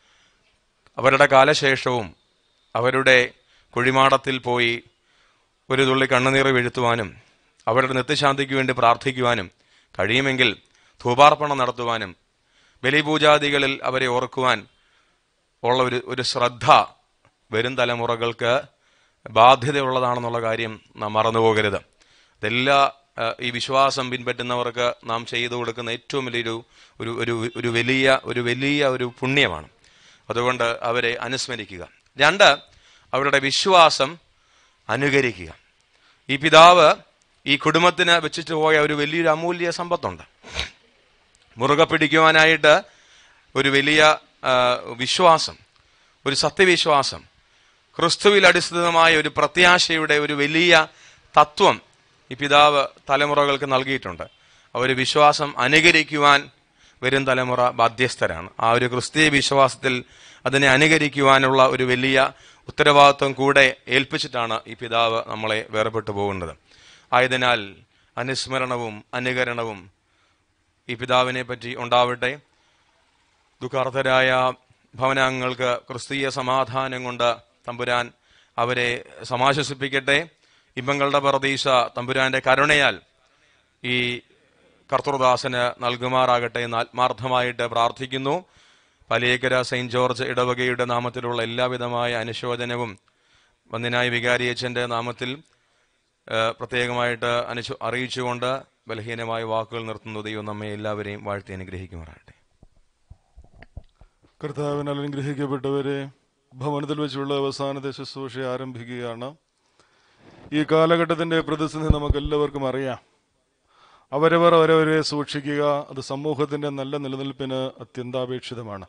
അവരുടെ കാലശേഷവും അവരുടെ കുഴിമാടത്തിൽ പോയി ഒരു തുള്ളി കണ്ണുനീർ വീഴ്ത്തുവാനും അവരുടെ നിത്യശാന്തിക്ക് വേണ്ടി പ്രാർത്ഥിക്കുവാനും കഴിയുമെങ്കിൽ ധൂപാർപ്പണം നടത്തുവാനും ബലിപൂജാദികളിൽ അവരെ ഓർക്കുവാൻ ഉള്ള ഒരു ഒരു ശ്രദ്ധ വരും തലമുറകൾക്ക് ബാധ്യതയുള്ളതാണെന്നുള്ള കാര്യം നാം മറന്നുപോകരുത് ഇതെല്ലാ ആ, ഈ വിശ്വാസം പിൻപറ്റുന്നവർക്ക് നാം ചെയ്തു കൊടുക്കുന്ന ഏറ്റവും വലിയൊരു ഒരു ഒരു ഒരു വലിയ ഒരു വലിയ ഒരു പുണ്യമാണ് അതുകൊണ്ട് അവരെ അനുസ്മരിക്കുക രണ്ട് അവരുടെ വിശ്വാസം അനുകരിക്കുക ഈ പിതാവ് ഈ കുടുംബത്തിന് വെച്ചിട്ട് പോയ ഒരു വലിയൊരു അമൂല്യ സമ്പത്തുണ്ട് മുറുകെ പിടിക്കുവാനായിട്ട് ഒരു വലിയ ആ, വിശ്വാസം ഒരു സത്യവിശ്വാസം ക്രിസ്തുവിൽ അടിസ്ഥിതമായ ഒരു പ്രത്യാശയുടെ ഒരു വലിയ തത്വം ഈ പിതാവ് തലമുറകൾക്ക് നൽകിയിട്ടുണ്ട് അവർ വിശ്വാസം അനുകരിക്കുവാൻ വരും തലമുറ ബാധ്യസ്ഥരാണ് ആ ഒരു ക്രിസ്തീയ വിശ്വാസത്തിൽ അതിനെ അനുകരിക്കുവാനുള്ള ഒരു വലിയ ഉത്തരവാദിത്വം കൂടെ ഏൽപ്പിച്ചിട്ടാണ് ഈ പിതാവ് നമ്മളെ വേർപെട്ടു പോകുന്നത് ആയതിനാൽ അനുസ്മരണവും അനുകരണവും ഈ പിതാവിനെ പറ്റി ഉണ്ടാവട്ടെ ദുഃഖാർത്ഥരായ ഭവനാംഗങ്ങൾക്ക് ക്രിസ്തീയ സമാധാനം കൊണ്ട് തമ്പുരാൻ അവരെ സമാശ്വസിപ്പിക്കട്ടെ ഇമ്പങ്ങളുടെ പ്രതീക്ഷ തമ്പുരാന്റെ കരുണയാൽ ഈ കർത്തൃദാസന് നൽകുമാറാകട്ടെ എന്ന് ആത്മാർത്ഥമായിട്ട് പ്രാർത്ഥിക്കുന്നു പലിയേക്കര സെയിന്റ് ജോർജ് ഇടവകയുടെ നാമത്തിലുള്ള എല്ലാവിധമായ അനുശോചനവും വന്ദിനായ വികാരിയച്ഛൻ്റെ നാമത്തിൽ ആ, പ്രത്യേകമായിട്ട് അനുശോ അറിയിച്ചുകൊണ്ട് ബലഹീനമായ വാക്കുകൾ നിർത്തുന്നു ദൈവം നമ്മെ എല്ലാവരെയും വാഴ്ത്തി അനുഗ്രഹിക്കുമാറാകട്ടെ കർത്താവിനാൽ അനുഗ്രഹിക്കപ്പെട്ടവരെ ഭവനത്തിൽ വെച്ചുള്ള അവസാനത്തെ ശുശ്രൂഷ ആരംഭിക്കുകയാണ് ഈ കാലഘട്ടത്തിന്റെ പ്രതിസന്ധി നമുക്ക് എല്ലാവർക്കും അറിയാം അവരവർ അവരവരെ സൂക്ഷിക്കുക അത് സമൂഹത്തിന്റെ നല്ല നിലനിൽപ്പിന് അത്യന്താപേക്ഷിതമാണ്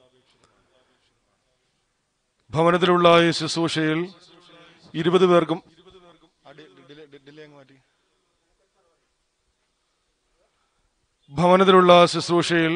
ഭവനത്തിലുള്ള ഈ ശുശ്രൂഷയിൽ ഇരുപത് പേർക്കും ഭവനത്തിലുള്ള ശുശ്രൂഷയിൽ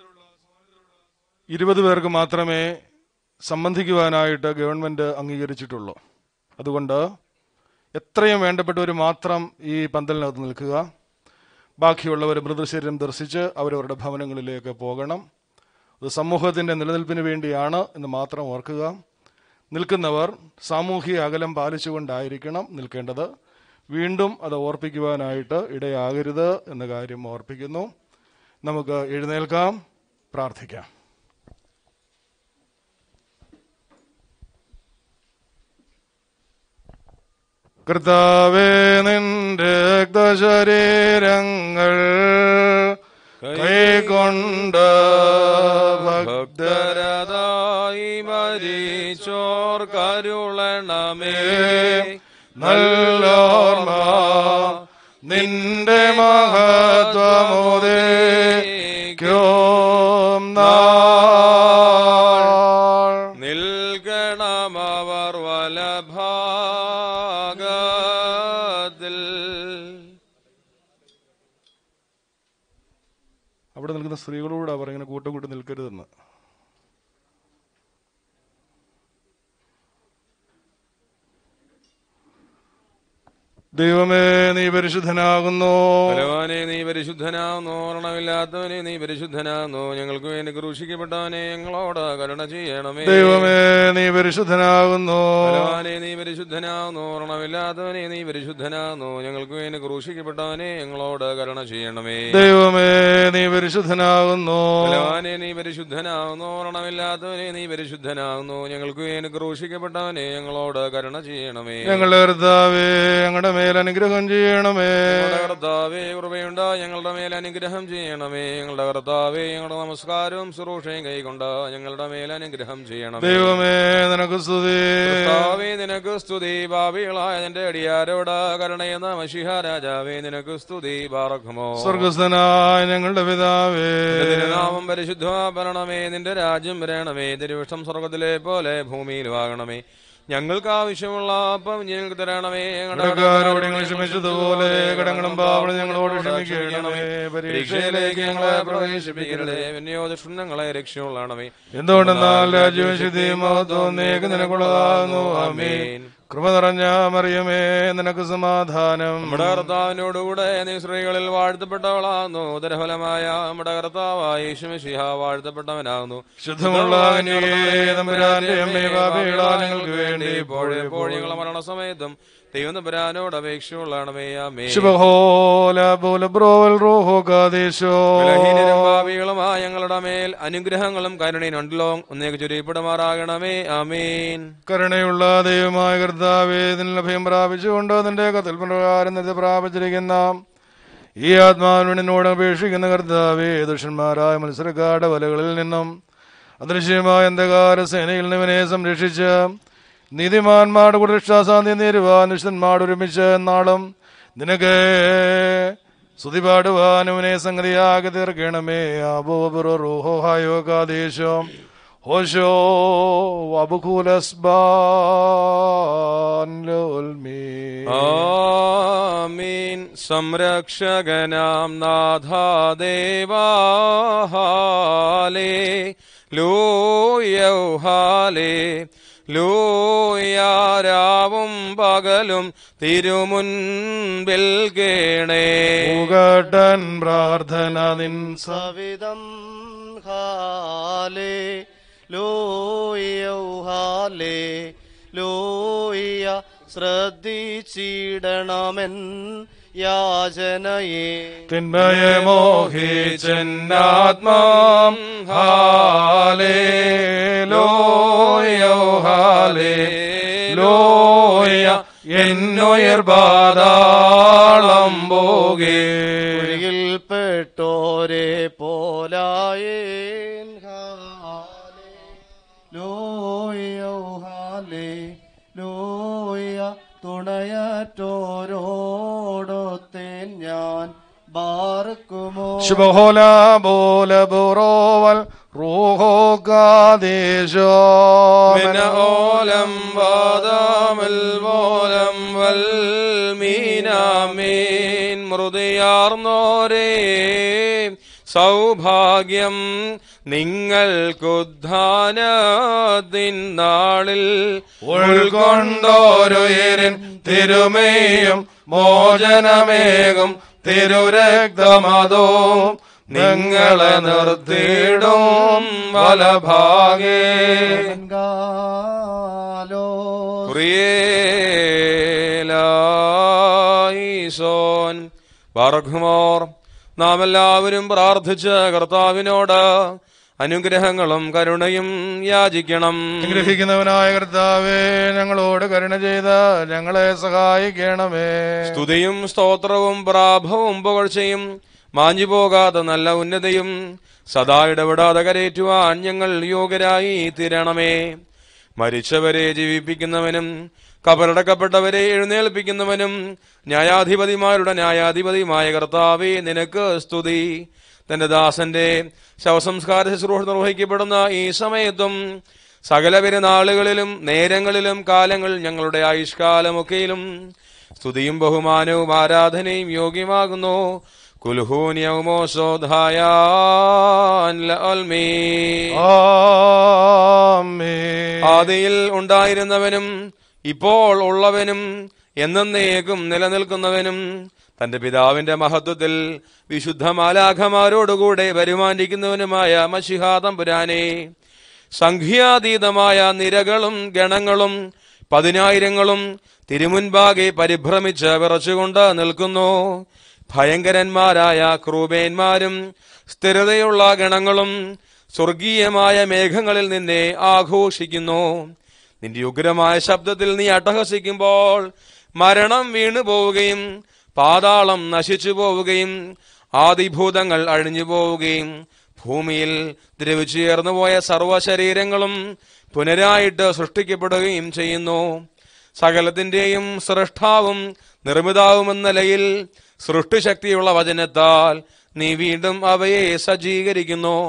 ഇരുപത് പേർക്ക് മാത്രമേ സംബന്ധിക്കുവാനായിട്ട് ഗവൺമെന്റ് അംഗീകരിച്ചിട്ടുള്ളൂ അതുകൊണ്ട് എത്രയും വേണ്ടപ്പെട്ടവർ മാത്രം ഈ പന്തലിനകത്ത് നിൽക്കുക ബാക്കിയുള്ളവർ മൃതശരീരം ദർശിച്ച് അവരവരുടെ ഭവനങ്ങളിലേക്ക് പോകണം അത് സമൂഹത്തിന്റെ നിലനിൽപ്പിന് വേണ്ടിയാണ് എന്ന് മാത്രം ഓർക്കുക നിൽക്കുന്നവർ സാമൂഹിക അകലം പാലിച്ചുകൊണ്ടായിരിക്കണം നിൽക്കേണ്ടത് വീണ്ടും അത് ഓർപ്പിക്കുവാനായിട്ട് ഇടയാകരുത് എന്ന കാര്യം ഓർപ്പിക്കുന്നു നമുക്ക് എഴുന്നേൽക്കാം പ്രാർത്ഥിക്കാം കർത്താവേ നിന്റെ രക്തശരീരങ്ങൾ കൈകൊണ്ട് ഭക്തരതായി മരിച്ചോർ കരുളണമേ നല്ലോർമ്മ നിന്റെ മഹത്വമുദേക്കും നാൾ നിൽക്കണമവർ വലഭാഗത്തിൽ അവിടെ നിൽക്കുന്ന സ്ത്രീകളോട് അവർ ഇങ്ങനെ കൂട്ടം കൂട്ടി നിൽക്കരുതെന്ന് ദൈവമേ നീ പരിശുദ്ധനാകുന്നു ബലവാനെ നീ പരിശുദ്ധനാകുന്നു ഓർണമില്ലാത്തവനെ നീ പരിശുദ്ധനാകുന്നു ഞങ്ങൾക്ക് വേണ്ടി ക്രൂശിക്കപ്പെട്ടവനെ ഞങ്ങളോട് കരുണ ചെയ്യണമേ ദൈവമേ നീ പരിശുദ്ധനാകുന്നു ബലവാനെ നീ പരിശുദ്ധനാകുന്നു ഓർണമില്ലാത്തവനെ നീ പരിശുദ്ധനാകുന്നു ഞങ്ങൾക്ക് വേണ്ടി ക്രൂശിക്കപ്പെട്ടവനെ ഞങ്ങളോട് കരുണ ചെയ്യണമേ ദൈവമേ നീ പരിശുദ്ധനാകുന്നു ബലവാനെ നീ പരിശുദ്ധനാകുന്നു ഓർണമില്ലാത്തവനെ നീ പരിശുദ്ധനാകുന്നു ഞങ്ങൾക്ക് വേണ്ടി ക്രൂശിക്കപ്പെട്ടവനെ ഞങ്ങളോട് കരുണ ചെയ്യണമേ ഞങ്ങളുടെ കർത്താവേ ഞങ്ങളുടെ മേൽ അനുഗ്രഹം ചെയ്യണമേ ഞങ്ങളുടെ കർത്താവേ കൃപയുണ്ട ഞങ്ങളുടെ മേൽ അനുഗ്രഹം ചെയ്യണമേ ഞങ്ങളുടെ കർത്താവേ ഞങ്ങളുടെ നമസ്കാരവും ശുശ്രൂഷയും കൈകൊണ്ട് ഞങ്ങളുടെ മേൽ അനുഗ്രഹം ചെയ്യണമേ ദൈവമേ നിനക്ക് സ്തുതി കർത്താവേ നിനക്ക് സ്തുതി ഭാവികളായ നിന്റെ അടിയാരോട് കരുണയെന്ന മഷിഹ രാജാവേ നിനക്ക് സ്തുതി പാറക്കുമോ സ്വർഗസ്ഥനായ ഞങ്ങളുടെ പിതാവേ നാമം പരിശുദ്ധ ഭരണമേ നിന്റെ രാജ്യം വരണമേ തിരുവിഷ്ടം സ്വർഗത്തിലെ പോലെ ഭൂമിയിലും ആകണമേ ഞങ്ങൾക്ക് ആവശ്യമുള്ള അപ്പം ഞങ്ങൾക്ക് തരണമേ ഞങ്ങളുടെ കടക്കാരോട് ഞങ്ങൾ ക്ഷമിച്ചതുപോലെ കടങ്ങളും പാവങ്ങളും ഞങ്ങളോട് ക്ഷമിക്കണമേ പരീക്ഷയിലേക്ക് ഞങ്ങളെ പ്രവേശിപ്പിക്കരുതേ വിനിയോഗം ഞങ്ങളെ രക്ഷയുള്ളണമേ എന്തുകൊണ്ടെന്നാൽ രാജ്യവും ശുദ്ധിയും മഹത്വവും നീക്ക് നിനക്കുള്ളതാകുന്നു ആമീൻ കൃപ നിറഞ്ഞ മറിയമേ നിനക്ക് സമാധാനം നമ്മുടെ കർത്താവിനോടുകൂടെ നീ സ്ത്രീകളിൽ വാഴ്ത്തപ്പെട്ടവളാകുന്നു ഉദരഫലമായ നമ്മുടെ കർത്താവായ യേശുമിശിഹ വാഴ്ത്തപ്പെട്ടവനാകുന്നു ശുദ്ധമുള്ള കന്യകേ തമ്പുരാന്റെ അമ്മേ പാപികളാ ഞങ്ങൾക്ക് വേണ്ടി ഇപ്പോഴും എപ്പോഴും ഞങ്ങളുടെ മരണസമയത്തും ദൈവം തമ്പുരാനോട് അപേക്ഷയുള്ളണമേ ആമേ ശുഭഹോല പോല ബ്രോവൽ റോഹോ കാദേശോ ബലഹീനരും ഭാവികളുമായ ഞങ്ങളുടെ മേൽ അനുഗ്രഹങ്ങളും കരുണയുണ്ടല്ലോ ഒന്നേക്ക് ചുരിപ്പെടുമാറാകണമേ ആമീൻ കരുണയുള്ള ദൈവമായ കർത്താവേ നിന്നെ ഭയം പ്രാപിച്ചുകൊണ്ട് നിന്റെ കത്തിൽ പ്രകാരം നിരത്തെ പ്രാപിച്ചിരിക്കുന്ന ഈ ആത്മാവിനോട് എന്നോട് അപേക്ഷിക്കുന്ന കർത്താവേ ദുഷന്മാരായ മത്സരക്കാരുടെ വലകളിൽ നിന്നും അദൃശ്യമായ അന്ധകാര സേനയിൽ നിന്ന് ഇവനെ സംരക്ഷിച്ച് നീതിമാന്മാരുടെ കൂടെ രക്ഷാസാന്തി നേരുവാൻ നിഷ്ഠന്മാർ ഒരുമിച്ച് എന്നാളും നിനക്ക് സ്തുതി പാടുവാൻ ഇവനെ സംഗതിയാകെ തീർക്കണമേ അബോബുറോ റോഹോ ഹായോ കാദേശം ഹോശോ അബുഖുലസ്ബാൻ ലോൽമീ ആമീൻ സംരക്ഷകനാം നാഥാദേവാഹാലേ ലൂയൗഹാലേ ലൂയാരാവും പകലും തിരുമുൻപിൽ കേണേ മുകട്ടൻ പ്രാർത്ഥന നിൻ സവിധം ഹാലേ ലോയൗ ഹാലേ ലോയ ശ്രദ്ധിച്ചിടണമെൻ യാചനയെ തിന്മയെ മോഹിച്ചെന്നാത്മാം ഹാലേ ലോയോ ഹാലേ ലോയ എന്നുയർ പാതാളം പോകേ പെട്ടോരെ പോലായേൻ ഹാലേ ലോയോ ഹാലേ ലോയ തുണയറ്റോരോടൊത്തേൻ ഞാൻ ബാർക്കുമോ ശുഭഹോല ബോല ബുറോവൽ റൂഹോ കാദേശോ ഓലം വാദാമൽ വോലം വൽ മീനാമീൻ മൃതിയാർന്നോരേ സൗഭാഗ്യം നിങ്ങൾക്കുദ്ധാനത്തിൻ നാളിൽ ഉൾക്കൊണ്ടോരുയരൻ തിരുമേയും മോചനമേകും തിരുരക്തമതോ നിങ്ങളെ നിർത്തിയിടും വലഭാഗേ പ്രിയേലായിസോൻ ബർഗ്മോർ നാം എല്ലാവരും പ്രാർത്ഥിച്ച് കർത്താവിനോട് അനുഗ്രഹങ്ങളും കരുണയും യാചിക്കണം ഗ്രഹിക്കുന്നവനായ കർത്താവേ ഞങ്ങളോട് കരുണ ചെയ്ത് ഞങ്ങളെ സഹായിക്കണമേ സ്തുതിയും സ്തോത്രവും പ്രാഭവും പുകഴ്ചയും മാഞ്ഞുപോകാത്ത നല്ല ഉന്നതയും സദാ ഇടപെടാതെ കരേറ്റുവാൻ ഞങ്ങൾ യോഗ്യരായി തീരണമേ മരിച്ചവരെ ജീവിപ്പിക്കുന്നവനും കബറടക്കപ്പെട്ടവരെ എഴുന്നേൽപ്പിക്കുന്നവനും ന്യായാധിപതിമാരുടെ ന്യായാധിപതിയുമായ കർത്താവേ നിനക്ക് സ്തുതി തന്റെ ദാസന്റെ ശവസംസ്കാര ശുശ്രൂഷ നിർവഹിക്കപ്പെടുന്ന ഈ സമയത്തും സകല പെരുന്നാളുകളിലും നേരങ്ങളിലും കാലങ്ങൾ ഞങ്ങളുടെ ആയുഷ്കാലമൊക്കെയിലും സ്തുതിയും ബഹുമാനവും ആരാധനയും യോഗ്യമാകുന്നു ആദിയിൽ ഉണ്ടായിരുന്നവനും ഇപ്പോൾ ഉള്ളവനും എന്നേക്കും നിലനിൽക്കുന്നവനും തന്റെ പിതാവിന്റെ മഹത്വത്തിൽ വിശുദ്ധ മാലാഖമാരോടുകൂടെ വരുമാനിക്കുന്നവനുമായ മഷിഹാദം പുരാനെ സംഖ്യാതീതമായ നിരകളും ഗണങ്ങളും പതിനായിരങ്ങളും തിരുമുൻപാകെ പരിഭ്രമിച്ച് വിറച്ചുകൊണ്ട് നിൽക്കുന്നു ഭയങ്കരന്മാരായ ക്രൂബേന്മാരും സ്ഥിരതയുള്ള ഗണങ്ങളും സ്വർഗീയമായ മേഘങ്ങളിൽ നിന്നെ ആഘോഷിക്കുന്നു നിന്റെ ഉഗ്രമായ ശബ്ദത്തിൽ നീ അട്ടഹസിക്കുമ്പോൾ മരണം വീണു പോവുകയും പാതാളം നശിച്ചു പോവുകയും ആദിഭൂതങ്ങൾ അഴിഞ്ഞു പോവുകയും ഭൂമിയിൽ ദ്രവിച്ചുയർന്നു പോയ സർവശരീരങ്ങളും പുനരായിട്ട് സൃഷ്ടിക്കപ്പെടുകയും ചെയ്യുന്നു സകലത്തിന്റെയും സൃഷ്ടാവും നിർമ്മിതാവുമെന്ന നിലയിൽ സൃഷ്ടിശക്തിയുള്ള വചനത്താൽ നീ വീണ്ടും അവയെ സജ്ജീകരിക്കുന്നു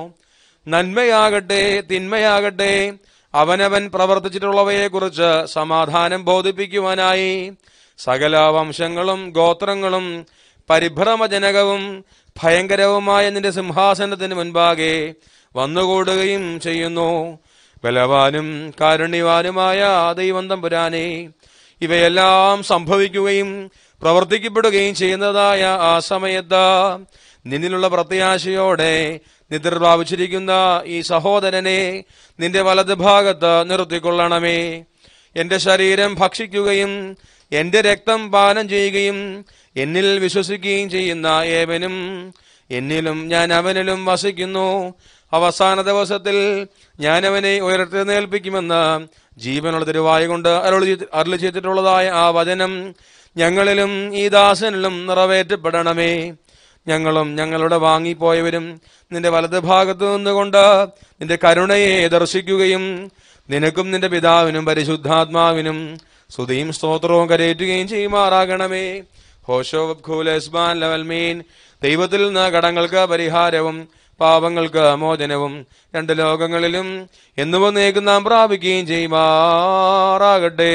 നന്മയാകട്ടെ തിന്മയാകട്ടെ അവനവൻ പ്രവർത്തിച്ചിട്ടുള്ളവയെക്കുറിച്ച് സമാധാനം ബോധിപ്പിക്കുവാനായി സകല വംശങ്ങളും ഗോത്രങ്ങളും പരിഭ്രമജനകവും ഭയങ്കരവുമായ നിന്റെ സിംഹാസനത്തിന് മുൻപാകെ വന്നുകൂടുകയും ചെയ്യുന്നു ബലവാനും കാരുണ്യവാനുമായ ദൈവം തമ്പുരാനെ ഇവയെല്ലാം സംഭവിക്കുകയും പ്രവർത്തിക്കപ്പെടുകയും ചെയ്യുന്നതായ ആ സമയത്ത് നിന്നിലുള്ള പ്രത്യാശയോടെ നിദ്ര പ്രാപിച്ചിരിക്കുന്ന ഈ സഹോദരനെ നിന്റെ വലത് ഭാഗത്ത് നിർത്തിക്കൊള്ളണമേ എന്റെ ശരീരം ഭക്ഷിക്കുകയും എന്റെ രക്തം പാനം ചെയ്യുകയും എന്നിൽ വിശ്വസിക്കുകയും ചെയ്യുന്ന ഏവനും എന്നിലും ഞാൻ അവനിലും വസിക്കുന്നു അവസാന ദിവസത്തിൽ ഞാൻ അവനെ ഉയർത്തെഴുന്നേൽപ്പിക്കുമെന്ന് ജീവനുള്ള തിരുവായ കൊണ്ട് അരുളി അരുളി ചെയ്തിട്ടുള്ളതായ ആ വചനം ഞങ്ങളിലും ഈ ദാസനിലും നിറവേറ്റപ്പെടണമേ ഞങ്ങളും ഞങ്ങളുടെ വാങ്ങിപ്പോയവരും നിന്റെ വലത് ഭാഗത്ത് നിന്നുകൊണ്ട് നിന്റെ കരുണയെ ദർശിക്കുകയും നിനക്കും നിന്റെ പിതാവിനും പരിശുദ്ധാത്മാവിനും സ്തുതിയും സ്തോത്രവും കരയേറ്റുകയും ചെയ്യുമാറാകണമേ ഹോഷോ ഖൂലസ്ബാൻ ലവൽമീൻ ദൈവത്തിൽ നിന്ന് കടങ്ങൾക്ക് പരിഹാരവും പാപങ്ങൾക്ക് മോചനവും രണ്ട് ലോകങ്ങളിലും എന്നുവന്നേക്കും നാം പ്രാപിക്കുകയും ചെയ്യുമാറാകട്ടെ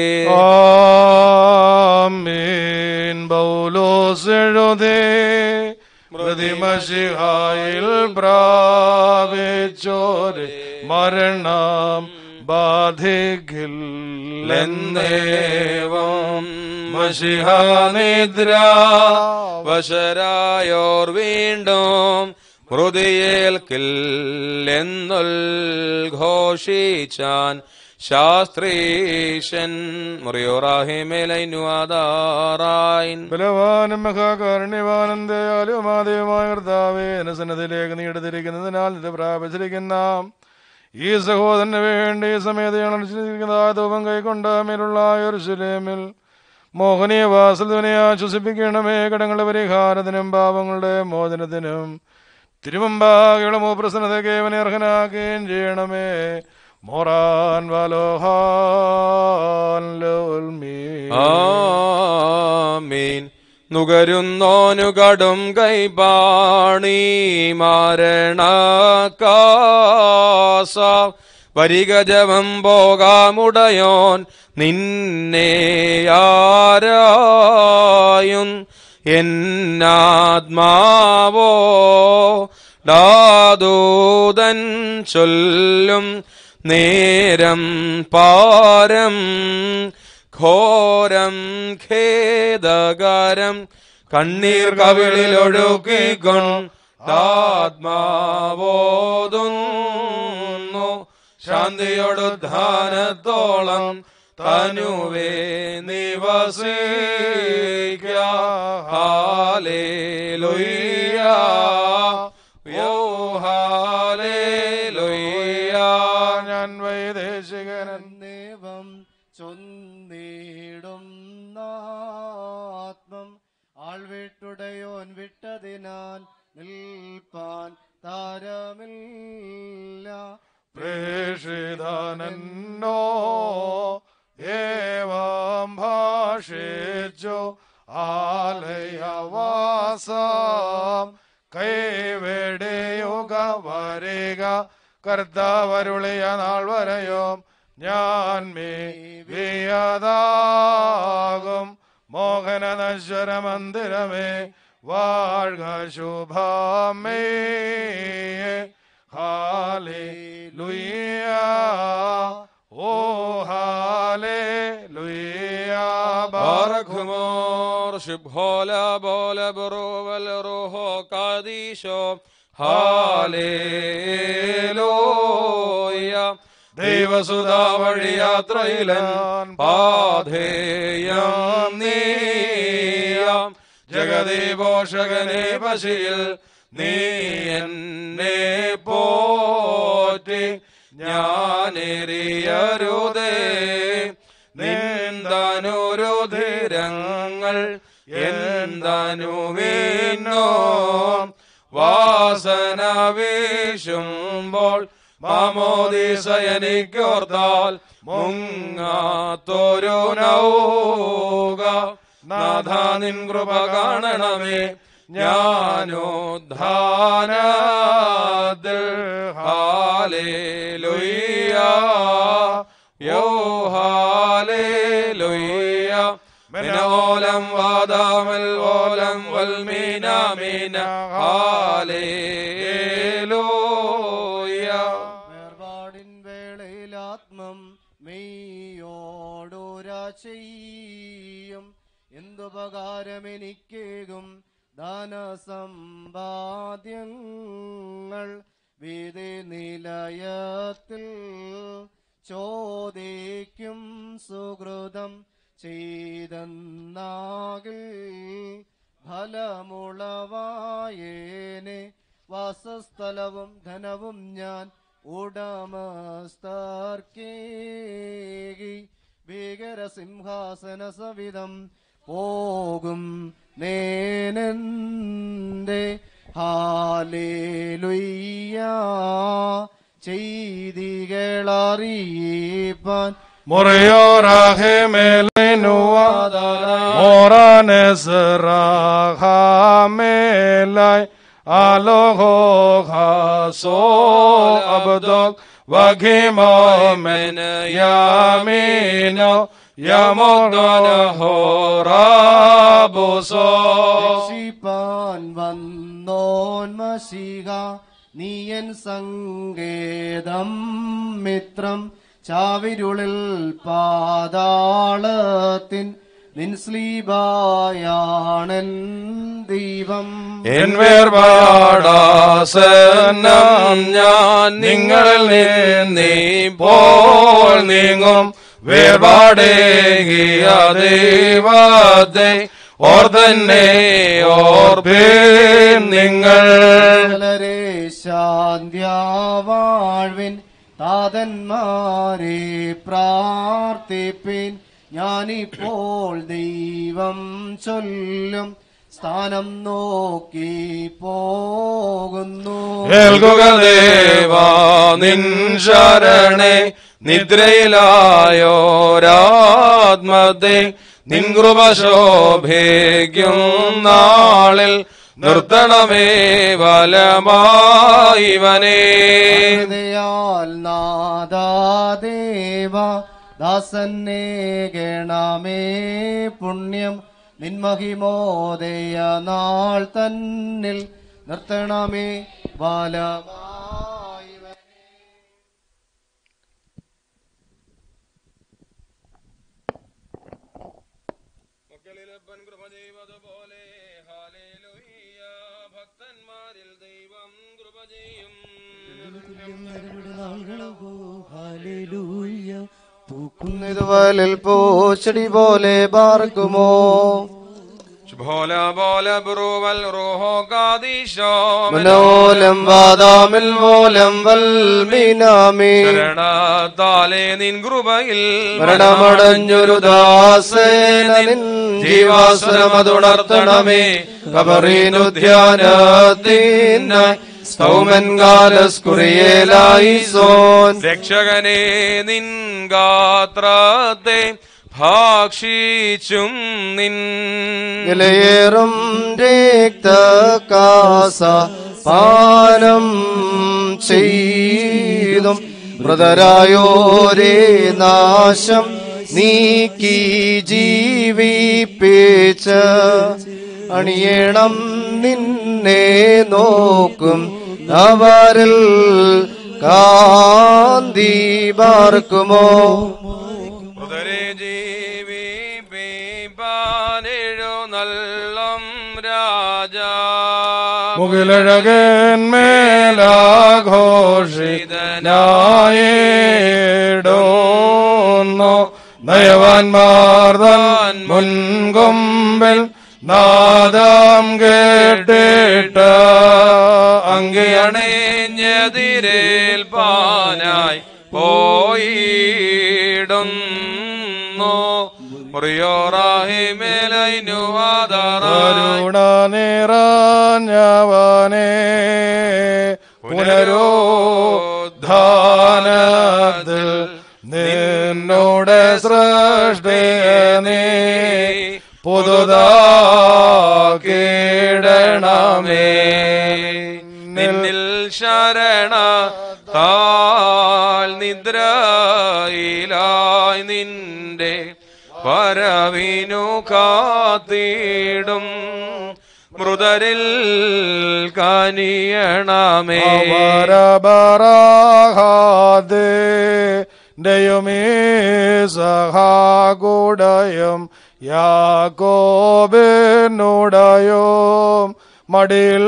ആമേൻ പൗലോസ് എഴുതേ പ്രതിമശിഹായിൽ പ്രാപിച്ചോരെ മരണം ലെന്നേവം മഷിഹാനിദ്ര വശരായോർ വീണ്ടും മൃതിയേൽക്കില്ലെന്നുൽ ശാസ്ത്രീശൻ മുറിയോറാഹിമേലൈനുവാദാറായിൻ ബലവാനും മഹാകാരുണ്യവാനും ദയാലുമാദേവമായ കർത്താവേ എന്റെ സന്നദ്ധിയിലേക്ക് നീടുത്തിരിക്കുന്നതിനാൽ ഇത് പ്രാപിച്ചിരിക്കുന്ന ഈ സഹോദരന് വേണ്ടി ഈ സമയത്ത് അണച്ചിരിക്കുന്നതായ ധൂപം കൈക്കൊണ്ട മേലുള്ള യെരൂശലേമിൽ മോഹനീയ വാസൽവനെ ആശ്വസിപ്പിക്കണമേ കടങ്ങളുടെ പരിഹാരത്തിനും പാപങ്ങളുടെ മോചനത്തിനും തിരുവമ്പാകയുള്ള മൂപ്രസന്നതയ്ക്ക് അവനെ അർഹനാക്കുകയും ചെയ്യണമേ മൊറാൻ വലോഹാൻ ലോൽമീ ആമീൻ നുകരുന്നോനു കടും കൈപാണി മാരണകാസ വരിക ജപം പോകാമുടയോൻ നിന്നെ ആരായും എന്നാത്മാവോ ഡാദൂതൻ ചൊല്ലും നേരം പാരം ഘോരം ഖേദകരം കണ്ണീർ കവിളിലൊഴുക്കിക്കൊണ്ടാത്മാവോതുന്നു ശാന്തിയൊടുദ്ധാനത്തോളം തനുവേ നിവസിക്ക ഹാലേലുയ്യ യോ ഹാലേലുയ്യ ഞാൻ വൈദേശികനൻ ദേവം ചൊന്നിടും ആത്മം ആൾവിട്ടുടയോൻ വിട്ടതിനാൽ നിൽപ്പാൻ താരമില്ല പ്രേഷിതനോ ഏവം ഭാഷിച്ചു ആലയവാസം കൈവെടിയുക വരിക കർത്താവരുളിയ നാൾ വരെയും ഞാൻ മേ വിയതാകും മോഹന നശ്വര മന്ദിരമേ വാഴ്ക ശുഭമേ ഹാലേ ഓ ഹാലേ ബാറഖുമോർ ശുഭോല ബോല ബറോവൽ റോഹോ കാദീശോ ഹാലേലോയ ദൈവസുതാ വഴി യാത്രയിലൻ പാധേയം നീയാം ജഗദീപോഷകനെ പശിയിൽ നീ എന്നെ പോറ്റി ഞാനെറിയരുതേ നിന്ദനുരുധിരങ്ങൾ എന്തനുവീന്നോ വാസന വീശുമ്പോൾ മാമോദീസ എനിക്കോർത്താൽ മുങ്ങാത്തൊരു നൗക നാഥ നിൻ കൃപ കാണണമേ ഞാനോദ്ധാനത്തിൽ ഹാലേലുയ്യ യോ ഹാലേലുയ്യ മിനോലം വാദാമൽ ഓലം വൽമീന മീന ഹാലേലുയ്യ വേർപാടിൻ വേളയിൽ ആത്മം മെയ്യോടോരാ ചെയ്യും എന്തുപകാരം എനിക്കേകും ധനസമ്പാദ്യങ്ങൾ വീതി നിലയത്തിൽ ചോദിക്കും സുഹൃതം ചെയ്തെന്നാകിൽ ഫലമുളവായേനെ വാസസ്ഥലവും ധനവും ഞാൻ ഉടമസ്ഥർക്കേകി ഭീകര സിംഹാസന സവിധം പോകും നേനെന്റെ ഹാലേലുയ്യ ചെയ്തികളറിയിപ്പാൻ Moriorage melenua Morane seraha melai Aloho hasol abdok Vagimo men yamino Yamodana horabuso രക്ഷിപ്പാൻ വന്നോൻ മഷിക നീയൻ സങ്കേതം മിത്രം ചാവിരുളിൽ പാതാളത്തിൻ നിൻ സ്ലീബായാണൻ ദൈവം എൻ വേർപാടാസനം ഞാൻ നിങ്ങളിൽ നിന്നീപ്പോൾ നീങ്ങും വേർപാടേകിയ ദൈവത്തെ ഓർത്തന്നെ ഓർപ്പേൻ നിങ്ങൾ വളരെ ശാന്തിയാവാഴ്വിൻ താതന്മാരെ പ്രാർത്ഥിപ്പിൻ ഞാനിപ്പോൾ ദൈവം ചൊല്ലും സ്ഥാനം നോക്കി പോകുന്നു കേൾക്കുക ദേവാ നിൻ ശരണേ നിദ്രയിലായോരാത്മത്തെ നിൻ കൃപ ശോഭയ്ക്കും നാളിൽ നിർത്തണമേ വലമായിവനേ ഹൃദയാൽ നാദാദേവ ദാസന്നെ ഗണമേ പുണ്യം നിൻമഹിമോദയ നാൾ തന്നിൽ നിർത്തണമേ ബാലമായി ഭക്തന്മാരിൽ ദൈവം കൃപ ചെയ്യും ഇതുവലിൽ പൂച്ചെടി പോലെ പാർക്കുമോ ഭോല ബോല ബ്രൂവൽ റോഹോ കാദീശോ മനോലം വാദാമിൽ മോലം വൽമിനാമി ശരണത്താലെ നിൻ കൃപയിൽ മരണമടഞ്ഞൊരു ദാസേന നിൻ ജീവാസനമതുണർത്തണമേ കബറീനു ധ്യാനത്തിനായി സൗമൻ കാലസ്കുറിയേലായി സോൻ രക്ഷകനെ നിൻ ഗാത്രത്തെ ഭാക്ഷിച്ചും നിൻ വിലയേറും രക്തകാസ പാനം ചെയ്തും മൃതരായോരേ നാശം നീക്കി ജീവിപ്പിച്ച് അണിയണം നിന്നെ നോക്കും അവരിൽ കാന്തി പാർക്കുമോ മൃതരെ ജീവിപ്പിപ്പാനെഴു നല്ലം രാജാ മുകിലഴകന്മേലാഘോഷിതനായിടുന്നു നയവാൻമാർ തൻ മുൻകൊമ്പിൽ നാദം കേട്ടിട്ട് അങ്കിയണേഞ്ഞതിരേൽപ്പാനായി പോയിടുന്നു മുറിയോറാഹിമേലൈനു ആധാറായി കരുണ നിറഞ്ഞവനെ പുനരോദ്ധാനത്തിൽ നിന്നോട് സൃഷ്ടിയെ നീ പുതുതാക്കിടണമേ നിന്നിൽ ശരണ താൽ നിദ്രയിലായി നിന്റെ വരവിനു കാത്തിടും മൃതരിൽ കനിയണമേ അവരബറാഹാദേ ദൈവമേ സഹാകുടയം യാക്കോബിനുടയോം മടിൽ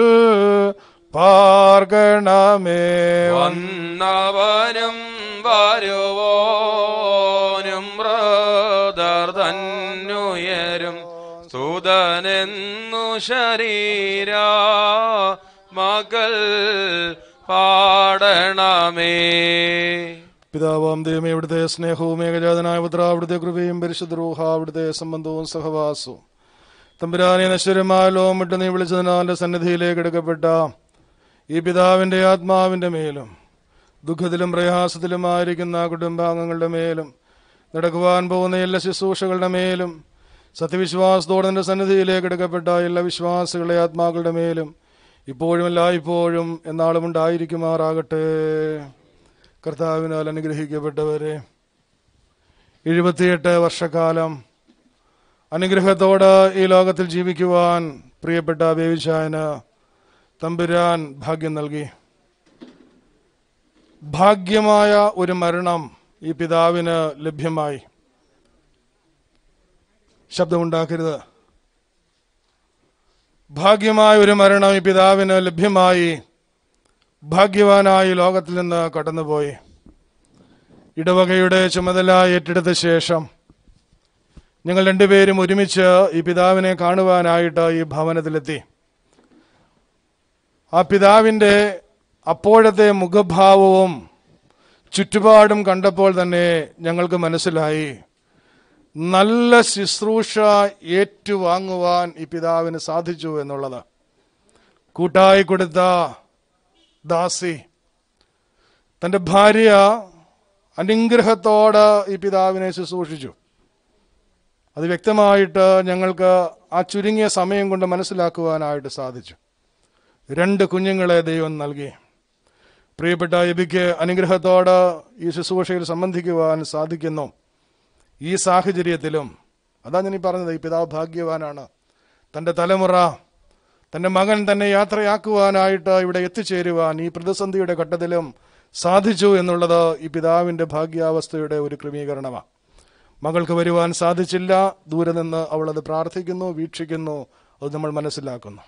പാർക്കണമേ വന്നവനും വരുവോനും ബ്രദർ തന്നുയരും സുതനെന്നു ശരീര മകൾ പാടണമേ പിതാവാം ദൈവമേ ഇവിടുത്തെ സ്നേഹവും ഏകജാതനായ പുത്ര അവിടുത്തെ കൃപയും പരിശുദ്ധ റൂഹ അവിടുത്തെ സംബന്ധവും സഹവാസവും തമ്പുരാനെ നശ്വരമായ ലോകം വിട്ട് നീ വിളിച്ചതിനാന്റെ സന്നിധിയിലേക്ക് എടുക്കപ്പെട്ട ഈ പിതാവിന്റെ ആത്മാവിന്റെ മേലും ദുഃഖത്തിലും പ്രയാസത്തിലുമായിരിക്കുന്ന കുടുംബാംഗങ്ങളുടെ മേലും നടക്കുവാൻ പോകുന്ന എല്ലാ ശുശ്രൂഷകളുടെ മേലും സത്യവിശ്വാസത്തോടെ നിന്റെ സന്നിധിയിലേക്ക് എടുക്കപ്പെട്ട എല്ലാ വിശ്വാസികളുടെ ആത്മാക്കളുടെ മേലും ഇപ്പോഴും എല്ലായ്പ്പോഴും എന്നാളും ഉണ്ടായിരിക്കുമാറാകട്ടെ കർത്താവിനാൽ അനുഗ്രഹിക്കപ്പെട്ടവരെ എഴുപത്തിയെട്ട് വർഷക്കാലം അനുഗ്രഹത്തോട് ഈ ലോകത്തിൽ ജീവിക്കുവാൻ പ്രിയപ്പെട്ട ബേവിച്ചായന് തമ്പുരാൻ ഭാഗ്യം നൽകി ഭാഗ്യമായ ഒരു മരണം ഈ പിതാവിന് ലഭ്യമായി ശബ്ദമുണ്ടാക്കരുത് ഭാഗ്യമായ ഒരു മരണം ഈ പിതാവിന് ലഭ്യമായി ഭാഗ്യവാനായി ലോകത്തിൽ നിന്ന് കടന്നുപോയി ഇടവകയുടെ ചുമതല ഏറ്റെടുത്ത ശേഷം ഞങ്ങൾ രണ്ടുപേരും ഒരുമിച്ച് ഈ പിതാവിനെ കാണുവാനായിട്ട് ഈ ഭവനത്തിലെത്തി ആ പിതാവിൻ്റെ അപ്പോഴത്തെ മുഖഭാവവും ചുറ്റുപാടും കണ്ടപ്പോൾ തന്നെ ഞങ്ങൾക്ക് മനസ്സിലായി നല്ല ശുശ്രൂഷ ഏറ്റുവാങ്ങുവാൻ ഈ പിതാവിന് സാധിച്ചു എന്നുള്ളത് കൂട്ടായി കൊടുത്ത ദാസി തൻ്റെ ഭാര്യ അനുഗ്രഹത്തോട് ഈ പിതാവിനെ ശുശ്രൂഷിച്ചു അത് വ്യക്തമായിട്ട് ഞങ്ങൾക്ക് ആ ചുരുങ്ങിയ സമയം കൊണ്ട് മനസ്സിലാക്കുവാനായിട്ട് സാധിച്ചു രണ്ട് കുഞ്ഞുങ്ങളെ ദൈവം നൽകി പ്രിയപ്പെട്ട എബിക്ക് അനുഗ്രഹത്തോട് ഈ ശുശ്രൂഷയിൽ സംബന്ധിക്കുവാൻ സാധിക്കുന്നു ഈ സാഹചര്യത്തിലും അതാ ഞാൻ ഈ പറഞ്ഞത് ഈ പിതാവ് ഭാഗ്യവാനാണ് തൻ്റെ തലമുറ തൻ്റെ മകൻ തന്നെ യാത്രയാക്കുവാനായിട്ട് ഇവിടെ എത്തിച്ചേരുവാൻ ഈ പ്രതിസന്ധിയുടെ ഘട്ടത്തിലും സാധിച്ചു എന്നുള്ളത് ഈ പിതാവിൻ്റെ ഭാഗ്യാവസ്ഥയുടെ ഒരു ക്രമീകരണമാണ് മകൾക്ക് വരുവാൻ സാധിച്ചില്ല ദൂരെ നിന്ന് അവളത് പ്രാർത്ഥിക്കുന്നു വീക്ഷിക്കുന്നു അത് നമ്മൾ മനസ്സിലാക്കുന്നു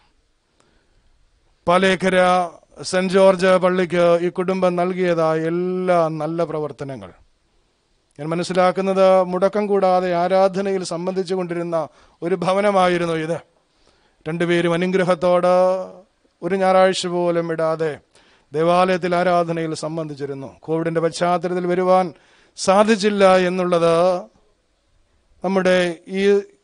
പാലേക്കര സെന്റ് ജോർജ് പള്ളിക്ക് ഈ കുടുംബം നൽകിയതായ എല്ലാ നല്ല പ്രവർത്തനങ്ങൾ ഞാൻ മനസ്സിലാക്കുന്നത് മുടക്കം കൂടാതെ ആരാധനയിൽ സംബന്ധിച്ചു കൊണ്ടിരുന്ന ഒരു ഭവനമായിരുന്നു ഇത് രണ്ടുപേരും അനുഗ്രഹത്തോട് ഒരു ഞായറാഴ്ച പോലും ഇടാതെ ദേവാലയത്തിൽ ആരാധനയിൽ സംബന്ധിച്ചിരുന്നു കോവിഡിന്റെ പശ്ചാത്തലത്തിൽ വരുവാൻ സാധിച്ചില്ല എന്നുള്ളത് നമ്മുടെ ഈ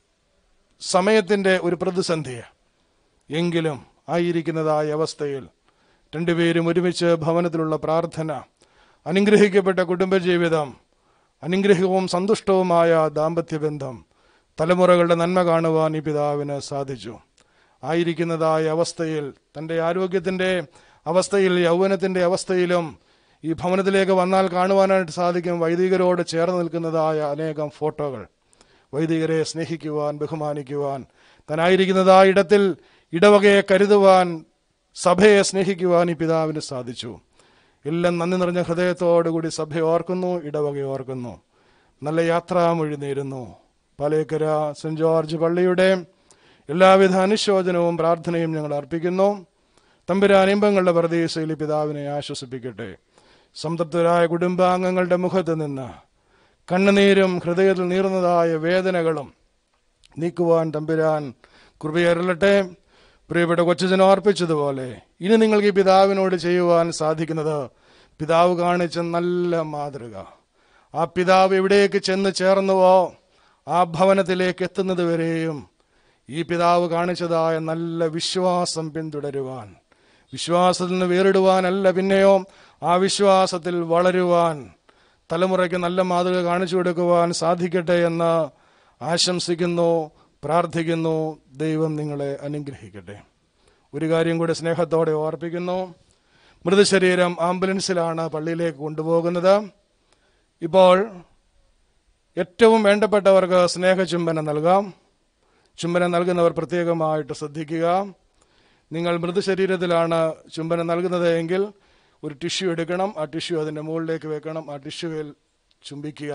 സമയത്തിൻ്റെ ഒരു പ്രതിസന്ധിയാണ് എങ്കിലും ആയിരിക്കുന്നതായ അവസ്ഥയിൽ രണ്ടുപേരും ഒരുമിച്ച് ഭവനത്തിലുള്ള പ്രാർത്ഥന അനുഗ്രഹിക്കപ്പെട്ട കുടുംബജീവിതം അനുഗ്രഹവും സന്തുഷ്ടവുമായ ദാമ്പത്യബന്ധം തലമുറകളുടെ നന്മ കാണുവാൻ ഈ പിതാവിന് സാധിച്ചു ആയിരിക്കുന്നതായ അവസ്ഥയിൽ തൻ്റെ ആരോഗ്യത്തിൻ്റെ അവസ്ഥയിൽ യൗവനത്തിൻ്റെ അവസ്ഥയിലും ഈ ഭവനത്തിലേക്ക് വന്നാൽ കാണുവാനായിട്ട് സാധിക്കും വൈദികരോട് ചേർന്ന് നിൽക്കുന്നതായ അനേകം ഫോട്ടോകൾ വൈദികരെ സ്നേഹിക്കുവാൻ ബഹുമാനിക്കുവാൻ താനായിരിക്കുന്നതായ ഇടത്തിൽ ഇടവകയെ കരുതുവാൻ സഭയെ സ്നേഹിക്കുവാൻ ഈ പിതാവിന് സാധിച്ചു എല്ലാം നന്ദി നിറഞ്ഞ ഹൃദയത്തോടുകൂടി സഭ ഓർക്കുന്നു ഇടവക ഓർക്കുന്നു നല്ല യാത്രാമൊഴി നേരുന്നു പാലേക്കര സെന്റ് ജോർജ് പള്ളിയുടെ എല്ലാവിധ അനുശോചനവും പ്രാർത്ഥനയും ഞങ്ങൾ അർപ്പിക്കുന്നു തമ്പുരാനിമ്പങ്ങളുടെ പ്രദേശയിൽ പിതാവിനെ ആശ്വസിപ്പിക്കട്ടെ സംതൃപ്തരായ കുടുംബാംഗങ്ങളുടെ മുഖത്ത് നിന്ന് കണ്ണുനീരും ഹൃദയത്തിൽ നീർന്നതായ വേദനകളും നീക്കുവാൻ തമ്പുരാൻ കൃപയരലട്ടെ പ്രിയപ്പെട്ട കൊച്ചുജനം അർപ്പിച്ചതുപോലെ ഇനി നിങ്ങൾക്ക് ഈ പിതാവിനോട് ചെയ്യുവാൻ സാധിക്കുന്നത് പിതാവ് കാണിച്ച നല്ല മാതൃക ആ പിതാവ് എവിടേക്ക് ചെന്ന് ചേർന്നുവോ ആ ഭവനത്തിലേക്ക് എത്തുന്നത് വരെയും ഈ പിതാവ് കാണിച്ചതായ നല്ല വിശ്വാസം പിന്തുടരുവാൻ വിശ്വാസത്തിൽ നിന്ന് വേറിടുവാനല്ല പിന്നെയോ ആ വിശ്വാസത്തിൽ വളരുവാൻ തലമുറയ്ക്ക് നല്ല മാതൃക കാണിച്ചു കൊടുക്കുവാൻ സാധിക്കട്ടെ എന്ന് ആശംസിക്കുന്നു പ്രാർത്ഥിക്കുന്നു ദൈവം നിങ്ങളെ അനുഗ്രഹിക്കട്ടെ ഒരു കാര്യം കൂടി സ്നേഹത്തോടെ ഓർപ്പിക്കുന്നു മൃതശരീരം ആംബുലൻസിലാണ് പള്ളിയിലേക്ക് കൊണ്ടുപോകുന്നത് ഇപ്പോൾ ഏറ്റവും വേണ്ടപ്പെട്ടവർക്ക് സ്നേഹചുംബനം നൽകാം ചുംബനം നൽകുന്നവർ പ്രത്യേകമായിട്ട് ശ്രദ്ധിക്കുക നിങ്ങൾ മൃതശരീരത്തിലാണ് ചുംബനം നൽകുന്നത് എങ്കിൽ ഒരു ടിഷ്യൂ എടുക്കണം ആ ടിഷ്യൂ അതിൻ്റെ മുകളിലേക്ക് വെക്കണം ആ ടിഷ്യൂവിൽ ചുംബിക്കുക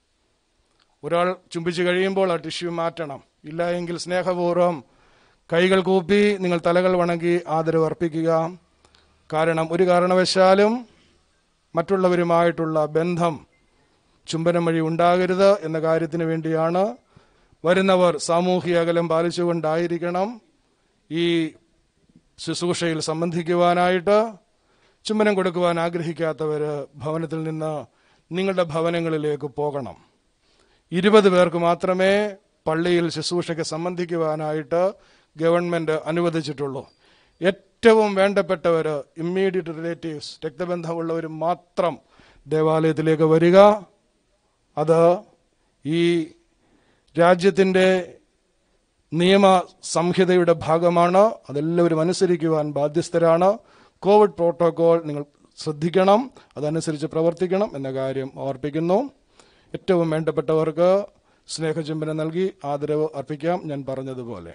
ഒരാൾ ചുംബിച്ച് കഴിയുമ്പോൾ ആ ടിഷ്യൂ മാറ്റണം ഇല്ല എങ്കിൽ സ്നേഹപൂർവ്വം കൈകൾ കൂപ്പി നിങ്ങൾ തലകൾ വണങ്ങി ആദരവ് അർപ്പിക്കുക കാരണം ഒരു കാരണവശാലും മറ്റുള്ളവരുമായിട്ടുള്ള ബന്ധം ചുംബനം വഴി ഉണ്ടാകരുത് എന്ന കാര്യത്തിന് വേണ്ടിയാണ് വരുന്നവർ സാമൂഹിക അകലം പാലിച്ചുകൊണ്ടായിരിക്കണം ഈ ശുശ്രൂഷയിൽ സംബന്ധിക്കുവാനായിട്ട് ചുംബനം കൊടുക്കുവാൻ ആഗ്രഹിക്കാത്തവർ ഭവനത്തിൽ നിന്ന് നിങ്ങളുടെ ഭവനങ്ങളിലേക്ക് പോകണം ഇരുപത് പേർക്ക് മാത്രമേ പള്ളിയിൽ ശുശ്രൂഷയ്ക്ക് സംബന്ധിക്കുവാനായിട്ട് ഗവൺമെന്റ് അനുവദിച്ചിട്ടുള്ളൂ ഏറ്റവും വേണ്ടപ്പെട്ടവർ ഇമ്മീഡിയറ്റ് റിലേറ്റീവ്സ് രക്തബന്ധമുള്ളവർ മാത്രം ദേവാലയത്തിലേക്ക് വരിക അത് ഈ രാജ്യത്തിൻ്റെ നിയമ സംഹിതയുടെ ഭാഗമാണ് അതെല്ലാവരും അനുസരിക്കുവാൻ ബാധ്യസ്ഥരാണ് കോവിഡ് പ്രോട്ടോകോൾ നിങ്ങൾ ശ്രദ്ധിക്കണം അതനുസരിച്ച് പ്രവർത്തിക്കണം എന്ന കാര്യം ഓർപ്പിക്കുന്നു ഏറ്റവും വേണ്ടപ്പെട്ടവർക്ക് സ്നേഹചുംബനം നൽകി ആദരവ് അർപ്പിക്കാം ഞാൻ പറഞ്ഞതുപോലെ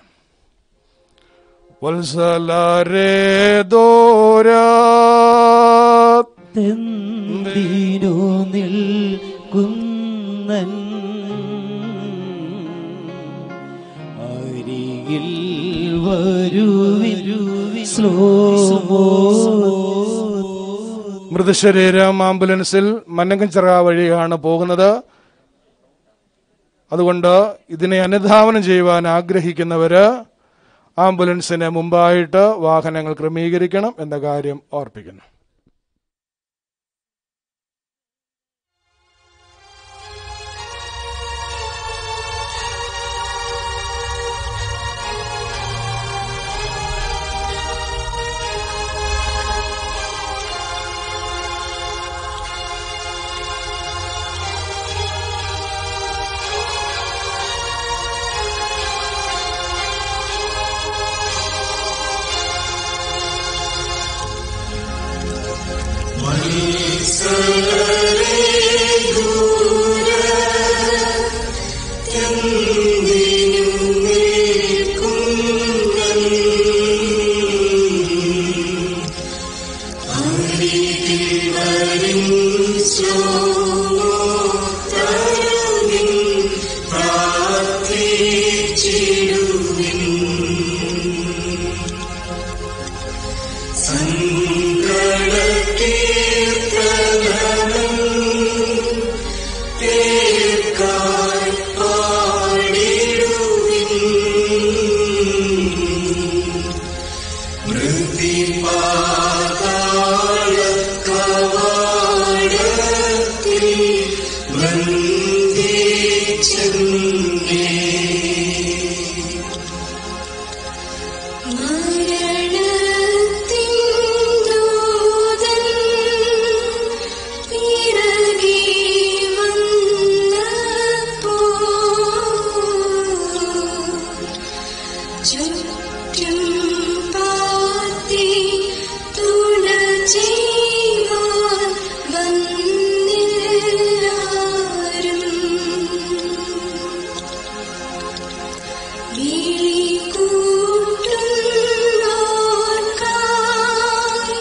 വത്സലരേ ദോരാ എന്തിനു നിൽക്കുന്നു വരുവിൻ സ്ലോമോ മൃതശരീരം ആംബുലൻസിൽ മന്നങ്കഞ്ചിറ വഴിയാണ് പോകുന്നത് അതുകൊണ്ട് ഇതിനെ അനുധാവനം ചെയ്യുവാൻ ആഗ്രഹിക്കുന്നവര് ആംബുലൻസിന് മുമ്പായിട്ട് വാഹനങ്ങൾ ക്രമീകരിക്കണം എന്ന കാര്യം ഓർപ്പിക്കുന്നു ചുറ്റും പാർത്തി തുണ ചെയ്യുവാൻ വന്നില്ലാരും വിളി കൂട്ടുന്നോർക്കായി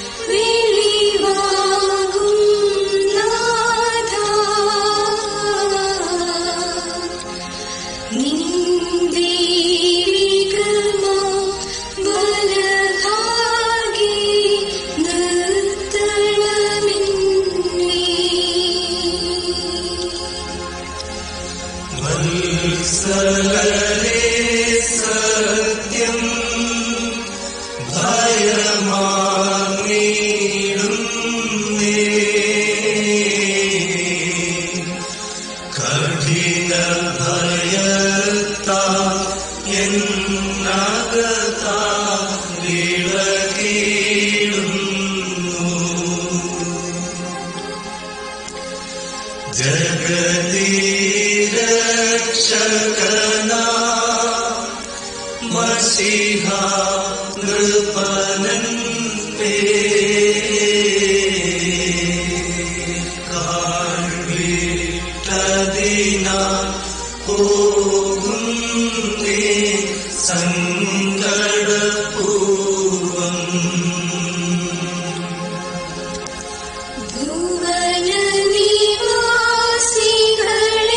വെളിവാകും നാഥാ നിന്ദീരികമാ വലഭാഗി നിർത്തണമെന്നേ സത്യം ഭയമാങ്ങിടുന്നേ കഠിന ഭയത്താ എന്നകത്താ വിളകിടുന്നു ജഗതിരക്ഷകനാ മസിഹ നൃപനൻ പേ കാഴ്വിട്ടതിന പോകും സങ്കടപൂർവം ഭുവന നിവാസികളെ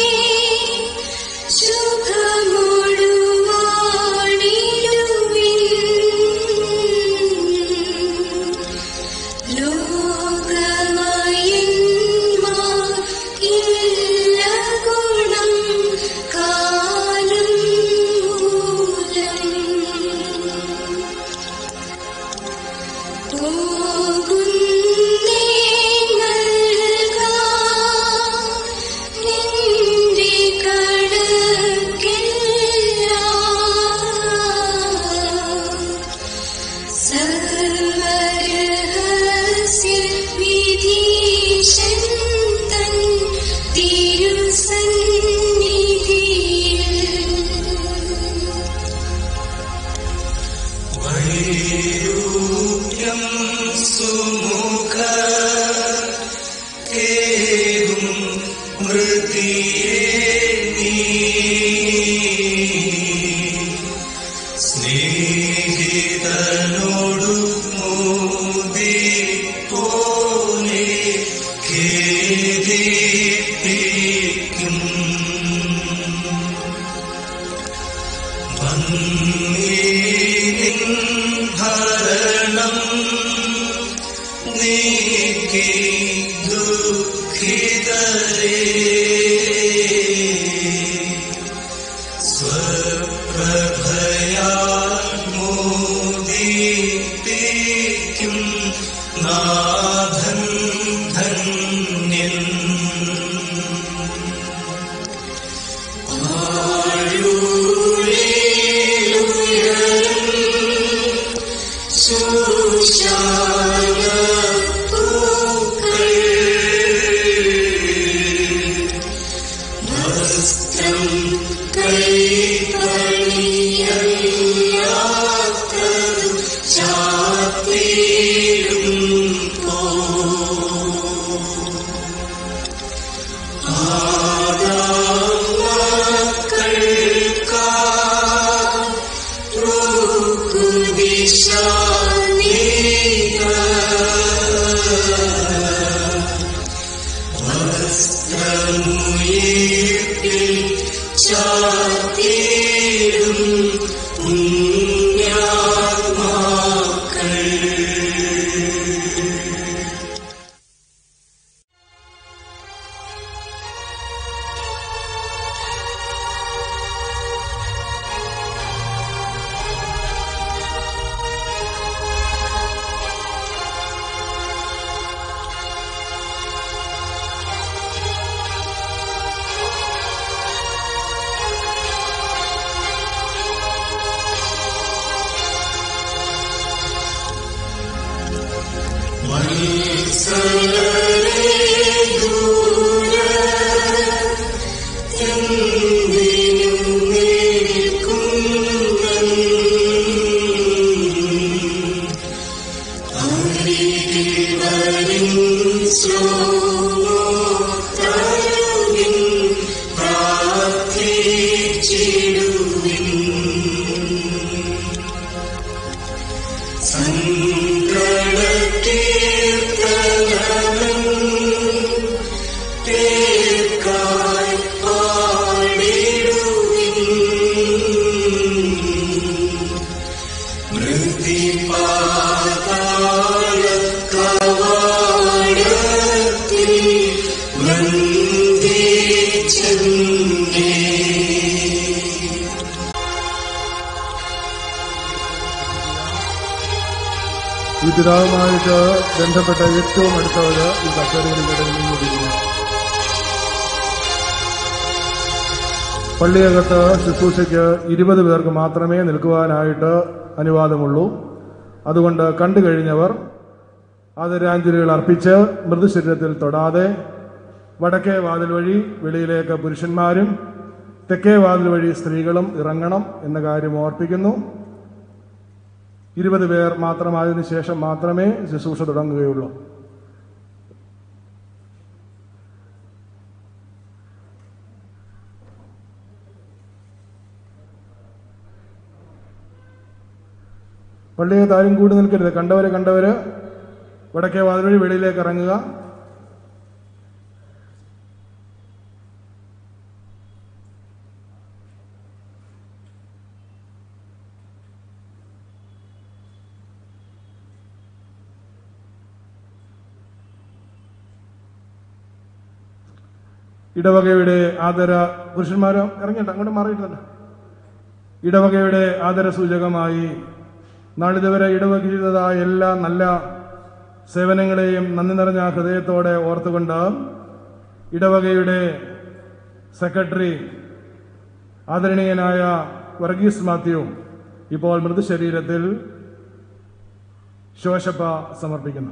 ശുഭമൊടുവാണിടുവിൻ ലോകമയന്മാർ ഇല്ല ഗുണം കാലം മൂലം പോകുന്നേ നൽകാം നിന്റെ കടക്കെല്ലാം സർവരഹസ്യ വിധീശൻ തൻ തിരുസന്നിധിയിൽ വൈരൂപ്യം സുമുഖ ഏകും മൃതിയേ നീ സ്നേഹിതനോടു മോദി പോലെ ഖേദിപ്പിക്കും വന്നേ ഈ പിതാവുമായിട്ട് ബന്ധപ്പെട്ട ഏറ്റവും അടുത്തവര് ഈ കസേരകളിലൂടെ നിന്നിരിക്കുന്നു പള്ളിയകത്ത് ശുശ്രൂഷയ്ക്ക് ഇരുപത് പേർക്ക് മാത്രമേ നിൽക്കുവാനായിട്ട് അനുവാദമുള്ളൂ അതുകൊണ്ട് കണ്ടു കഴിഞ്ഞവർ ആദരാഞ്ജലികൾ അർപ്പിച്ച് മൃദുശരീരത്തിൽ തൊടാതെ വടക്കേ വാതിൽ വഴി വെളിയിലേക്ക് പുരുഷന്മാരും തെക്കേ വാതിൽ വഴി സ്ത്രീകളും ഇറങ്ങണം എന്ന കാര്യം ഓർപ്പിക്കുന്നു ഇരുപത് പേർ മാത്രമായതിനു ശേഷം മാത്രമേ ശുശ്രൂഷ തുടങ്ങുകയുള്ളൂ പള്ളിയെ താരും കൂടി നിൽക്കരുത് കണ്ടവര് കണ്ടവര് വടക്കേ വാതിൽ വഴി വെളിയിലേക്ക് ഇറങ്ങുക ഇടവകയുടെ ആദര പുരുഷന്മാരോ ഇറങ്ങിയിട്ട് അങ്ങോട്ട് മാറിയിട്ടുണ്ട് ഇടവകയുടെ ആദര സൂചകമായി നാളിതുവരെ ഇടവക ചെയ്തതായ എല്ലാ നല്ല സേവനങ്ങളെയും നന്ദി നിറഞ്ഞ ഹൃദയത്തോടെ ഓർത്തുകൊണ്ട് ഇടവകയുടെ സെക്രട്ടറി ആദരണീയനായ വർഗീസ് മാത്യു ഇപ്പോൾ മൃതശരീരത്തിൽ ശോശപ്പ സമർപ്പിക്കുന്നു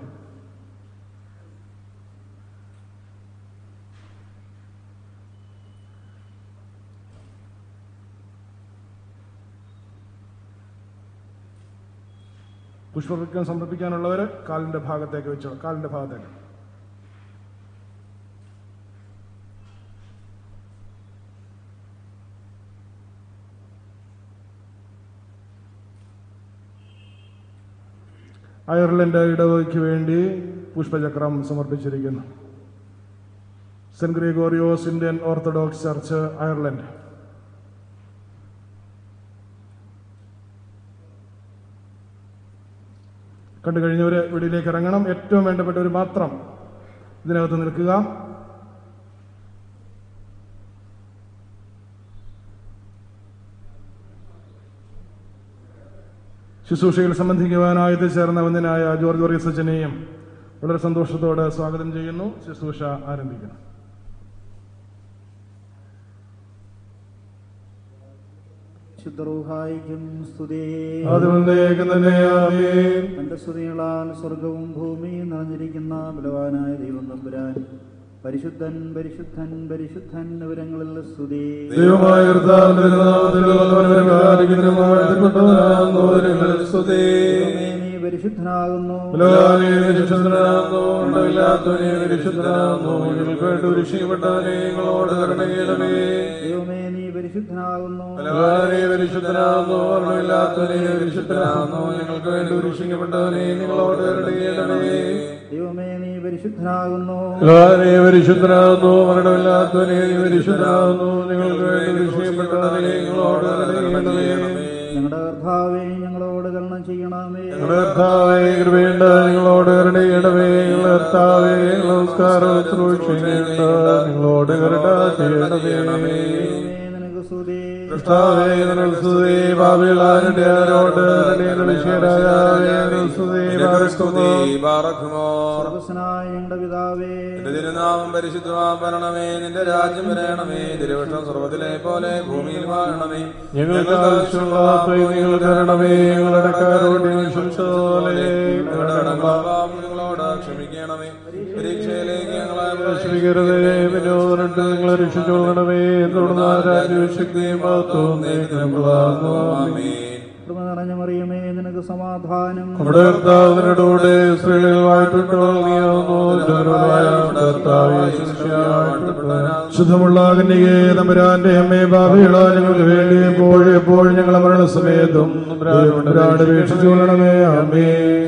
പുഷ്പവൃക്കം സമർപ്പിക്കാനുള്ളവർ കാലിന്റെ ഭാഗത്തേക്ക് വെച്ചോ കാലിന്റെ ഭാഗത്തേക്ക് അയർലൻഡ് ഇടവകയ്ക്ക് വേണ്ടി പുഷ്പചക്രം സമർപ്പിച്ചിരിക്കുന്നു Saint Gregorios Indian Orthodox church Ireland കണ്ടു കഴിഞ്ഞവര് വെളിയിലേക്ക് ഇറങ്ങണം ഏറ്റവും വേണ്ടപ്പെട്ടവർ മാത്രം ഇതിനകത്ത് നിൽക്കുക ശുശ്രൂഷയിൽ സംബന്ധിക്കുവാനായി എത്തിച്ചേർന്ന വന്ദനായ ജോർജ് വർഗീസ് അച്ഛനെയും വളരെ സന്തോഷത്തോടെ സ്വാഗതം ചെയ്യുന്നു ശുശ്രൂഷ ആരംഭിക്കുന്നു ശുദ്ധറൂഹായിക്കും സ്തുതി അതുകൊണ്ടേക്ക് തന്നെ ആമേൻ തന്റെ സ്തുതികളാൽ സ്വർഗവും ഭൂമിയും നിറഞ്ഞിരിക്കുന്ന ബലവാനായ ദൈവം തമ്പുരാൻ പരിശുദ്ധൻ പരിശുദ്ധൻ പരിശുദ്ധൻ വിവരങ്ങളിൽ സ്തുതി ദൈവമായ കർത്താവിന്റെ നാമത്തിൽ വന്നവനും കാലികനും വാഴ്ത്തപ്പെട്ടവനാകുന്നു നിങ്ങളിൽ സ്തുതി ദൈവമേ, നീ പരിശുദ്ധനാകുന്നു ബലവാനേ, പരിശുദ്ധനാകുന്നു ഉണ്ടമില്ലാത്തവനെ പരിശുദ്ധനാകുന്നു ഞങ്ങൾക്ക് വേണ്ടി രക്ഷിക്കപ്പെട്ടവനെ നിങ്ങളോട് കരുണയിടമേ ദൈവമേ നീ പരിശുദ്ധനാകുന്നു ബലവാനേ, പരിശുദ്ധനാകുന്നു ഉണ്ടമില്ലാത്തവനെ പരിശുദ്ധനാകുന്നു ഞങ്ങൾക്ക് വേണ്ടി രക്ഷിക്കപ്പെട്ടവനെ നിങ്ങളോട് കരുണയിടമേ ദൈവമേ നീ പരിശുദ്ധനാകുന്നു ബലവാനേ, പരിശുദ്ധനാകുന്നു മരണമില്ലാത്തവനെ നീ പരിശുദ്ധനാകുന്നു ഞങ്ങൾക്ക് വേണ്ടി രക്ഷിക്കപ്പെട്ടവനെ നിങ്ങളോട് കരുണയിടമേ ഞങ്ങളുടെ കർത്താവേ ഞങ്ങളോട് കരുണ ചെയ്യണമേ ഞങ്ങളുടെ കർത്താവേ കൃപയുണ്ട് നിങ്ങളോട് കരുണയിടമേ ഞങ്ങളുടെ കർത്താവേ നമസ്കാരം സൂക്ഷിക്കേണ്ട നിങ്ങളോട് കരുണ ചെയ്യണമേ നിനക്ക് സ്തുതി കർത്താവേ നിങ്ങൾ സ്തുതി ഭാവികളാരുടെ ആരോട് സ്വർഗസ്നായ ഞങ്ങളുടെ പിതാവേ നിന്റെ തിരുനാമം പരിശുദ്ധമാക്കണമേ നിന്റെ രാജ്യം വരണമേ തിരുവട്ടം സ്വർഗത്തിലെ പോലെ ഭൂമിയിൽ വാഴണമേ ഞങ്ങൾക്ക് ആവശ്യമുള്ള നിങ്ങൾ തരണമേ ഞങ്ങളുടെ കാരോട് പോലെ ഞങ്ങളുടെ കടങ്ങളാവാം നിങ്ങളോട് ക്ഷമിക്കണമേ പരീക്ഷയിലേക്ക് ഞങ്ങളെ രക്ഷിക്കരുതേ വിനോദനട്ട് നിങ്ങളെ രക്ഷിച്ചുകൊള്ളണമേ തുടർന്ന് രാജ്യശക്തിയും കൃപ നിറഞ്ഞ മറിയമേ നിനക്ക് സമാധാനം നമ്മുടെ കർത്താവിനോടുകൂടെ സ്ത്രീകളിൽ വാഴ്ത്തിട്ടുള്ളവനാകുന്നു ശുദ്ധമുള്ള കന്യകേ തമ്പുരാന്റെ അമ്മേ ബാബികള ഞങ്ങൾക്ക് വേണ്ടി എപ്പോഴും എപ്പോഴും ഞങ്ങളെ മരണസമയത്തും തമ്പുരാനോട് വീക്ഷിച്ചു കൊള്ളണമേ അമ്മേ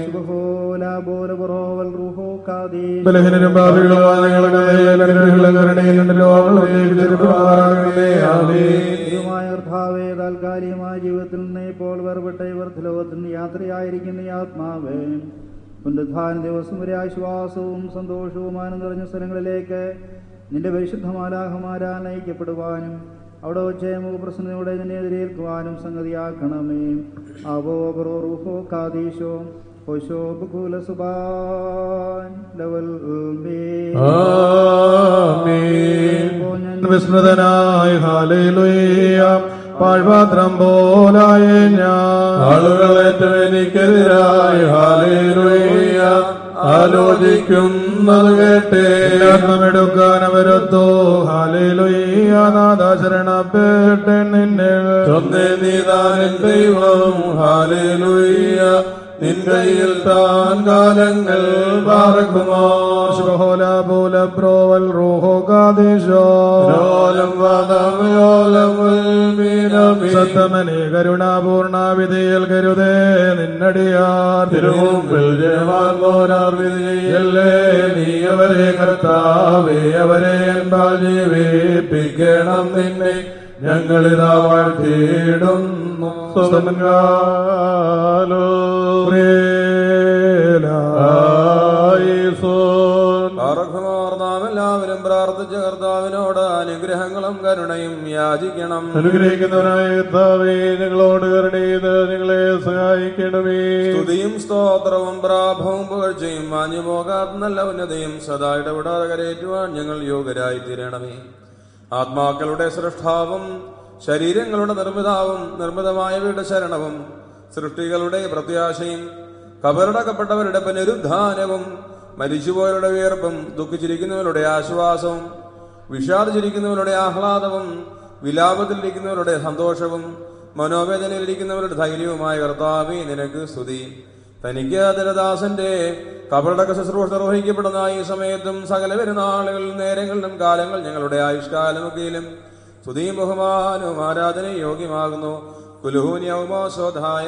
ബലഹീനരും ബാബികളുമായ ഞങ്ങളുടെ അനുഗ്രഹങ്ങളും കരുണയും ലോകങ്ങളിലേക്ക് ആമേ ദൈവമായ കർത്താവേ താൽക്കാലികമായ ജീവിതത്തിൽ നിന്ന് ഇപ്പോൾ വേർപെട്ട ഇവർക്ക് ലോകത്തിൽ യാത്രയായിരിക്കുന്ന ഈ ആത്മാവേ പുനരുദ്ധാന ദിവസം വരെ ആശ്വാസവും സന്തോഷവും ആനന്ദം നിറഞ്ഞ സ്ഥലങ്ങളിലേക്ക് നിന്റെ പരിശുദ്ധമാലാഹമാരാൽ നയിക്കപ്പെടുവാനും അവിടെ വെച്ച് മുഖപ്രസന്നയോടെ നിന്നെ എതിരേൽക്കുവാനും സംഗതിയാക്കണമേ അവോ റൂഹോ കാദീശോ ഹോശോ ബുഖുല സുബാൻ ലവൽ വിസ്മൃതനായ ഹാലേലുയ പാഴ്പാത്രം പോലായ ഞാൻ ആളുകളേറ്റവും എനിക്കെതിരായ ഹാലേലുയ ആലോചിക്കുന്നത് കേട്ടേ എടുക്കാൻ അവരൊത്തോ ഹാലേലുയ നാദാശരണപ്പെട്ടെ നിന്നെ ചൊന്നേ നീതാനൻ ദൈവം ഹാലേലുയ നിൻ കയ്യിൽ താൻ കാലങ്ങൾ പാർക്കുമോ ശുഭഹോല പോല പ്രോവൽ റോഹോ കാദേശോ ലോലം വാദമയോലം സത്തമനെ കരുണാപൂർണ വിധിയിൽ കരുതേ നിന്നടിയാർ തിരുമുമ്പിൽ ജയവാൻമോരാർ വിധിയല്ലേ നീ അവരെ കർത്താവേ അവരെ എന്താ ജീവിപ്പിക്കണം നിന്നെ ഞങ്ങളിതാ വാഴ്ത്തിയിടുന്നു സ്വതങ്കാലോ നാം എല്ലാവരും പ്രാർത്ഥിച്ച കർത്താവിനോട് അനുഗ്രഹങ്ങളും കരുണയും യാചിക്കണം അനുഗ്രഹിക്കുന്നവനായ കർത്താവേ ഞങ്ങളോട് കരുണയത് നിങ്ങളെ സഹായിക്കണമേ സ്തുതിയും സ്തോത്രവും പ്രാഭവും പുകഴ്ചയും മാഞ്ഞു പോകാത്ത നല്ല ഉന്നതയും സദാ ഇടപെടാതെ കരയേറ്റുവാൻ ഞങ്ങൾ യോഗ്യരായി തീരണമേ ആത്മാക്കളുടെ സൃഷ്ടാവും ശരീരങ്ങളുടെ നിർമ്മിതാവും നിർമ്മിതമായവയുടെ ശരണവും സൃഷ്ടികളുടെ പ്രത്യാശയും കബറടക്കപ്പെട്ടവരുടെ പുനരുദ്ധാനവും മരിച്ചുപോയവരുടെ വിയർപ്പും ദുഃഖിച്ചിരിക്കുന്നവരുടെ ആശ്വാസവും വിഷാദിച്ചിരിക്കുന്നവരുടെ ആഹ്ലാദവും വിലാപത്തിലിരിക്കുന്നവരുടെ സന്തോഷവും മനോവേദനയിലിരിക്കുന്നവരുടെ ധൈര്യവുമായ കർത്താവേ നിനക്ക് സ്തുതി തനിക്ക് അതിരദാസന്റെ കബറടക്ക ശുശ്രൂഷ നിർവഹിക്കപ്പെടുന്ന ഈ സമയത്തും സകല പെരുന്നാളുകളിലും നേരങ്ങളിലും കാലങ്ങൾ ഞങ്ങളുടെ ആയുഷ്കാലമൊക്കെയിലും സ്തുതിയും ബഹുമാനവും ആരാധനയും യോഗ്യമാകുന്നു കുലുഹൂന്യവുമോശോധായ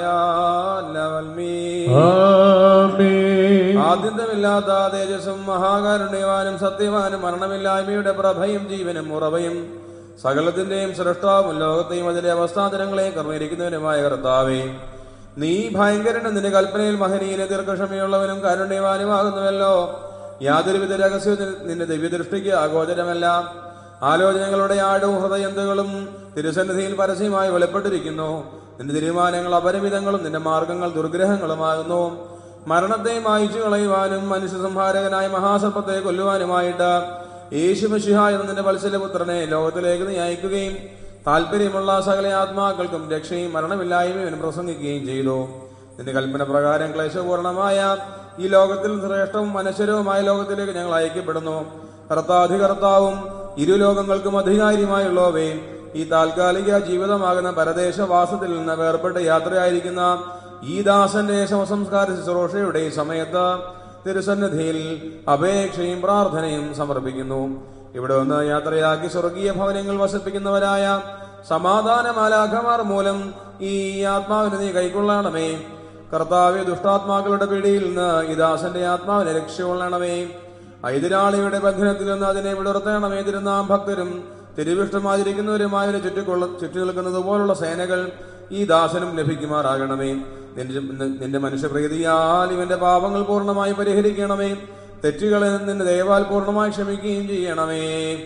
ആദ്യന്തമില്ലാത്ത തേജസ്സും മഹാകാരുണ്യവാനും സത്യവാനും മരണമില്ലായ്മയുടെ പ്രഭയും ജീവനും ഉറവയും സകലത്തിന്റെയും സൃഷ്ടാവും ലോകത്തെയും അതിന്റെ അവസ്ഥാന്തരങ്ങളെയും കർമ്മിരിക്കുന്നവനുമായ കർത്താവേ നീ ഭയങ്കരനും നിന്റെ കൽപ്പനയിൽ മഹനീയ ദീർഘക്ഷമയുള്ളവനും കാരുണ്യവാനുമാകുന്നുവല്ലോ യാതൊരുവിധ രഹസ്യവും നിന്റെ ദിവ്യദൃഷ്ടിക്ക് അഗോചരമല്ല ആലോചനകളുടെ ആഴവും ഹൃദയന്തുകളും തിരുസന്നിധിയിൽ പരസ്യമായി വെളിപ്പെട്ടിരിക്കുന്നു നിന്റെ തീരുമാനങ്ങൾ അപരിമിതങ്ങളും നിന്റെ മാർഗങ്ങൾ ദുർഗ്രഹങ്ങളുമാകുന്നു മരണത്തെ മായിച്ചു കളയുവാനും മനുഷ്യ സംഹാരകനായ മഹാസർപ്പത്തെ കൊല്ലുവാനുമായിട്ട് യേശുമഷിഹ എന്ന നിന്റെ വത്സലപുത്രനെ ലോകത്തിലേക്ക് നീ അയക്കുകയും താല്പര്യമുള്ള സകല ആത്മാക്കൾക്കും രക്ഷയും മരണമില്ലായ്മയും പ്രസംഗിക്കുകയും ചെയ്തു നിന്റെ കൽപ്പന പ്രകാരം ക്ലേശപൂർണമായ ഈ ലോകത്തിൽ ശ്രേഷ്ഠവും അനശ്വരവുമായ ലോകത്തിലേക്ക് ഞങ്ങൾ അയക്കപ്പെടുന്നു കർത്താധികർത്താവും ഇരു ലോകങ്ങൾക്കും അധികാരിയുമായുള്ളവേ ഈ താൽക്കാലിക ജീവിതമാകുന്ന പരദേശവാസത്തിൽ നിന്ന് വേർപെട്ട് യാത്രയായിരിക്കുന്ന ഈ ദാസന്റെ ശവസംസ്കാര ശുശ്രൂഷയുടെ സമയത്ത് തിരുസന്നിധിയിൽ അപേക്ഷയും പ്രാർത്ഥനയും സമർപ്പിക്കുന്നു ഇവിടെ നിന്ന് യാത്രയാക്കി സ്വർഗീയ ഭവനങ്ങൾ വസിപ്പിക്കുന്നവരായ സമാധാനമാലാഖമാർ മൂലം ഈ ആത്മാവിനെ നീ കൈക്കൊള്ളണമേ കർത്താവെ ദുഷ്ടാത്മാക്കളുടെ പിടിയിൽ നിന്ന് ഈ ദാസന്റെ ആത്മാവിനെ രക്ഷകൊള്ളണമേ ഐതിരാളിയുടെ ബന്ധനത്തിൽ നിന്ന് അതിനെ വിടർത്തണമേ തിരുനാം ഭക്തരും തിരുവിഷ്ടമാതിരിക്കുന്നവരുമായവരെ ചുറ്റിക്കൊള്ള ചുറ്റി നിൽക്കുന്നത് പോലുള്ള സേനകൾ ഈ ദാസനും ലഭിക്കുമാറാകണമേ നിന്റെ നിന്റെ മനുഷ്യപ്രീതിയാൽ ഇവന്റെ പാപങ്ങൾ പൂർണ്ണമായി പരിഹരിക്കണമേ തെറ്റുകളെ നിന്റെ ദയവാൽ പൂർണ്ണമായി ക്ഷമിക്കുകയും ചെയ്യണമേ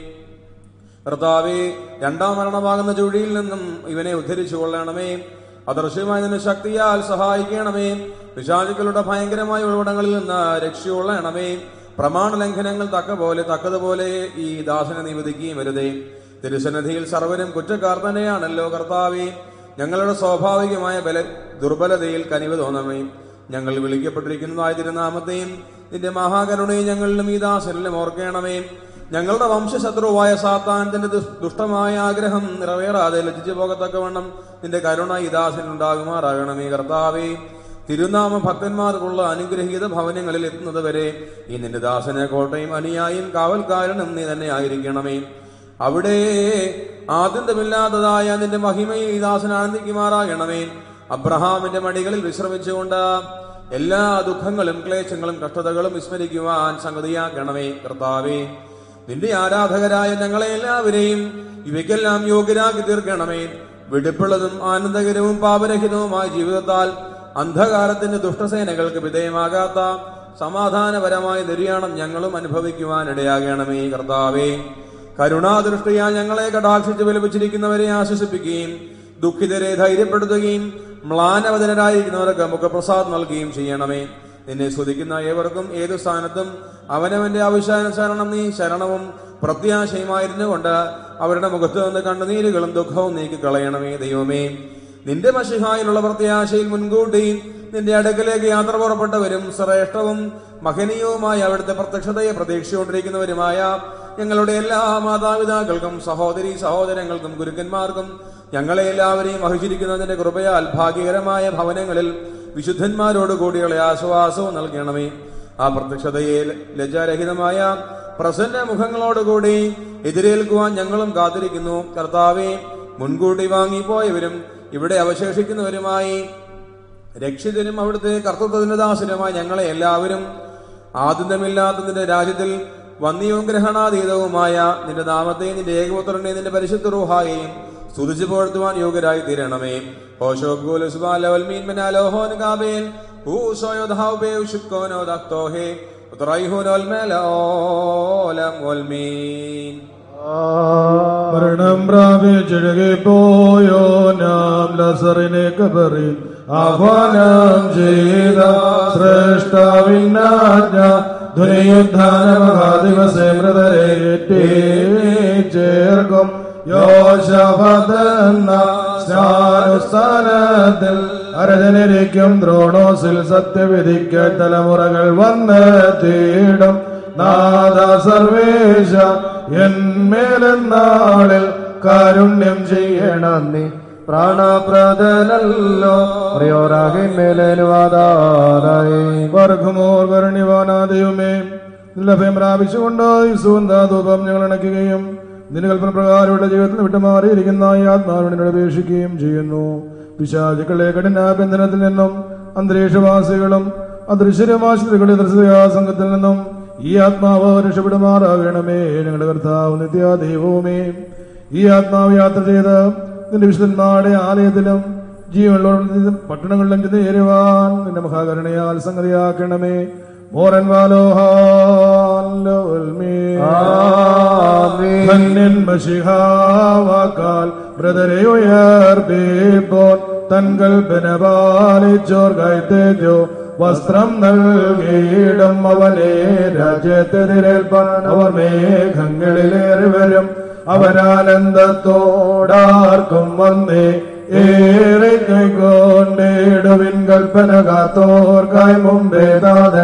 കർത്താവെ രണ്ടാം മരണമാകുന്ന ചുഴിയിൽ നിന്നും ഇവനെ ഉദ്ധരിച്ചു കൊള്ളണമേ അദൃശ്യമായ നിന്റെ ശക്തിയാൽ സഹായിക്കണമേ പിശാചുക്കളുടെ ഭയങ്കരമായ ഉൾവടങ്ങളിൽ നിന്ന് രക്ഷയുള്ളണമേ പ്രമാണ ലംഘനങ്ങൾ തക്ക പോലെ തക്കതുപോലെ ഈ ദാസനെ നിവദിക്കുകയും വരുതേ തിരുസന്നിധിയിൽ സർവരും കുറ്റക്കാർ തന്നെയാണല്ലോ കർത്താവെ ഞങ്ങളുടെ സ്വാഭാവികമായ ബല ദുർബലതയിൽ കനിവ് തോന്നണമേ ഞങ്ങൾ വിളിക്കപ്പെട്ടിരിക്കുന്നതായ തിരുനാമത്തെയും നിന്റെ മഹാകരുണയും ഞങ്ങളിലും ഈ ദാസനിലും ഓർക്കണമേ ഞങ്ങളുടെ വംശശത്രുവായ സാത്താൻ തന്റെ ദുഷ്- ദുഷ്ടമായ ആഗ്രഹം നിറവേറാതെ ലജ്ജിച്ചു പോകത്തക്കവണ്ണം നിന്റെ കരുണ ഈ ദാസനുണ്ടാകുമാറാകണമേ കർത്താവേ തിരുനാമ ഭക്തന്മാർക്കുള്ള അനുഗ്രഹീത ഭവനങ്ങളിൽ എത്തുന്നത് വരെ ഈ നിന്റെ ദാസനെ കോട്ടയും അനുയായും കാവൽക്കാരനും നീ തന്നെ ആയിരിക്കണമേ അവിടെ ആദ്യന്തമില്ലാത്തതായ നിന്റെ മഹിമയിൽ ഈ ദാസൻ ആനന്ദിക്കുമാറാകണമേ അബ്രഹാമിന്റെ മടികളിൽ വിശ്രമിച്ചുകൊണ്ട് എല്ലാ ദുഃഖങ്ങളും ക്ലേശങ്ങളും കഷ്ടതകളും വിസ്മരിക്കുവാൻ സംഗതിയാക്കണമേ കർത്താവേ നിന്റെ ആരാധകരായ ഞങ്ങളെ എല്ലാവരെയും ഇവയ്ക്കെല്ലാം യോഗ്യരാക്കി തീർക്കണമേ വെടിപ്പുള്ളതും ആനന്ദകരവും പാപരഹിതവുമായ ജീവിതത്താൽ അന്ധകാരത്തിന്റെ ദുഷ്ടസേനകൾക്ക് വിധേയമാകാത്ത സമാധാനപരമായ നിര്യാണം ഞങ്ങളും അനുഭവിക്കുവാൻ ഇടയാകണമേ കർത്താവേ കരുണാദൃഷ്ടിയാൽ ഞങ്ങളെ കടാക്ഷിച്ച് വിലപിച്ചിരിക്കുന്നവരെ ആശ്വസിപ്പിക്കുകയും ദുഃഖിതരെ ധൈര്യപ്പെടുത്തുകയും മ്ലാനവതനരായിരിക്കുന്നവർക്ക് മുഖപ്രസാദ് നൽകുകയും ചെയ്യണമേ നിന്നെ സ്തുതിക്കുന്ന ഏവർക്കും ഏതു സ്ഥാനത്തും അവനവന്റെ ആവശ്യാനുസരണം നീ ശരണവും പ്രത്യാശയുമായിരുന്നു കൊണ്ട് അവരുടെ മുഖത്ത് നിന്ന് കണ്ണുനീരുകളും ദുഃഖവും നീക്കി കളയണമേ ദൈവമേ നിന്റെ മഷിഹായിലുള്ള പ്രത്യാശയിൽ മുൻകൂട്ടി നിന്റെ അടുക്കലേക്ക് യാത്ര പുറപ്പെട്ടവരും ശ്രേഷ്ഠവും മഹനീയവുമായ അവിടുത്തെ പ്രത്യക്ഷതയെ പ്രതീക്ഷിച്ചുകൊണ്ടിരിക്കുന്നവരുമായ ഞങ്ങളുടെ എല്ലാ മാതാപിതാക്കൾക്കും സഹോദരി സഹോദരങ്ങൾക്കും ഗുരുക്കന്മാർക്കും ഞങ്ങളെ എല്ലാവരെയും വഹിച്ചിരിക്കുന്നതിന്റെ കൃപയാൽ ഭാഗ്യകരമായ ഭവനങ്ങളിൽ വിശുദ്ധന്മാരോട് കൂടിയുള്ള ആശ്വാസവും നൽകണമേ ആ പ്രത്യക്ഷതയെ ലജ്ജാരഹിതമായ പ്രസന്ന മുഖങ്ങളോടുകൂടി എതിരേൽക്കുവാൻ ഞങ്ങളും കാത്തിരിക്കുന്നു കർത്താവെ മുൻകൂട്ടി വാങ്ങിപ്പോയവരും ഇവിടെ അവശേഷിക്കുന്നവരുമായി രക്ഷിതനും അവിടുത്തെ കർത്തൃത്വത്തിന്റെ ദാസനുമായി ഞങ്ങളെ എല്ലാവരും ആദ്യന്തമില്ലാത്ത നിന്റെ രാജ്യത്തിൽ വന്യവും ഗ്രഹണാതീതവുമായ നിന്റെ നാമത്തെ നിന്റെ ഏകപുത്രനെ നിന്റെ പരിശുദ്ധ റൂഹായെയും സ്തുതിച്ചു പോഴ്ത്തുവാൻ യോഗ്യരായി തീരണമേ ഹോഷോക്കുൽ ഉസ്മാൽ മീൻ ബനാലോഹോൻ കാബേൽ ഹൂസോയോ ധാവേ ഉഷുക്കോനോ ദക്തോഹേ ഉത്രൈഹുനോൽ മേലോലം ഒൽമീൻ മരണം പ്രാപിച്ചൊഴുകിപ്പോയോ നാം ലസറിനെ കബറി ആഹ്വാനം ചെയ്ത ശ്രേഷ്ഠാവിനാജ്ഞ ധ്വനിയുദ്ധാനമഹാദിവസേ മൃതരേറ്റേ ചേർക്കും യോശഭതെന്ന സ്നാനുസ്ഥാനത്തിൽ അരജനിരിക്കും ദ്രോണോസിൽ സത്യവിധിക്ക് തലമുറകൾ വന്ന് തീടും നാദ സർവേശ എന്മേലെന്നാളിൽ കാരുണ്യം ചെയ്യണം നീ പ്രാണപ്രദനല്ലോ പ്രിയോരാഹിന്മേലനുവാദായി വർഗമോർ കരുണ്യവാനാദയുമേ ലഭ്യം പ്രാപിച്ചുകൊണ്ട് സുഗന്ധാധൂപം ഞങ്ങൾ അണയ്ക്കുകയും നിന്റെ കൽപ്പന പ്രകാരമുള്ള ജീവിതത്തിൽ നിന്ന് വിട്ടുമാറിയിരിക്കുന്ന ഈ ആത്മാവിനോട് അപേക്ഷിക്കുകയും ചെയ്യുന്നു പിശാചുക്കളെ കഠിനാബന്ധനത്തിൽ നിന്നും അന്തരീക്ഷവാസികളും അദൃശ്യരമാശ്രികളുടെ ദൃശ്യ സംഘത്തിൽ നിന്നും ഈ ആത്മാവ് രക്ഷപ്പെടുമാറാകണമേ ഞങ്ങളുടെ കർത്താവ് നിത്യ ദൈവവുമേ ഈ ആത്മാവ് യാത്ര ചെയ്ത് നിന്റെ വിശുദ്ധന്മാരുടെ ആലയത്തിലും ജീവനുള്ള പട്ടണങ്ങളിലും ചെന്ന് ചേരുവാൻ നിന്റെ മഹാകരുണയാൽ സംഗതിയാക്കണമേ മോറൻ ധന്യൻ മഷിഹാവാക്കാൽ ബ്രദരെ ഉയർപ്പിപ്പോൻ തൻ കൽപ്പന പാലിച്ചോർ കൈത്തേജോ വസ്ത്രം നൽകിയിടും അവനെ രാജ്യത്തെതിരേൽപ്പാൻ അവർ മേഘങ്ങളിലേറി വരും അവരാനന്ദത്തോടാർക്കും വന്നേ ഏറെ കൈകൊണ്ടിടുവിൻ കൽപ്പന കാത്തോർക്കായി മുമ്പേ നാഥൻ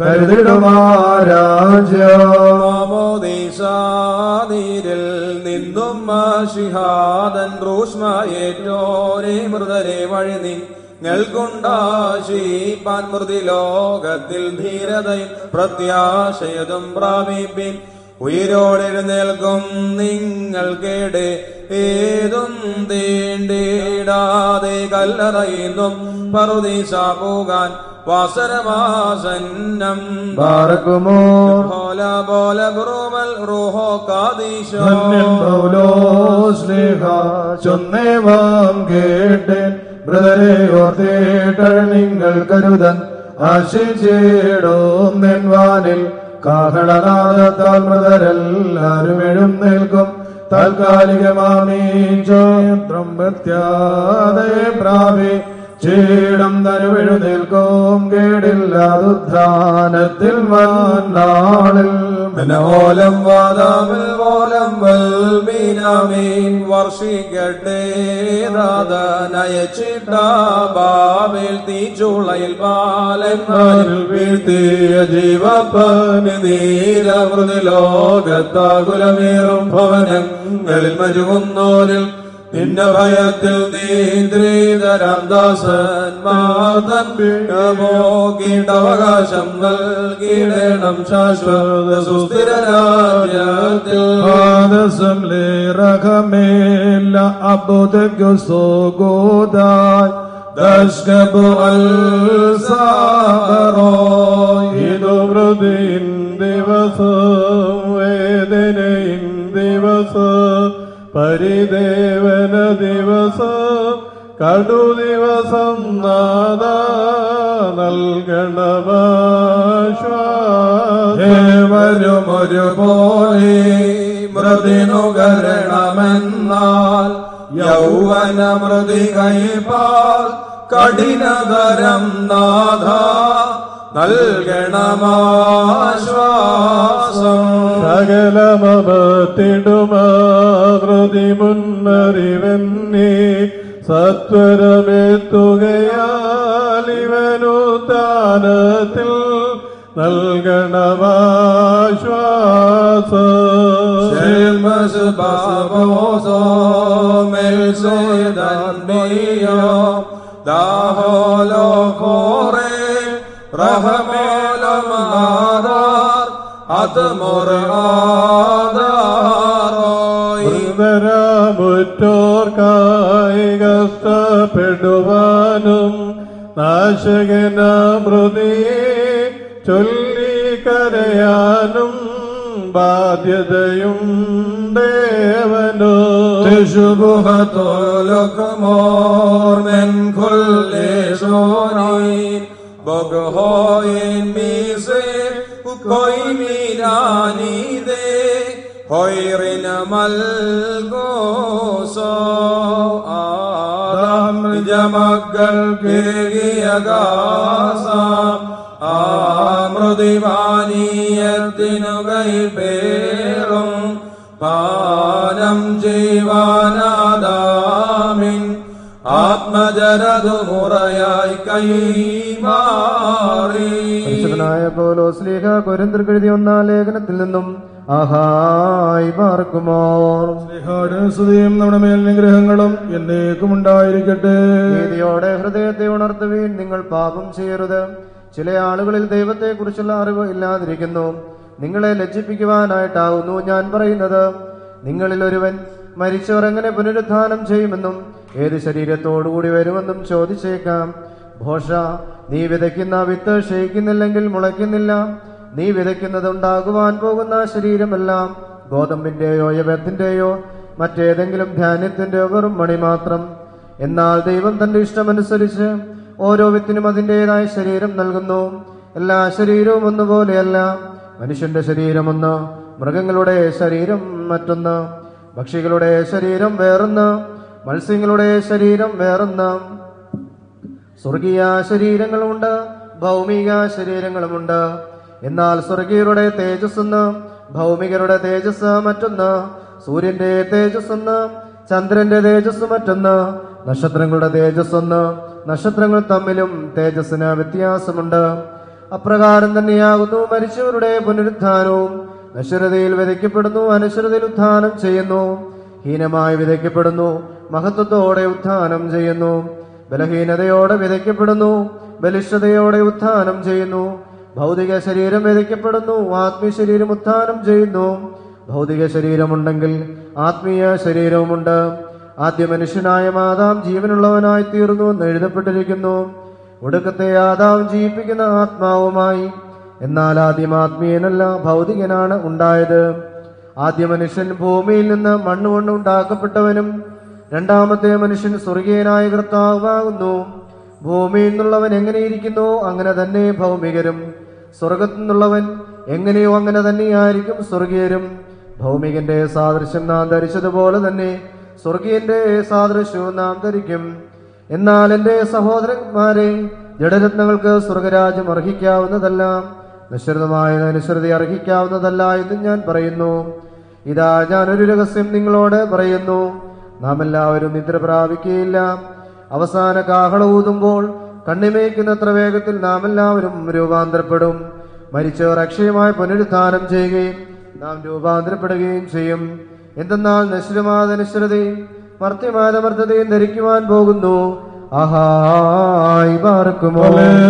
നീരിൽ നിന്നും മാഷിഹാദൻ റൂഷ്മയേറ്റോരെ മൃതരെ വഴി നിങ്ങൾക്കുണ്ടാശീപ്പാൻ മൃതി ലോകത്തിൽ ധീരതയും പ്രത്യാശയതും പ്രാപിപ്പിൻ ഉയരോടെഴുന്നേൽക്കും നിങ്ങൾ കേട് ഏതും തീണ്ടിടാതെ കല്ലറയുന്നും പറുദീശ പോകാൻ വാസരമാസന്നം ബാറക്കുമോ ബോല ബോല ബ്രൂമൽ റൂഹോ കാദീശോ ധന്യൻ പൗലോസ്ലേഹ ചൊന്നേവാം കേട്ടേൻ ബ്രദരെ ഓർത്തേട്ടൾ നിങ്ങൾ കരുതൻ ആശിച്ചിടും നെൻവാനിൽ കാഹളനാദത്താൽ മൃതരെല്ലാരും എഴുന്നേൽക്കും താൽക്കാലികമാമീ ചോത്രം പ്രത്യാതെ പ്രാപി ചീടം തരുവെഴുന്നേൽക്കും കേടില്ലാതുദ്ധാനത്തിൽ വന്നാളിൽ മനോലം വാദാമിൽ ഓലം വൽമീനാമീൻ വർഷിക്കട്ടെ നയച്ചിട്ട ബാബേൽ തീച്ചുളയിൽ ബാലന്മാരിൽ വീഴ്ത്തിയ ജീവപ്പന് നീരമൃതി ലോകത്താകുലമേറും ഭവനങ്ങളിൽ മരുകുന്നോരിൽ നിന്റെ ഭയത്തിൽ നീന്ദ്രീതരാം ദാസന്മാർ തൻ പോകീട്ടവകാശം നൽകിയിടണം ശാശ്വത സുസ്ഥിര രാജ്യത്തിൽ പാദസം ലേറകമേല അബുദഗ്യു സോഗോദായ് ദശ്കബു അൽ സാബറോ ഇതു മൃതിൻ ദിവസം വേദനയിൻ ദിവസം പരിദേവന ദിവസം കടു ദിവസം നാദ നൽകണമാശ്വാസം ഒരുപോലെ മൃതിനുകരണമെന്നാൽ യൗവന മൃതി കൈപാൽ കഠിനതരം നാഥ നൽകണമാശ്വാസം സകലമപത്തിടുമാതി മുന്നറിവെന്നേ സത്വരമെത്തുകയാലിവനു താനത്തിൽ നൽകണമാശ്വാസം ദാഹോലോ കോറേ റഹമോലമാദാർ മൃതരാമുറ്റോർക്കായി കഷ്ടപ്പെടുവാനും നാശകനാമൃതിയെ ചൊല്ലിക്കരയാനും ബാധ്യതയും ദേവനോ تشبهتولكمور من كل شونين بقهوين ميسير وكوي ميراني دي هويرين ملقوسو آدم جمقل كيغيغاسام ആമൃതിവാനീയത്തിനു കൈപേറും പാനം ജീവാനാദാമിൻ ആത്മജരതു മുറയായി കൈമാറി പരിശുദ്ധനായ പൗലോസ്ലീഹ കൊരിന്തിർക്ക് എഴുതിയ ഒന്നാം ലേഖനത്തിൽ നിന്നും ആഹായി പാർക്കുമോ സ്തുതിയും നമ്മുടെ മേൽ നിഗ്രഹങ്ങളും എന്നേക്കും ഉണ്ടായിരിക്കട്ടെ നീതിയോടെ ഹൃദയത്തെ ഉണർത്തുവീൻ നിങ്ങൾ പാപം ചെയ്യരുത് ചില ആളുകളിൽ ദൈവത്തെക്കുറിച്ചുള്ള അറിവ് ഇല്ലാതിരിക്കുന്നു നിങ്ങളെ ലജ്ജിപ്പിക്കുവാനായിട്ടാവുന്നു ഞാൻ പറയുന്നത് നിങ്ങളിൽ ഒരുവൻ മരിച്ചവർ എങ്ങനെ പുനരുത്ഥാനം ചെയ്യുമെന്നും ഏത് ശരീരത്തോടുകൂടി വരുമെന്നും ചോദിച്ചേക്കാം ഭോഷ നീ വിതയ്ക്കുന്ന വിത്ത് ക്ഷയിക്കുന്നില്ലെങ്കിൽ മുളയ്ക്കുന്നില്ല നീ വിതയ്ക്കുന്നത് ഉണ്ടാകുവാൻ പോകുന്ന ശരീരമെല്ലാം ഗോതമ്പിന്റെയോ യവത്തിന്റെയോ മറ്റേതെങ്കിലും ധാന്യത്തിന്റെയോ വെറും മണി മാത്രം എന്നാൽ ദൈവം തന്റെ ഇഷ്ടമനുസരിച്ച് ഓരോ വിത്തിനും അതിൻ്റെതായ ശരീരം നൽകുന്നു എല്ലാ ശരീരവും ഒന്നുപോലെയല്ല മനുഷ്യന്റെ ശരീരം ഒന്ന് മൃഗങ്ങളുടെ ശരീരം മറ്റൊന്ന് പക്ഷികളുടെ ശരീരം വേറൊന്ന് മത്സ്യങ്ങളുടെ ശരീരം വേറൊന്ന് സ്വർഗീയ ശരീരങ്ങളുമുണ്ട് ഭൗമിക ശരീരങ്ങളുമുണ്ട് എന്നാൽ സ്വർഗീയരുടെ തേജസ് ഒന്ന് ഭൗമികരുടെ തേജസ് മറ്റൊന്ന് സൂര്യന്റെ തേജസ് ഒന്ന് ചന്ദ്രന്റെ തേജസ് മറ്റൊന്ന് നക്ഷത്രങ്ങളുടെ തേജസ് ഒന്ന് നക്ഷത്രങ്ങൾ തമ്മിലും തേജസ്സിന് വ്യത്യാസമുണ്ട് അപ്രകാരം തന്നെയാകുന്നു മരിച്ചവരുടെ പുനരുത്ഥാനവും നശ്വരതയിൽ വിതയ്ക്കപ്പെടുന്നു അനശ്വരതയിൽ ഉത്ഥാനം ചെയ്യുന്നു ഹീനമായി വിതയ്ക്കപ്പെടുന്നു മഹത്വത്തോടെ ഉത്ഥാനം ചെയ്യുന്നു ബലഹീനതയോടെ വിതയ്ക്കപ്പെടുന്നു ബലിഷ്ഠതയോടെ ഉത്ഥാനം ചെയ്യുന്നു ഭൗതിക ശരീരം വിതയ്ക്കപ്പെടുന്നു ആത്മീയ ശരീരം ഉത്ഥാനം ചെയ്യുന്നു ഭൗതിക ശരീരമുണ്ടെങ്കിൽ ആത്മീയ ശരീരവുമുണ്ട് ആദ്യ മനുഷ്യനായ മാതാം ജീവനുള്ളവനായി തീർന്നു എന്ന് എഴുതപ്പെട്ടിരിക്കുന്നു ഒടുക്കത്തെ ആദാം ജീവിപ്പിക്കുന്ന ആത്മാവുമായി എന്നാൽ ആദ്യം ആത്മീയനല്ല ഭൗതികനാണ് ഉണ്ടായത് ആദ്യ മനുഷ്യൻ ഭൂമിയിൽ നിന്ന് മണ്ണുകൊണ്ട് ഉണ്ടാക്കപ്പെട്ടവനും രണ്ടാമത്തെ മനുഷ്യൻ സ്വർഗീയനായ കർത്താവാകുന്നു ഭൂമിയിൽ നിന്നുള്ളവൻ എങ്ങനെയിരിക്കുന്നു അങ്ങനെ തന്നെ ഭൗമികരും സ്വർഗത്തു നിന്നുള്ളവൻ എങ്ങനെയോ അങ്ങനെ തന്നെയായിരിക്കും സ്വർഗീയരും ഭൗമികന്റെ സാദൃശ്യം നാം ധരിച്ചതുപോലെ തന്നെ സ്വർഗീയന്റെ സാദൃശ്യവും നാം ധരിക്കും എന്നാൽ എന്റെ സഹോദരന്മാരെ ജഡരത്നങ്ങൾക്ക് സ്വർഗരാജ്യം അർഹിക്കാവുന്നതല്ല നിശ്ചിതമായ അനുസൃതി അർഹിക്കാവുന്നതല്ല എന്ന് ഞാൻ പറയുന്നു ഇതാ ഞാൻ ഒരു രഹസ്യം നിങ്ങളോട് പറയുന്നു നാം എല്ലാവരും നിദ്ര പ്രാപിക്കുകയില്ല അവസാന കാഹള ഊതുമ്പോൾ കണ്ണിമേക്കുന്നത്ര വേഗത്തിൽ നാം എല്ലാവരും രൂപാന്തരപ്പെടും മരിച്ചവർ അക്ഷയമായി പുനരുത്ഥാനം ചെയ്യുകയും നാം രൂപാന്തരപ്പെടുകയും ചെയ്യും എന്തെന്നാൽ നശ്വരമാത നശ്വരതയും മർത്യമാത മർത്തതയും ധരിക്കുവാൻ പോകുന്നു ആഹായി പാർക്കുമോ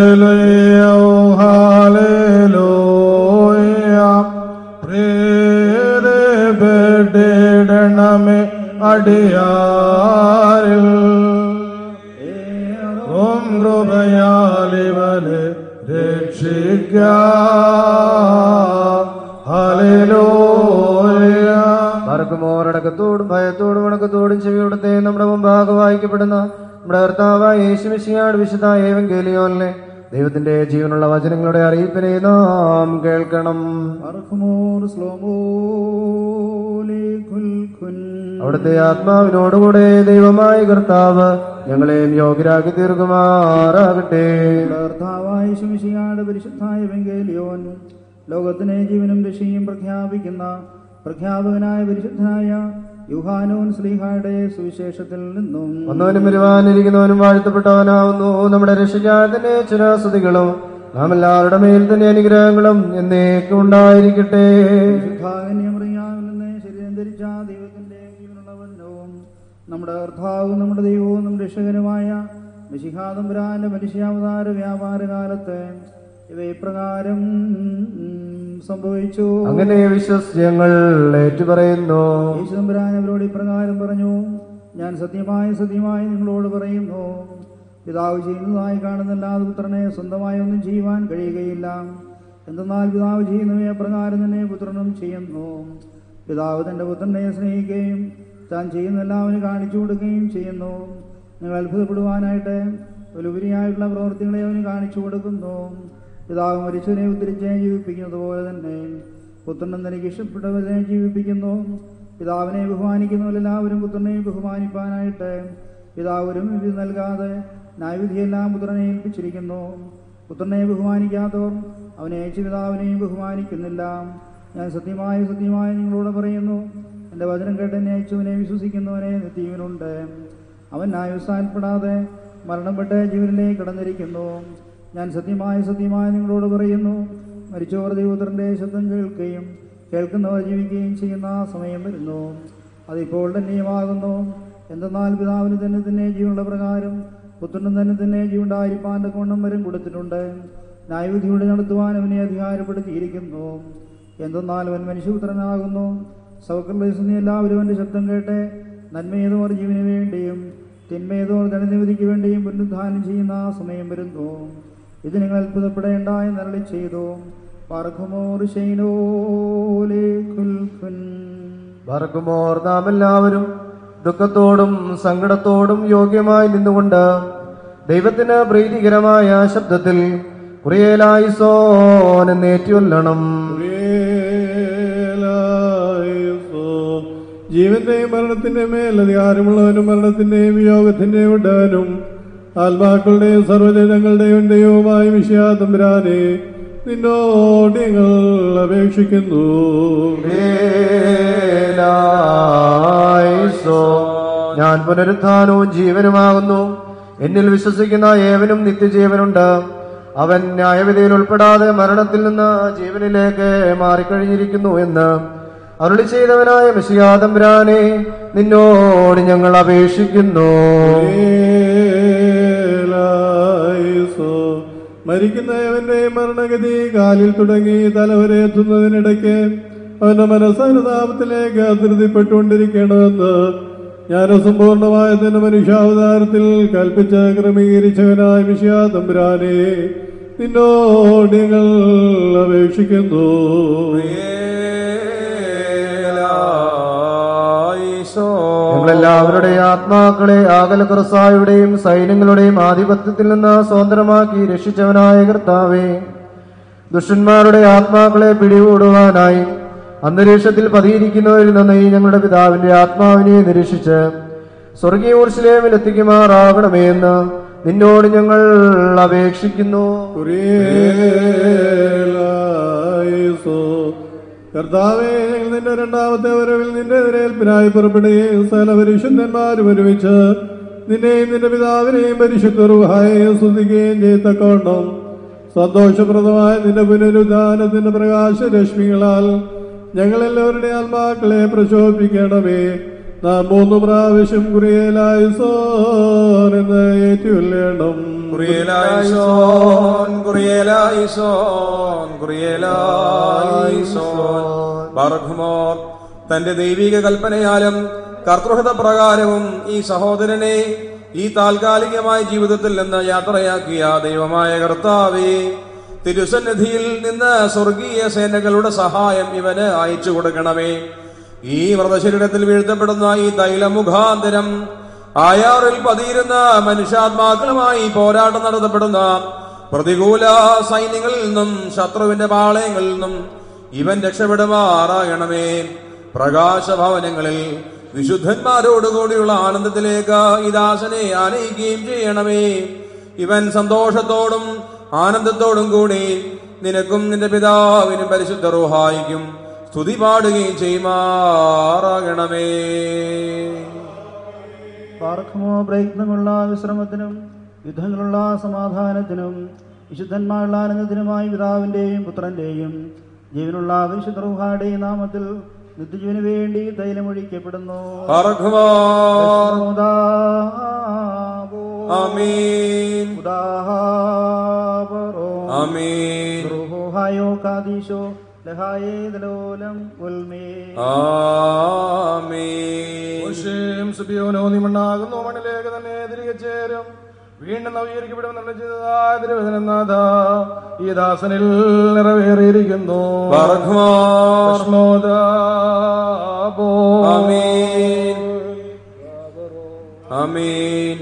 പ്രേരപ്പെട്ടിടണമേ അടിയാരിൽ ഓം കൃപയാലിവനെ രക്ഷിക്ക പാർക്കുമോരടക്കത്തോടും ഭയത്തോടും വണക്കത്തോടും ചെവിയോടത്തെ നമ്മുടെ മുമ്പാകെ വായിക്കപ്പെടുന്ന നമ്മുടെ കർത്താവായ യേശുമിശിയാട് വിശുദ്ധ ഏവങ്കേലിയോനെ ദൈവത്തിന്റെ ജീവനുള്ള വചനങ്ങളുടെ അറിയിപ്പിനെ നാം കേൾക്കണം അവിടുത്തെ ആത്മാവിനോടുകൂടെ ദൈവമായ കർത്താവ് ഞങ്ങളെയും യോഗ്യരാക്കി തീർക്കുമാറാകട്ടെ കർത്താവായ ശുമിഷിയാട് പരിശുദ്ധായ വെങ്കേലിയോൻ ലോകത്തിനെ ജീവനും രക്ഷയും പ്രഖ്യാപിക്കുന്ന പ്രഖ്യാപകനായ പരിശുദ്ധനായ യുഹാനോൻ ശ്രീഹായുടെ സുവിശേഷത്തിൽ നിന്നും വന്നവനും വരുവാനിരിക്കുന്നവനും വാഴ്ത്തപ്പെട്ടവനാവുന്നു നമ്മുടെ രക്ഷിക്കാൻ തന്നെ ചിരാസ്തുതികളും നാം എല്ലാവരുടെ മേൽ തന്നെ അനുഗ്രഹങ്ങളും എന്നേക്കും ഉണ്ടായിരിക്കട്ടെ ശുദ്ധാകന്യമറിയാവിൽ നിന്ന് ശരീരം ധരിച്ച ദൈവത്തിന്റെ ജീവനുള്ളവനവും നമ്മുടെ കർത്താവും നമ്മുടെ ദൈവവും നമ്മുടെ രക്ഷകനുമായ മിശിഹാദംബരാന്റെ മനുഷ്യാവതാര വ്യാപാര കാലത്ത് ഇവ ഇപ്രകാരം സംഭവിച്ചു അങ്ങനെ വിശ്വസിച്ച് ഞങ്ങൾ ഏറ്റുപറയുന്നു യേശുദമ്പുരാൻ അവരോട് ഇപ്രകാരം പറഞ്ഞു ഞാൻ സത്യമായി സത്യമായി നിങ്ങളോട് പറയുന്നു പിതാവ് ചെയ്യുന്നതായി കാണുന്നല്ലാതെ പുത്രനെ സ്വന്തമായി ഒന്നും ചെയ്യുവാൻ കഴിയുകയില്ല എന്തെന്നാൽ പിതാവ് ചെയ്യുന്നവയെ അപ്രകാരം തന്നെ പുത്രനും ചെയ്യുന്നു പിതാവ് തന്റെ പുത്രനെ സ്നേഹിക്കുകയും താൻ ചെയ്യുന്ന എല്ലാവരും കാണിച്ചു കൊടുക്കുകയും ചെയ്യുന്നു നിങ്ങൾ അത്ഭുതപ്പെടുവാനായിട്ട് ഒരുപരിയായിട്ടുള്ള പ്രവൃത്തികളെ അവന് കാണിച്ചു കൊടുക്കുന്നു പിതാവ് മരിച്ചവനെ ഉദ്ധരിച്ച് ജീവിപ്പിക്കുന്നത് പോലെ തന്നെ പുത്രനും തനിക്ക് ഇഷ്ടപ്പെട്ടവരെ ജീവിപ്പിക്കുന്നു പിതാവിനെ ബഹുമാനിക്കുന്നവരെല്ലാവരും പിതാവിനെ ബഹുമാനിപ്പാനായിട്ട് പിതാവ് ഒരു വിധി നൽകാതെ ന്യായവിധിയെല്ലാം പുത്രനെ ഏൽപ്പിച്ചിരിക്കുന്നു പുത്രനെ ബഹുമാനിക്കാത്തവർ അവനെ അയച്ച പിതാവിനെയും ബഹുമാനിക്കുന്നില്ല ഞാൻ സത്യമായി സത്യമായി നിങ്ങളോട് പറയുന്നു എൻ്റെ വചനം കേട്ട് എന്നെ അയച്ചവനെ വിശ്വസിക്കുന്നവനെ നിത്യവനുണ്ട് അവൻ ന്യായസ്ഥാനപ്പെടാതെ മരണപ്പെട്ട് ജീവനിലേക്ക് കടന്നിരിക്കുന്നു ഞാൻ സത്യമായി സത്യമായി നിങ്ങളോട് പറയുന്നു മരിച്ചവർ ദൈവപുത്രൻ്റെ ശബ്ദം കേൾക്കുകയും കേൾക്കുന്നവർ ജീവിക്കുകയും ചെയ്യുന്ന സമയം വരുന്നു അതിപ്പോൾ തന്നെയുമാകുന്നു എന്തെന്നാൽ പിതാവിന് തന്നെ തന്നെ ജീവനുള്ള പ്രകാരം പുത്രനും തന്നെ തന്നെ ജീവണ്ടായിരിപ്പാൻ്റെ കൊണ്ടും വരും കൊടുത്തിട്ടുണ്ട് ന്യായവിധിയോടെ നടത്തുവാൻ അവനെ അധികാരപ്പെടുത്തിയിരിക്കുന്നു എന്തെന്നാൽ അവൻ മനുഷ്യപുത്രനാകുന്നു സൗകര്യസിനെ എല്ലാവരും അവൻ്റെ ശബ്ദം കേട്ട് നന്മയേതോർ ജീവന് വേണ്ടിയും തിന്മയേതോർ ധനനിവധിക്ക് വേണ്ടിയും പുനരുദ്ധാനം ചെയ്യുന്ന സമയം വരുന്നു ഇത് നിങ്ങൾ അത്ഭുതപ്പെടേണ്ട എന്നരളി ചെയ്തു പറക്കുമോർ പറക്കുമോർ നാം എല്ലാവരും ദുഃഖത്തോടും സങ്കടത്തോടും യോഗ്യമായി നിന്നുകൊണ്ട് ദൈവത്തിന് പ്രീതികരമായ ശബ്ദത്തിൽ കുറിയേലായി സോനെന്നേറ്റുകൊല്ലണം ജീവന്റെയും മരണത്തിന്റെ മേൽ അധികാരമുള്ളവനും മരണത്തിന്റെയും യോഗത്തിന്റെയും ഉടനും ആത്മാക്കളുടെയും സർവ്വജനങ്ങളുടെയും ദൈവവുമായ വിശ്വാതമ്പുരാനെ നിന്നോട് ഞങ്ങൾ അപേക്ഷിക്കുന്നു േലായിസോ. ഞാൻ പുനരുത്ഥാനവും ജീവനുമാകുന്നു എന്നിൽ വിശ്വസിക്കുന്ന ഏവനും നിത്യജീവനുണ്ട് അവൻ ന്യായവിധിയിൽ ഉൾപ്പെടാതെ മരണത്തിൽ നിന്ന് ജീവനിലേക്ക് മാറിക്കഴിഞ്ഞിരിക്കുന്നു എന്ന് അരുളി ചെയ്തവനായ മിശിയാതംബ്രാനെ നിന്നോട് ഞങ്ങൾ അപേക്ഷിക്കുന്നു േലായിസോ. മരിക്കുന്നവന്റെ മരണഗതി കാലിൽ തുടങ്ങി തലവരെ എത്തുന്നതിനിടയ്ക്ക് അവന്റെ മനസ്സനുതാപത്തിലേക്ക് ധൃതിപ്പെട്ടുകൊണ്ടിരിക്കണമെന്ന് ജ്ഞാനസമ്പൂർണമായ തന്നെ മനുഷ്യാവതാരത്തിൽ കൽപ്പിച്ച് ക്രമീകരിച്ചവനായ വിഷയ തമ്പുരാനെ നിന്നോട് ഞങ്ങൾ അപേക്ഷിക്കുന്നു നമ്മളെല്ലാവരുടെ ആത്മാക്കളെ ആകല ക്രിസ്തായുടെയും സൈന്യങ്ങളുടെയും ആധിപത്യത്തിൽ നിന്ന് സ്വതന്ത്രമാക്കി രക്ഷിച്ചവനായ കർത്താവേ ദുഷ്ടന്മാരുടെ ആത്മാക്കളെ പിടികൂടുവാനായി അന്തരീക്ഷത്തിൽ പതിയിരിക്കുന്നവരിൽ നിന്ന് ഈ ഞങ്ങളുടെ പിതാവിന്റെ ആത്മാവിനെ നിരീക്ഷിച്ച് സ്വർഗീയ ഊർശിലേമിൽ എത്തിക്കുമാറാകണമേ എന്ന് നിന്നോട് ഞങ്ങൾ അപേക്ഷിക്കുന്നു യേലായിസോ. കർത്താവേ ഞങ്ങൾ നിന്റെ രണ്ടാമത്തെ വരവിൽ നിന്റെ എതിരേൽപ്പിനായി പുറപ്പെടുകയും സകല പരിശുദ്ധന്മാരും ഒരുമിച്ച് നിന്നെയും നിന്റെ പിതാവിനെയും പരിശുദ്ധ റുഹായെയും സ്തുതിക്കുകയും ചെയ്തക്കോണം സന്തോഷപ്രദമായ നിന്റെ പുനരുദ്ധാനത്തിന്റെ പ്രകാശരശ്മികളാൽ ഞങ്ങളെല്ലാവരുടെ ആത്മാക്കളെ പ്രശോഭിക്കണമേ നാം മൂന്ന് പ്രാവശ്യം കുറിയലായി സോൻ എന്ന് ഏറ്റുകൊള്ളണം കുറിയലായിസോൻ കുറിയലായിസോൻ കുറിയലായിസോൻ ബർഗ്മോർ തന്റെ ദൈവിക കൽപ്പനയാലും കർത്തൃഹത പ്രകാരവും ഈ സഹോദരനെ ഈ താൽക്കാലികമായ ജീവിതത്തിൽ നിന്ന് യാത്രയാക്കിയ ദൈവമായ കർത്താവേ തിരുസന്നിധിയിൽ നിന്ന് സ്വർഗീയ സേനകളുടെ സഹായം ഇവന് അയച്ചു കൊടുക്കണമേ ഈ വ്രതശരീരത്തിൽ വീഴ്ത്തപ്പെടുന്ന ഈ തൈലമുഖാന്തരം ആയാറിൽ പതിയിരുന്ന മനുഷ്യാത്മാക്കളുമായി പോരാട്ടം നടത്തപ്പെടുന്ന പ്രതികൂല സൈന്യങ്ങളിൽ നിന്നും ശത്രുവിന്റെ പാളയങ്ങളിൽ നിന്നും ഇവൻ രക്ഷപ്പെടുമാറാകണമേ പ്രകാശഭവനങ്ങളിൽ വിശുദ്ധന്മാരോടുകൂടിയുള്ള ആനന്ദത്തിലേക്ക് ഈ ദാസനെ ആനയിക്കുകയും ചെയ്യണമേ ഇവൻ സന്തോഷത്തോടും ആനന്ദത്തോടും കൂടി നിനക്കും നിന്റെ പിതാവിനും പരിശുദ്ധ റൂഹായിക്കും സ്തുതി പാടുകയും ചെയ്യുമാറാകണമേ പാർക്കുമോ പ്രയത്നമുള്ള വിശ്രമത്തിനും യുദ്ധങ്ങളുള്ള സമാധാനത്തിനും വിശുദ്ധന്മാരുള്ള ആനന്ദത്തിനുമായി പിതാവിന്റെയും പുത്രന്റെയും ജീവനുള്ള പരിശുദ്ധ റൂഹായുടെയും നാമത്തിൽ നിത്യജീവന് വേണ്ടി തൈലമൊഴിക്കപ്പെടുന്നു പാർക്കുമോർ. ഉദാബോ. ആമീൻ. ഉദാബറോ. ആമീൻ. റുഹായോ കാദീശോ ലഹായേ ദലോലം ഉൽമേ ആമീൻ മോശയും സുബിയോനോ നിമണ്ണാകുന്നു മണ്ണിലേക്ക് തന്നെ തിരികെ ചേരും വീണ്ടും നവീകരിക്കപ്പെടുമെന്നുള്ള ചെയ്തതായ തിരുവചനനാഥ ഈ ദാസനിൽ നിറവേറിയിരിക്കുന്നു ബർഗ്മോർ. ഭസ്മോദാബോ. ആമീൻ ആമീൻ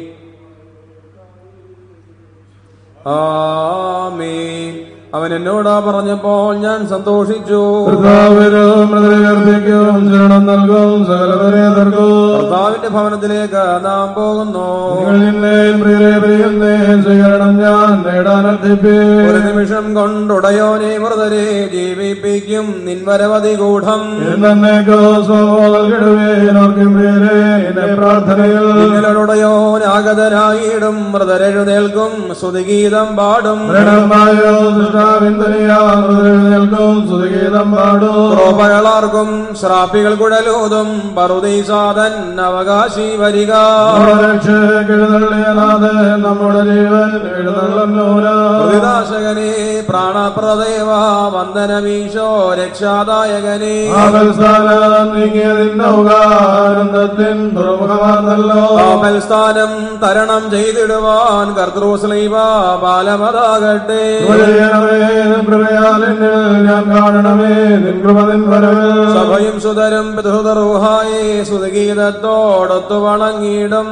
ആമീൻ അവൻ എന്നോടാ പറഞ്ഞപ്പോൾ ഞാൻ സന്തോഷിച്ചു കർത്താവിനും മൃതവർദ്ധിക്കും ശരണം നൽകും സകലതരേതർക്കും കർത്താവിന്റെ ഭവനത്തിലേക്ക് നാം പോകുന്നു നിങ്ങൾ നിന്നെയും പ്രിയരെ പ്രിയുന്നേയും സ്വീകരണം ഞാൻ നേടാൻ അർത്ഥിപ്പേ ഒരു നിമിഷം കൊണ്ടുടയോനെ മൃതരെ ജീവിപ്പിക്കും നിൻവരവധി ഗൂഢം എന്നേക്കോ സ്വബോധം പ്രിയരെ എന്റെ പ്രാർത്ഥനയിൽ നിങ്ങളുടയോൻ ആഗതനായിടും മൃതരെഴുന്നേൽക്കും സ്തുതിഗീതം പാടും ദൃഢമായോ ദൃഷ്ടാവിന്ദനിയാൽക്കും സ്തുതിഗീതം പാടും ക്രോപകളാർക്കും ശ്രാപ്പികൾ കുഴലൂതും പറുദീസാദൻ അവകാശി വരിക രക്ഷക്കെഴുന്നള്ളിയനാഥ് നമ്മുടെ ജീവൻ എഴുന്നള്ളുന്നൂര പ്രതിനാശകനെ പ്രാണപ്രദേവ വന്ദനമീശോ രക്ഷാദായകനെ ആപൽസ്ഥാനം നീങ്ങിയതിന്റെ ആനന്ദത്തിൻ തുറമുഖമാർന്നല്ലോ സ്ഥാനം തരണം ചെയ്തിടുവാൻ കർത്തൃസ്ലൈവ ബാലമതാകട്ടെ കൃപയാലെന്നിൽ ഞാൻ കാണണമേ നിൻ കൃപ നിൻ വരവ് സഭയും സുതരും പിതൃതറൂഹായെ സുതഗീതത്തോടൊത്തു വണങ്ങിയിടും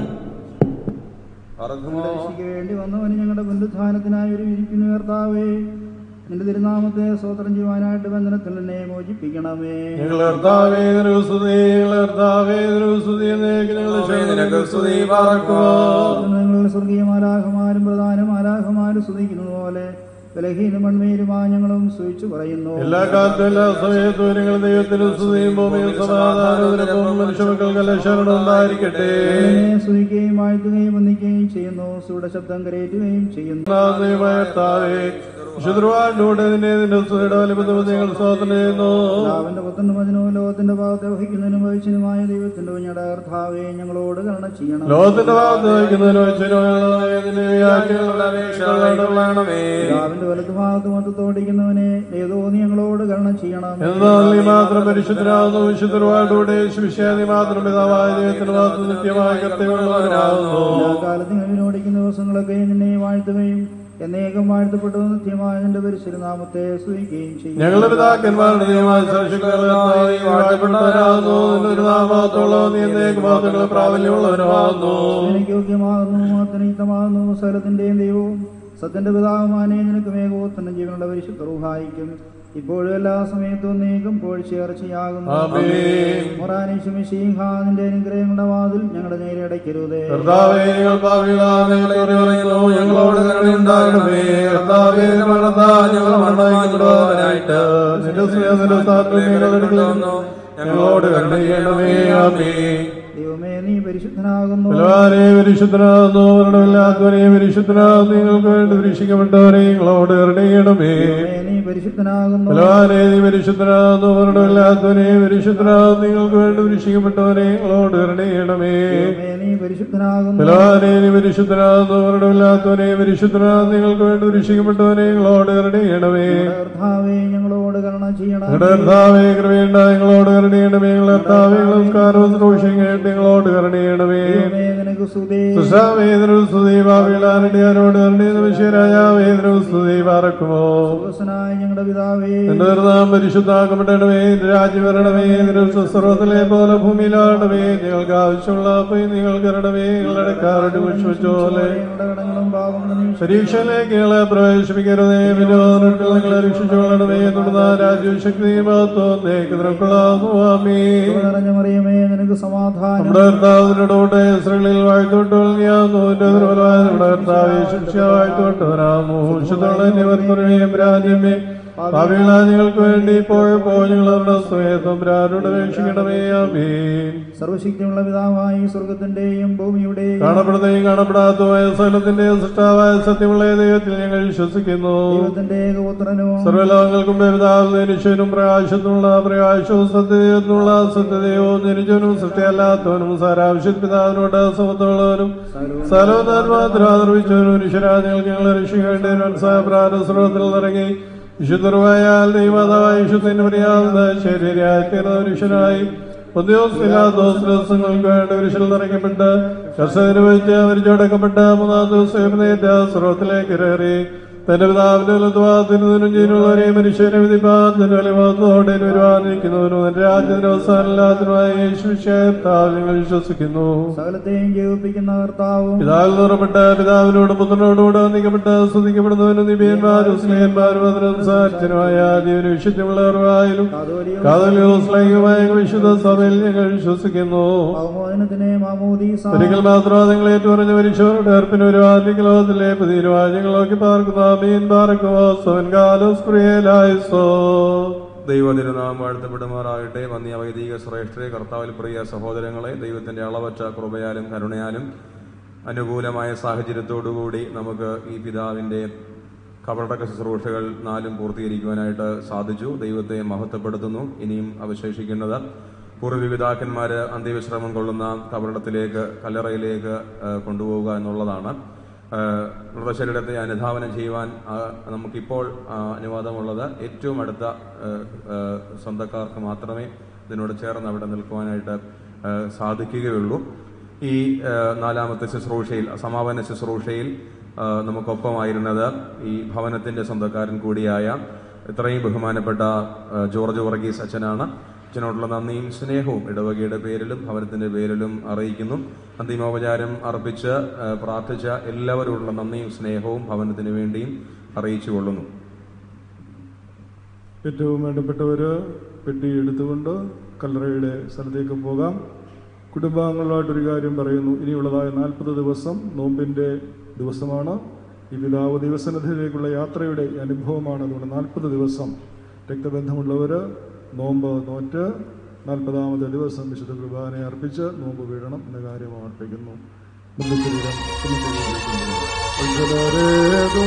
രക്ഷയ്ക്ക് വേണ്ടി വന്നവന് ഞങ്ങളുടെ പുനരുത്ഥാനത്തിനായി ഒരു ഇരിക്കുന്നു കർത്താവേ നിന്റെ തിരുനാമത്തെ സ്വോത്രം ചെയ്യുവാനായിട്ട് ബന്ധനത്തിൽ എന്നെ മോചിപ്പിക്കണമേ ഞങ്ങൾ കർത്താവേ നിനക്ക് സ്തുതി ഞങ്ങൾ കർത്താവേ നിനക്ക് സ്തുതി എന്നേക്ക് ഞങ്ങൾ നിനക്ക് സ്തുതി പാർക്കുക നിങ്ങൾ സ്വർഗീയ മാലാഹമാരും പ്രധാന മാലാഹമാരും സ്തുതിക്കുന്നത് പോലെ ബലഹീന മൺമേരുമായ ഞങ്ങളും സൂചിച്ചു പറയുന്നു എല്ലാ കാലത്തും എല്ലാ സമയത്തും നിങ്ങൾ ദൈവത്തിന് സ്തുതിയും ഭൂമിയും സമാധാനത്തിനും മനുഷ്യമക്കൾക്ക് ശരണം ഉണ്ടായിരിക്കട്ടെ ദൈവമേ, സ്തുതിക്കുകയും വാഴ്ത്തുകയും വന്ദിക്കുകയും ചെയ്യുന്നു സുയുടെ ശബ്ദം കരയേറ്റുകയും ചെയ്യുന്നു ദൈവമായത്താവേ വിശുദ്ധവാടിലൂടെ നിന്നെ നിന്റെ സ്തുതിയുടെ വലിപ്പത്തിൽ നിങ്ങൾ സ്വാതന്ത്ര്യം ചെയ്യുന്നു പിതാവിന്റെ പുത്രന്റെ വചനവും ലോകത്തിന്റെ ഭാഗത്തെ വഹിക്കുന്നതിനും വഹിച്ചനുമായ ദൈവത്തിന്റെ കുഞ്ഞയുടെ കർത്താവേ ഞങ്ങളോട് കരുണ ചെയ്യണം ലോകത്തിന്റെ ഭാഗത്ത് വഹിക്കുന്നതിന് വെച്ചിന്റെ വ്യാഖ്യാനങ്ങളുടെ അപേക്ഷകളോടുള്ളണമേ പിതാവിന്റെ വലതു ഭാഗത്ത് മൊത്തത്തോടിക്കുന്നവനെ ഏതോ നീ ഞങ്ങളോട് കരുണ ചെയ്യണം എന്നാൽ നീ മാത്രം പരിശുദ്ധനാകുന്നു വിശുദ്ധവാടിലൂടെ ശിഷ്യ നീ മാത്രം പിതാവായ ദൈവത്തിന് മാത്രം നിത്യമായ കർത്തവ്യമുള്ളവരാകുന്നു എല്ലാ കാലത്തും വിനോടിക്കുന്ന ദിവസങ്ങളൊക്കെ നിന്നെ വാഴ്ത്തുകയും എന്നേകം വാഴ്ത്തപ്പെട്ടു നിത്യമായ നിന്റെ പരിശുദ്ധനാമത്തെ സ്തുതിക്കുകയും ചെയ്യും ഞങ്ങളുടെ പിതാക്കന്മാരുടെ നിയമമായ വാഴ്ത്തപ്പെട്ടവരാകുന്നു നിന്റെ ഒരു നാമത്തോളം നീ എന്നേക്ക് മാത്രങ്ങൾ പ്രാബല്യമുള്ളവരാകുന്നു നിനക്ക് യോഗ്യമാകുന്നു മാത്രനിയുക്തമാകുന്നു സകലത്തിന്റെയും ദൈവവും സത്യന്റെ പിതാവുമാനെ നിനക്ക് മേഘോത്തന്റെ ജീവനുള്ള പരിശുദ്ധ റൂഹായിക്കും ഇപ്പോഴും എല്ലാ സമയത്തും നീക്കും പോഴ്ചയർച്ചയാകുന്നു ആമേൻ. നിന്റെ അനുഗ്രഹങ്ങളുടെ വാതിൽ ഞങ്ങളുടെ നേരെ അടയ്ക്കരുതേ കർത്താവേ ഞങ്ങൾ പാപികളാണ് ഞങ്ങളെ പറയുന്നു ഞങ്ങളോട് കരുണയുണ്ടാകണമേ കർത്താവേ മരണത്താ ഞങ്ങൾ മരണമായിട്ട് നിന്റെ സ്നേഹത്തിന്റെ സ്ഥാനത്തിൽ ഞങ്ങൾ എടുക്കുന്നു ഞങ്ങളോട് കരുണ ചെയ്യണമേ ആമേ ദൈവമേ നീ പരിശുദ്ധനാകുന്നു ബലവാനെ പരിശുദ്ധനാകുന്നു മരണമില്ലാത്തവനെ പരിശുദ്ധനാകുന്നു നിങ്ങൾക്ക് വേണ്ടി പരീക്ഷിക്കപ്പെട്ടവരെ ഞങ്ങളോട് കരുണ ചെയ്യണമേ ദൈവമേ നീ പരിശുദ്ധനാകുന്നു ബലവാനെ നീ പരിശുദ്ധനാകുന്നു മരണമില്ലാത്തവനെ പരിശുദ്ധനാകുന്നു നിങ്ങൾക്ക് വേണ്ടി പരീക്ഷിക്കപ്പെട്ടവരെ ഞങ്ങളോട് കരുണ ചെയ്യണമേ ദൈവമേ നീ പരിശുദ്ധനാകുന്നു ബലവാനെ നീ പരിശുദ്ധനാകുന്നു മരണമില്ലാത്തവനെ പരിശുദ്ധനാകുന്നു നിങ്ങൾക്ക് വേണ്ടി പരീക്ഷിക്കപ്പെട്ടവനെ ഞങ്ങളോട് കരുണ ചെയ്യണമേ കർത്താവേ ഞങ്ങളോട് കരുണ ചെയ്യണം ഞങ്ങളുടെ കർത്താവേ കൃപയുണ്ട ഞങ്ങളോട് കരുണ ചെയ്യണമേ ഞങ്ങളുടെ കർത്താവേ നമസ്കാരവും ശ്രോഷിയും കേട്ട് ഞങ്ങളോട് കരുണ ചെയ്യണമേ ദൈവമേ നിനക്ക് സ്തുതി സുഷാവേദനവും സ്തുതി ഭാവിയിലാരുടെ ആരോട് കരുണ വിശ്വരാജാവേദനവും സ്തുതി പാറക്കുമോ സ്വർഗ്ഗസ്ഥനായ ഞങ്ങളുടെ പിതാവേ എന്റെ നാം പരിശുദ്ധാക്കപ്പെടണമേ എന്റെ രാജ്യം വരണമേ എന്റെ സർവത്തിലെ പോലെ ഭൂമിയിലാണമേ ഞങ്ങൾക്ക് ആവശ്യമുള്ള പോയി നിങ്ങൾ കരണമേ ഞങ്ങളുടെ കാരുടെ വിശ്വസിച്ചോലെ ഞങ്ങളുടെ കടങ്ങളും പാപങ്ങളും നീ പരീക്ഷയിലേക്ക് ഞങ്ങളെ പ്രവേശിപ്പിക്കരുതേ വിനോദത്തിൽ നിങ്ങളെ രക്ഷിച്ചുകൊള്ളണമേ തുടർന്ന രാജ്യവും ശക്തിയും മഹത്വം നിനക്കൊള്ളാമോ ആമേ കൃപ നിറഞ്ഞ മറിയമേ നിനക്ക് സമാധാനം നമ്മുടെ കർത്താവിനോടെ ഇസ്രയേലിൽ വാഴ്ത്തോട്ട് നീയാകുന്നു എന്റെ ദുർബലമായ നമ്മുടെ കർത്താവ് ശിക്ഷ വാഴ്ത്തോട്ടവരാമോ ശുദ്ധമുള്ള രാജ്യമേ ഭാവികളാ നിങ്ങൾക്ക് വേണ്ടി ഇപ്പോഴപ്പോ ഞങ്ങളുടെ സ്വയത്വം രാരുടെ രക്ഷിക്കണമേ ആമീൻ സർവശക്തിയുള്ള പിതാവായി സ്വർഗത്തിന്റെയും ഭൂമിയുടെയും കാണപ്പെടുന്നതും കാണപ്പെടാത്തതുമായ സകലത്തിന്റെയും സൃഷ്ടാവായ സത്യമുള്ള ദൈവത്തിൽ ഞങ്ങൾ വിശ്വസിക്കുന്നു ദൈവത്തിന്റെ ഏകപുത്രനും സർവലോകങ്ങൾക്കും മനുഷ്യനും പ്രകാശത്തിനുള്ള പ്രകാശവും സത്യതയുള്ള സത്യതയും ജനിച്ചവനും സത്യമല്ലാത്തവനും സാരാവശ്യ പിതാവിനോട് സമത്വമുള്ളവനും സ്ഥലവും താൻ മാത്രം ആദർവിച്ചവനും മനുഷ്യരാജ്യങ്ങൾക്ക് ഞങ്ങളെ രക്ഷിക്കേണ്ടി മനസ്സായ ഇറങ്ങി വിശുദ്ധർവായാൽ ദൈവതായ വിശുദ്ധന് മര്യാദ ശരീരയായി തീർന്ന മനുഷ്യനായി ദിവസങ്ങൾക്ക് വേണ്ടി വിരിശിൽ നിറയ്ക്കപ്പെട്ട് കർഷകന് വെച്ച് മരിച്ചടക്കപ്പെട്ട മൂന്നാം ദിവസം സ്രോത്തിലേക്ക് കയറി തന്റെ പിതാവിന്റെ വലതുവാതിരുന്നതിനും ജീവനുള്ളവരെ മനുഷ്യനെ വിധിപ്പാൻ തന്റെ വലിമത്തോടെ വരുവാനിരിക്കുന്നവനും തന്റെ രാജ്യത്തിന്റെ അവസാനമില്ലാത്തതുമായ യേശുവിശേഷത്താൽ ഞങ്ങൾ വിശ്വസിക്കുന്നു സകലത്തെയും ജീവിപ്പിക്കുന്ന കർത്താവും പിതാവിൽ നിറപ്പെട്ട പിതാവിനോട് പുത്രനോടുകൂടെ വന്ദിക്കപ്പെട്ട് സ്തുതിക്കപ്പെടുന്നവനും നിബിയന്മാരും സ്നേഹന്മാരും അതിന് സാക്ഷരമായ ജീവന് വിശുദ്ധമുള്ളവരായാലും കാതലികമായ വിശുദ്ധ സഭയിൽ ഞങ്ങൾ വിശ്വസിക്കുന്നു അവമോചനത്തിനെ മാമോദീസ ഒരിക്കൽ മാത്രം നിങ്ങൾ ഏറ്റുപറഞ്ഞ മനുഷ്യരുടെ ഏർപ്പിന് ഒരു ആദ്യ ലോകത്തിലെ പുതിയ നോക്കി പാർക്കുന്ന മീൻ പാർക്കുമോ സോൻ കാലോസ് പ്രിയലായിസോ ദൈവതിരുനാം വാഴ്ത്തപ്പെടുമാറാകട്ടെ വന്യ വൈദിക ശ്രേഷ്ഠരെ കർത്താവിൽ പ്രിയ സഹോദരങ്ങളെ ദൈവത്തിന്റെ അളവറ്റ കൃപയാലും കരുണയാലും അനുകൂലമായ സാഹചര്യത്തോടുകൂടി നമുക്ക് ഈ പിതാവിന്റെ കപടക ശുശ്രൂഷകൾ നാലും പൂർത്തീകരിക്കുവാനായിട്ട് സാധിച്ചു ദൈവത്തെ മഹത്വപ്പെടുത്തുന്നു ഇനിയും അവശേഷിക്കുന്നത് പൂർവ്വപിതാക്കന്മാര് അന്ത്യവിശ്രമം കൊള്ളുന്ന കബറിടത്തിലേക്ക് കല്ലറയിലേക്ക് ആ, കൊണ്ടുപോവുക എന്നുള്ളതാണ് ആ, മൃതശരീരത്തെ അനുധാവനം ചെയ്യുവാൻ ആ, നമുക്കിപ്പോൾ ആ, അനുവാദമുള്ളത് ഏറ്റവും അടുത്ത ആ, ആ, സ്വന്തക്കാർക്ക് മാത്രമേ ഇതിനോട് ചേർന്ന് അവിടെ നിൽക്കുവാനായിട്ട് ആ, സാധിക്കുകയുള്ളൂ ഈ ആ, നാലാമത്തെ ശുശ്രൂഷയിൽ സമാപന ശുശ്രൂഷയിൽ ആ, നമുക്കൊപ്പമായിരുന്നത് ഈ ഭവനത്തിന്റെ സ്വന്തക്കാരൻ കൂടിയായ ഇത്രയും ബഹുമാനപ്പെട്ട ആ, ജോർജ് വർഗീസ് അച്ഛനാണ് അച്ഛനോടുള്ള നന്ദിയും സ്നേഹവും ഇടവകയുടെ പേരിലും ഭവനത്തിന്റെ പേരിലും അറിയിക്കുന്നു അന്തിമോപചാരം അർപ്പിച്ച് ആ, പ്രാർത്ഥിച്ച എല്ലാവരോടുള്ള നന്ദിയും സ്നേഹവും ഭവനത്തിന് വേണ്ടിയും അറിയിച്ചു കൊള്ളുന്നു ഏറ്റവും വേണ്ടപ്പെട്ടവര് പെട്ടി എടുത്തുകൊണ്ട് കല്ലറയുടെ സ്ഥലത്തേക്ക് പോകാം കുടുംബാംഗങ്ങളുമായിട്ടൊരു കാര്യം പറയുന്നു ഇനിയുള്ളതായ നാൽപ്പത് ദിവസം നോമ്പിൻ്റെ ദിവസമാണ് ഈ പിതാവ് ദിവസനത്തിലേക്കുള്ള യാത്രയുടെ ഈ അനുഭവമാണ് അതുകൊണ്ട് നാൽപ്പത് ദിവസം രക്തബന്ധമുള്ളവർ നോമ്പ് നോറ്റ് നാൽപ്പതാമത്തെ ദിവസം വിശുദ്ധ കുർബാനയെ അർപ്പിച്ച് നോമ്പ് വീഴണം എന്ന കാര്യം ഓർപ്പിക്കുന്നു മൃതശരീരം ഉജ്ജ്വലരേതോ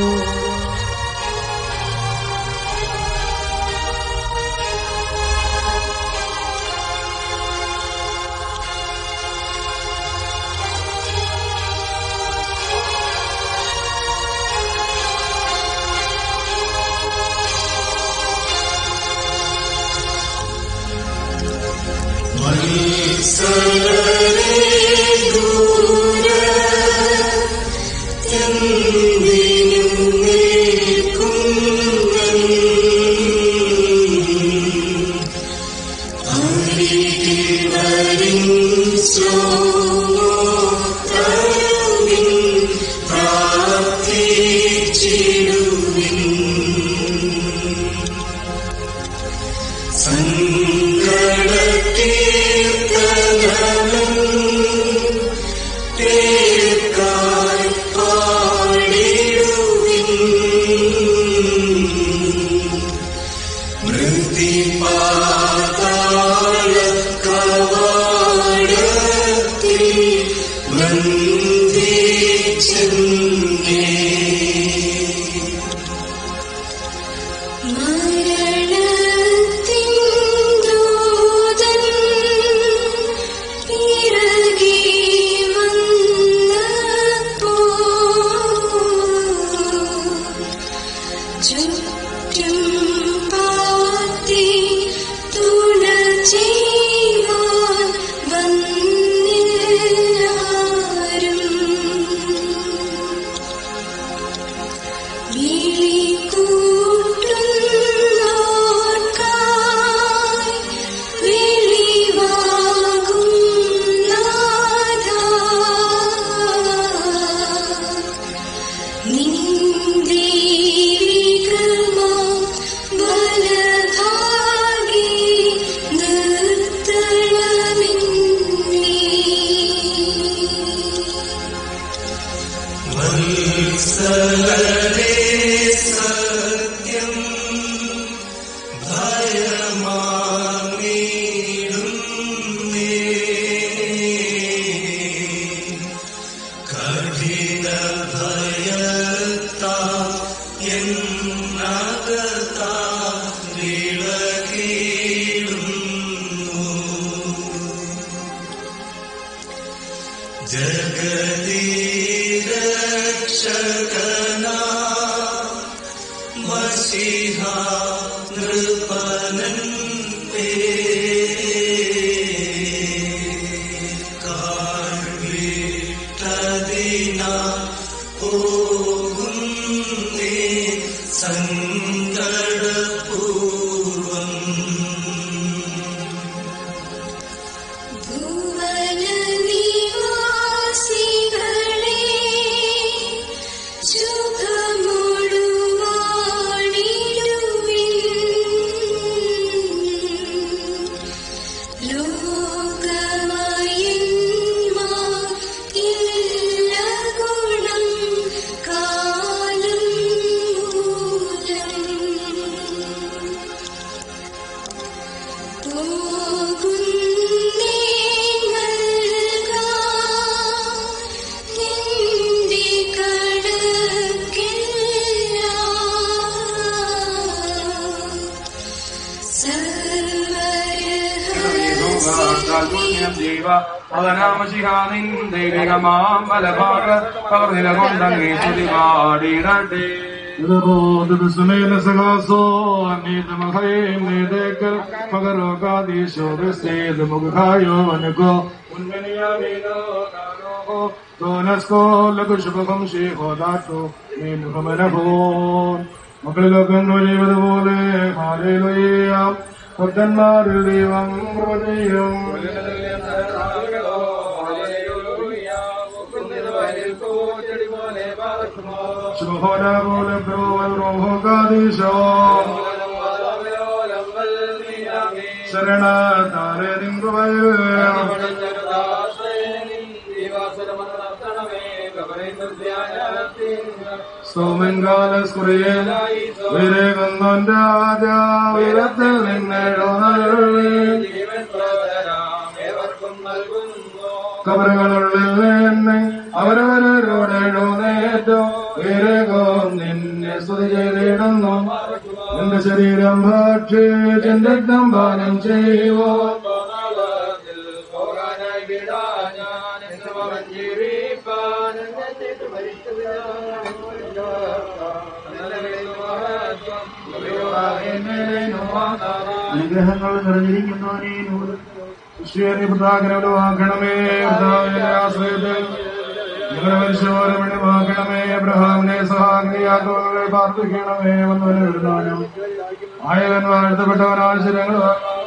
ചുറ്റും പാത്തി തുണ ചെയ്യുവാൻ വന്നില്ലാരും വിളികൂട്ടുന്നോർക്കായി വെളിവാകും നാഥാ. നിന്ദീകമാ വലഭാഗി നിർത്തണമെന്നേ വത്സലരേ സത്യം ഭയമാർന്നിടുന്നേ കഠിന ഭയത്താ എന്നകത്താ വിളകിടുന്നു ജഗതിരക്ഷകനാ മസിഹ നൃപനൻ പേ കാഴ്വിട്ടതിന പോകുന്നേ സങ്കടപൂർവം ഭുവനനിവാസികളേ ശുഭമൊടുവാണിടുവിൻ ലോകമയന്മാർ ഇല്ല ഗുണം കാലം മൂലം പോകുന്നേ നൽകാം നിന്റെ കടക്കെല്ലാം ിടട്ടെ മക്കളിലൊക്കെ ചെയ്തതുപോലെ ഭക്തന്മാരിൽ ദൈവം പ്രവചിയും ശുഭോന പോലെ ബ്രോഹോകാദീശോ ശരണ താരേ നിങ്ങുവയ സോമൻകാലസ്കുറിയലായി വിരകുന്നോൻ രാജാ ഉയരത്തിൽ നിന്നെഴുന്നള്ളി കബറുകളുള്ളിൽ എന്നെ അവരവരോട് എഴുന്നേറ്റോ വിരകോ നിന്നെ സ്തുതി ചെയ്തിടുന്നു എന്റെ ശരീരം ഭക്ഷിച്ച് എന്റെ രക്തം പാനം ചെയ്യുവോ അനുഗ്രഹങ്ങൾ നിറഞ്ഞിരിക്കുന്നവനെ പുത്രാഗ്രഹോട് വാക്കണമേ ആശ്രയത്തിൽ നിങ്ങളുടെ മനുഷ്യരെ വെളിവാക്കണമേ അബ്രഹാമിനെ സഹാഗ്നിയാക്കുകളെ പ്രാർത്ഥിക്കണമേ വന്നവനെ എഴുതാനും ആയവൻ വാഴ്ത്തപ്പെട്ടവനായ ശരങ്ങൾ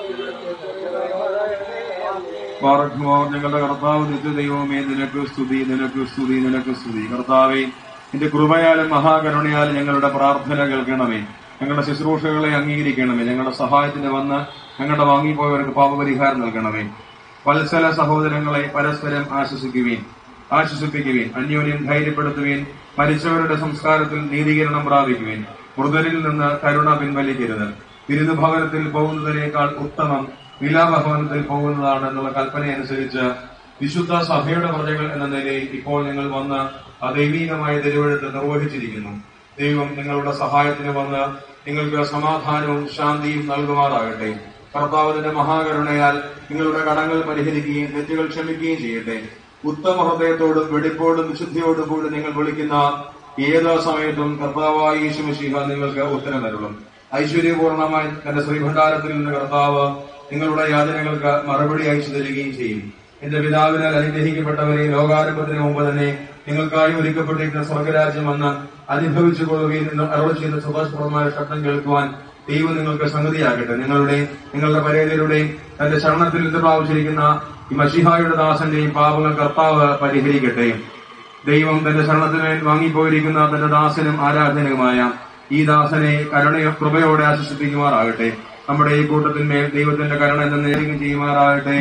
പാറക്കുമോ ഞങ്ങളുടെ കർത്താവ് നിത്യദൈവമേ നിനക്ക് സ്തുതി നിനക്ക് സ്തുതി നിനക്ക് സ്തുതി കർത്താവെ നിന്റെ കൃപയാലും മഹാകരുണയാലും ഞങ്ങളുടെ പ്രാർത്ഥന കേൾക്കണമേ ഞങ്ങളുടെ ശുശ്രൂഷകളെ അംഗീകരിക്കണമേ ഞങ്ങളുടെ സഹായത്തിന് വന്ന് ഞങ്ങളുടെ വാങ്ങിപ്പോയവർക്ക് പാപപരിഹാരം നൽകണമേ വത്സല സഹോദരങ്ങളെ പരസ്പരം ആശ്വസിക്കുവീൻ ആശ്വസിപ്പിക്കുവീൻ അന്യോന്യം ധൈര്യപ്പെടുത്തുവീൻ മരിച്ചവരുടെ സംസ്കാരത്തിൽ നീതീകരണം പ്രാപിക്കുവീൻ മൃതരിൽ നിന്ന് കരുണ പിൻവലിക്കരുത് വിരുന്ന് ഭവനത്തിൽ പോകുന്നതിനേക്കാൾ ഉത്തമം വിലാഭവനത്തിൽ പോകുന്നതാണ് എന്നുള്ള കൽപ്പനയനുസരിച്ച് വിശുദ്ധ സഭയുടെ പ്രജകൾ എന്ന നിലയിൽ ഇപ്പോൾ ഞങ്ങൾ വന്ന് ആ ദൈവീകമായ തിരുവഴുത്ത് നിർവഹിച്ചിരിക്കുന്നു ദൈവം നിങ്ങളുടെ സഹായത്തിന് വന്ന് നിങ്ങൾക്ക് സമാധാനവും ശാന്തിയും നൽകുമാറാകട്ടെ കർത്താവിന്റെ മഹാകരുണയാൽ നിങ്ങളുടെ കടങ്ങൾ പരിഹരിക്കുകയും തെറ്റുകൾ ക്ഷമിക്കുകയും ചെയ്യട്ടെ ഉത്തമ ഹൃദയത്തോടും വെടിപ്പോടും വിശുദ്ധിയോടും കൂടി നിങ്ങൾ വിളിക്കുന്ന ഏതോ സമയത്തും കർത്താവായ യേശുമശിഹ നിങ്ങൾക്ക് ഉത്തരം തരുള്ളൂ ഐശ്വര്യപൂർണമായി തന്റെ ശ്രീഭണ്ഡാരത്തിൽ നിന്ന് കർത്താവ് നിങ്ങളുടെ യാതനകൾക്ക് മറുപടി അയച്ചു തരികയും ചെയ്യും എന്റെ പിതാവിനാൽ അനുഗ്രഹിക്കപ്പെട്ടവരെ ലോകാരംഭത്തിന് മുമ്പ് തന്നെ നിങ്ങൾക്കായി ഒരുക്കപ്പെട്ടിരിക്കുന്ന സ്വർഗരാജ്യം വന്ന് അനുഭവിച്ചു കൊള്ളുകയും എന്ന് അറുപത് ചെയ്ത സുഭാഷപൂർവമായ ശബ്ദം കേൾക്കുവാൻ ദൈവം നിങ്ങൾക്ക് സംഗതിയാകട്ടെ നിങ്ങളുടെ നിങ്ങളുടെ പരേതരുടെയും തന്റെ ശരണത്തിൽ നിന്ന് പ്രാപിച്ചിരിക്കുന്ന ഈ മഷിഹായുടെ ദാസന്റെയും പാപങ്ങൾ കർത്താവ് പരിഹരിക്കട്ടെ ദൈവം തന്റെ ശരണത്തിന് വാങ്ങിപ്പോയിരിക്കുന്ന തന്റെ ദാസനും ആരാധനയുമായ ഈ ദാസനെ കരുണയോ കൃപയോടെ ആശ്വസിപ്പിക്കുമാറാകട്ടെ നമ്മുടെ ഈ കൂട്ടത്തിന്മേൽ ദൈവത്തിന്റെ കരുണ എന്ന് നേരുകയും ചെയ്യുമാറാകട്ടെ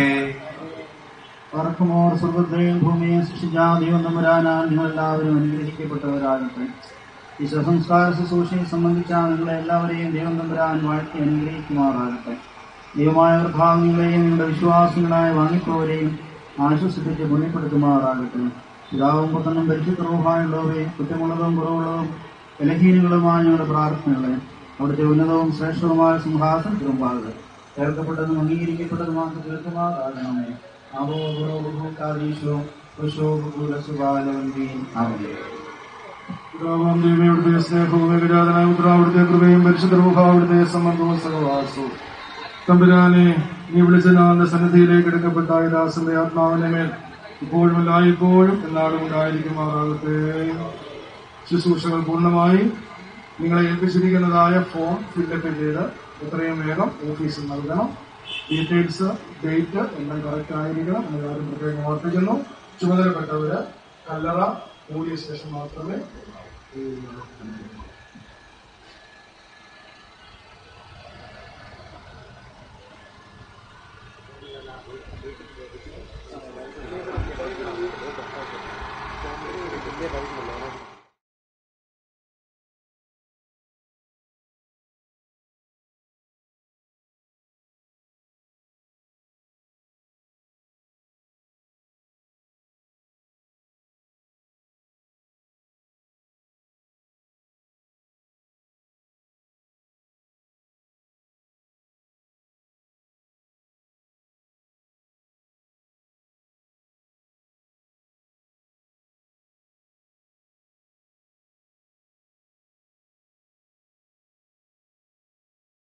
പറക്കുമോർ സ്വർഗത്തെയും ഭൂമിയെ സൃഷ്ടിച്ച ദൈവം തമ്പുരാനാൽ നിങ്ങൾ എല്ലാവരും അനുഗ്രഹിക്കപ്പെട്ടവരാകട്ടെ ഈ ശവസംസ്കാര ശുശ്രൂഷയെ സംബന്ധിച്ച നിങ്ങളെ എല്ലാവരെയും ദൈവം തമ്പുരാൻ വാഴ്ത്തി അനുഗ്രഹിക്കുമാറാകട്ടെ ദൈവമായ പ്രഭാവങ്ങളെയും നിങ്ങളുടെ വിശ്വാസികളായ വാങ്ങിപ്പോവരെയും ആശ്വസിപ്പിച്ച് പുണ്യപ്പെടുത്തുമാറാകട്ടെ പിതാവും പുത്രനും പരിശുദ്ധവുമായുള്ളവയെ കുറ്റമുള്ളതും കുറവുള്ളതും ബലഹീനങ്ങളുമായ ഞങ്ങളുടെ പ്രാർത്ഥനകളെ അവിടുത്തെ ഉന്നതവും ശ്രേഷ്ഠവുമായ സിംഹാസനത്തിലും പാകുക ചേർക്കപ്പെട്ടതും അംഗീകരിക്കപ്പെട്ടതുമാക്കി തീർക്കുമാറാകണമേ അവോ ഗുണോപഭോക്താദീശോ കുശോപകുലസുബാലവന്തീൻ ആമേ പിതാവാം ദൈവയുടെ സ്നേഹവും ഏകജാതനായ ഉത്തരാവിടുത്തെ കൃപയും പരിശുദ്ധരൂഹാവിടുത്തെ സമ്മർദ്ദവും സഹവാസവും തമ്പുരാനെ നീ വിളിച്ചനാന്റെ സന്നിധിയിലേക്ക് എടുക്കപ്പെട്ട ഈ ദാസന്റെ ആത്മാവിനെ മേൽ ഇപ്പോഴും എല്ലായ്പ്പോഴും എന്നാളും ഉണ്ടായിരിക്കുമാറാകട്ടെ ശുശ്രൂഷകൾ പൂർണ്ണമായി നിങ്ങളെ ഏൽപ്പിച്ചിരിക്കുന്നതായ ഫോം ഫില്ലപ്പ് ചെയ്ത് എത്രയും വേഗം ഓഫീസിൽ നൽകണം ഡീറ്റെയിൽസ് ഡേറ്റ് എല്ലാം കറക്റ്റ് ആയിരിക്കണം എന്ന കാര്യം പ്രത്യേകം ഓർപ്പിക്കുന്നു ചുമതലപ്പെട്ടവര് കല്ലറ മൂടിയ ശേഷം മാത്രമേ ഈ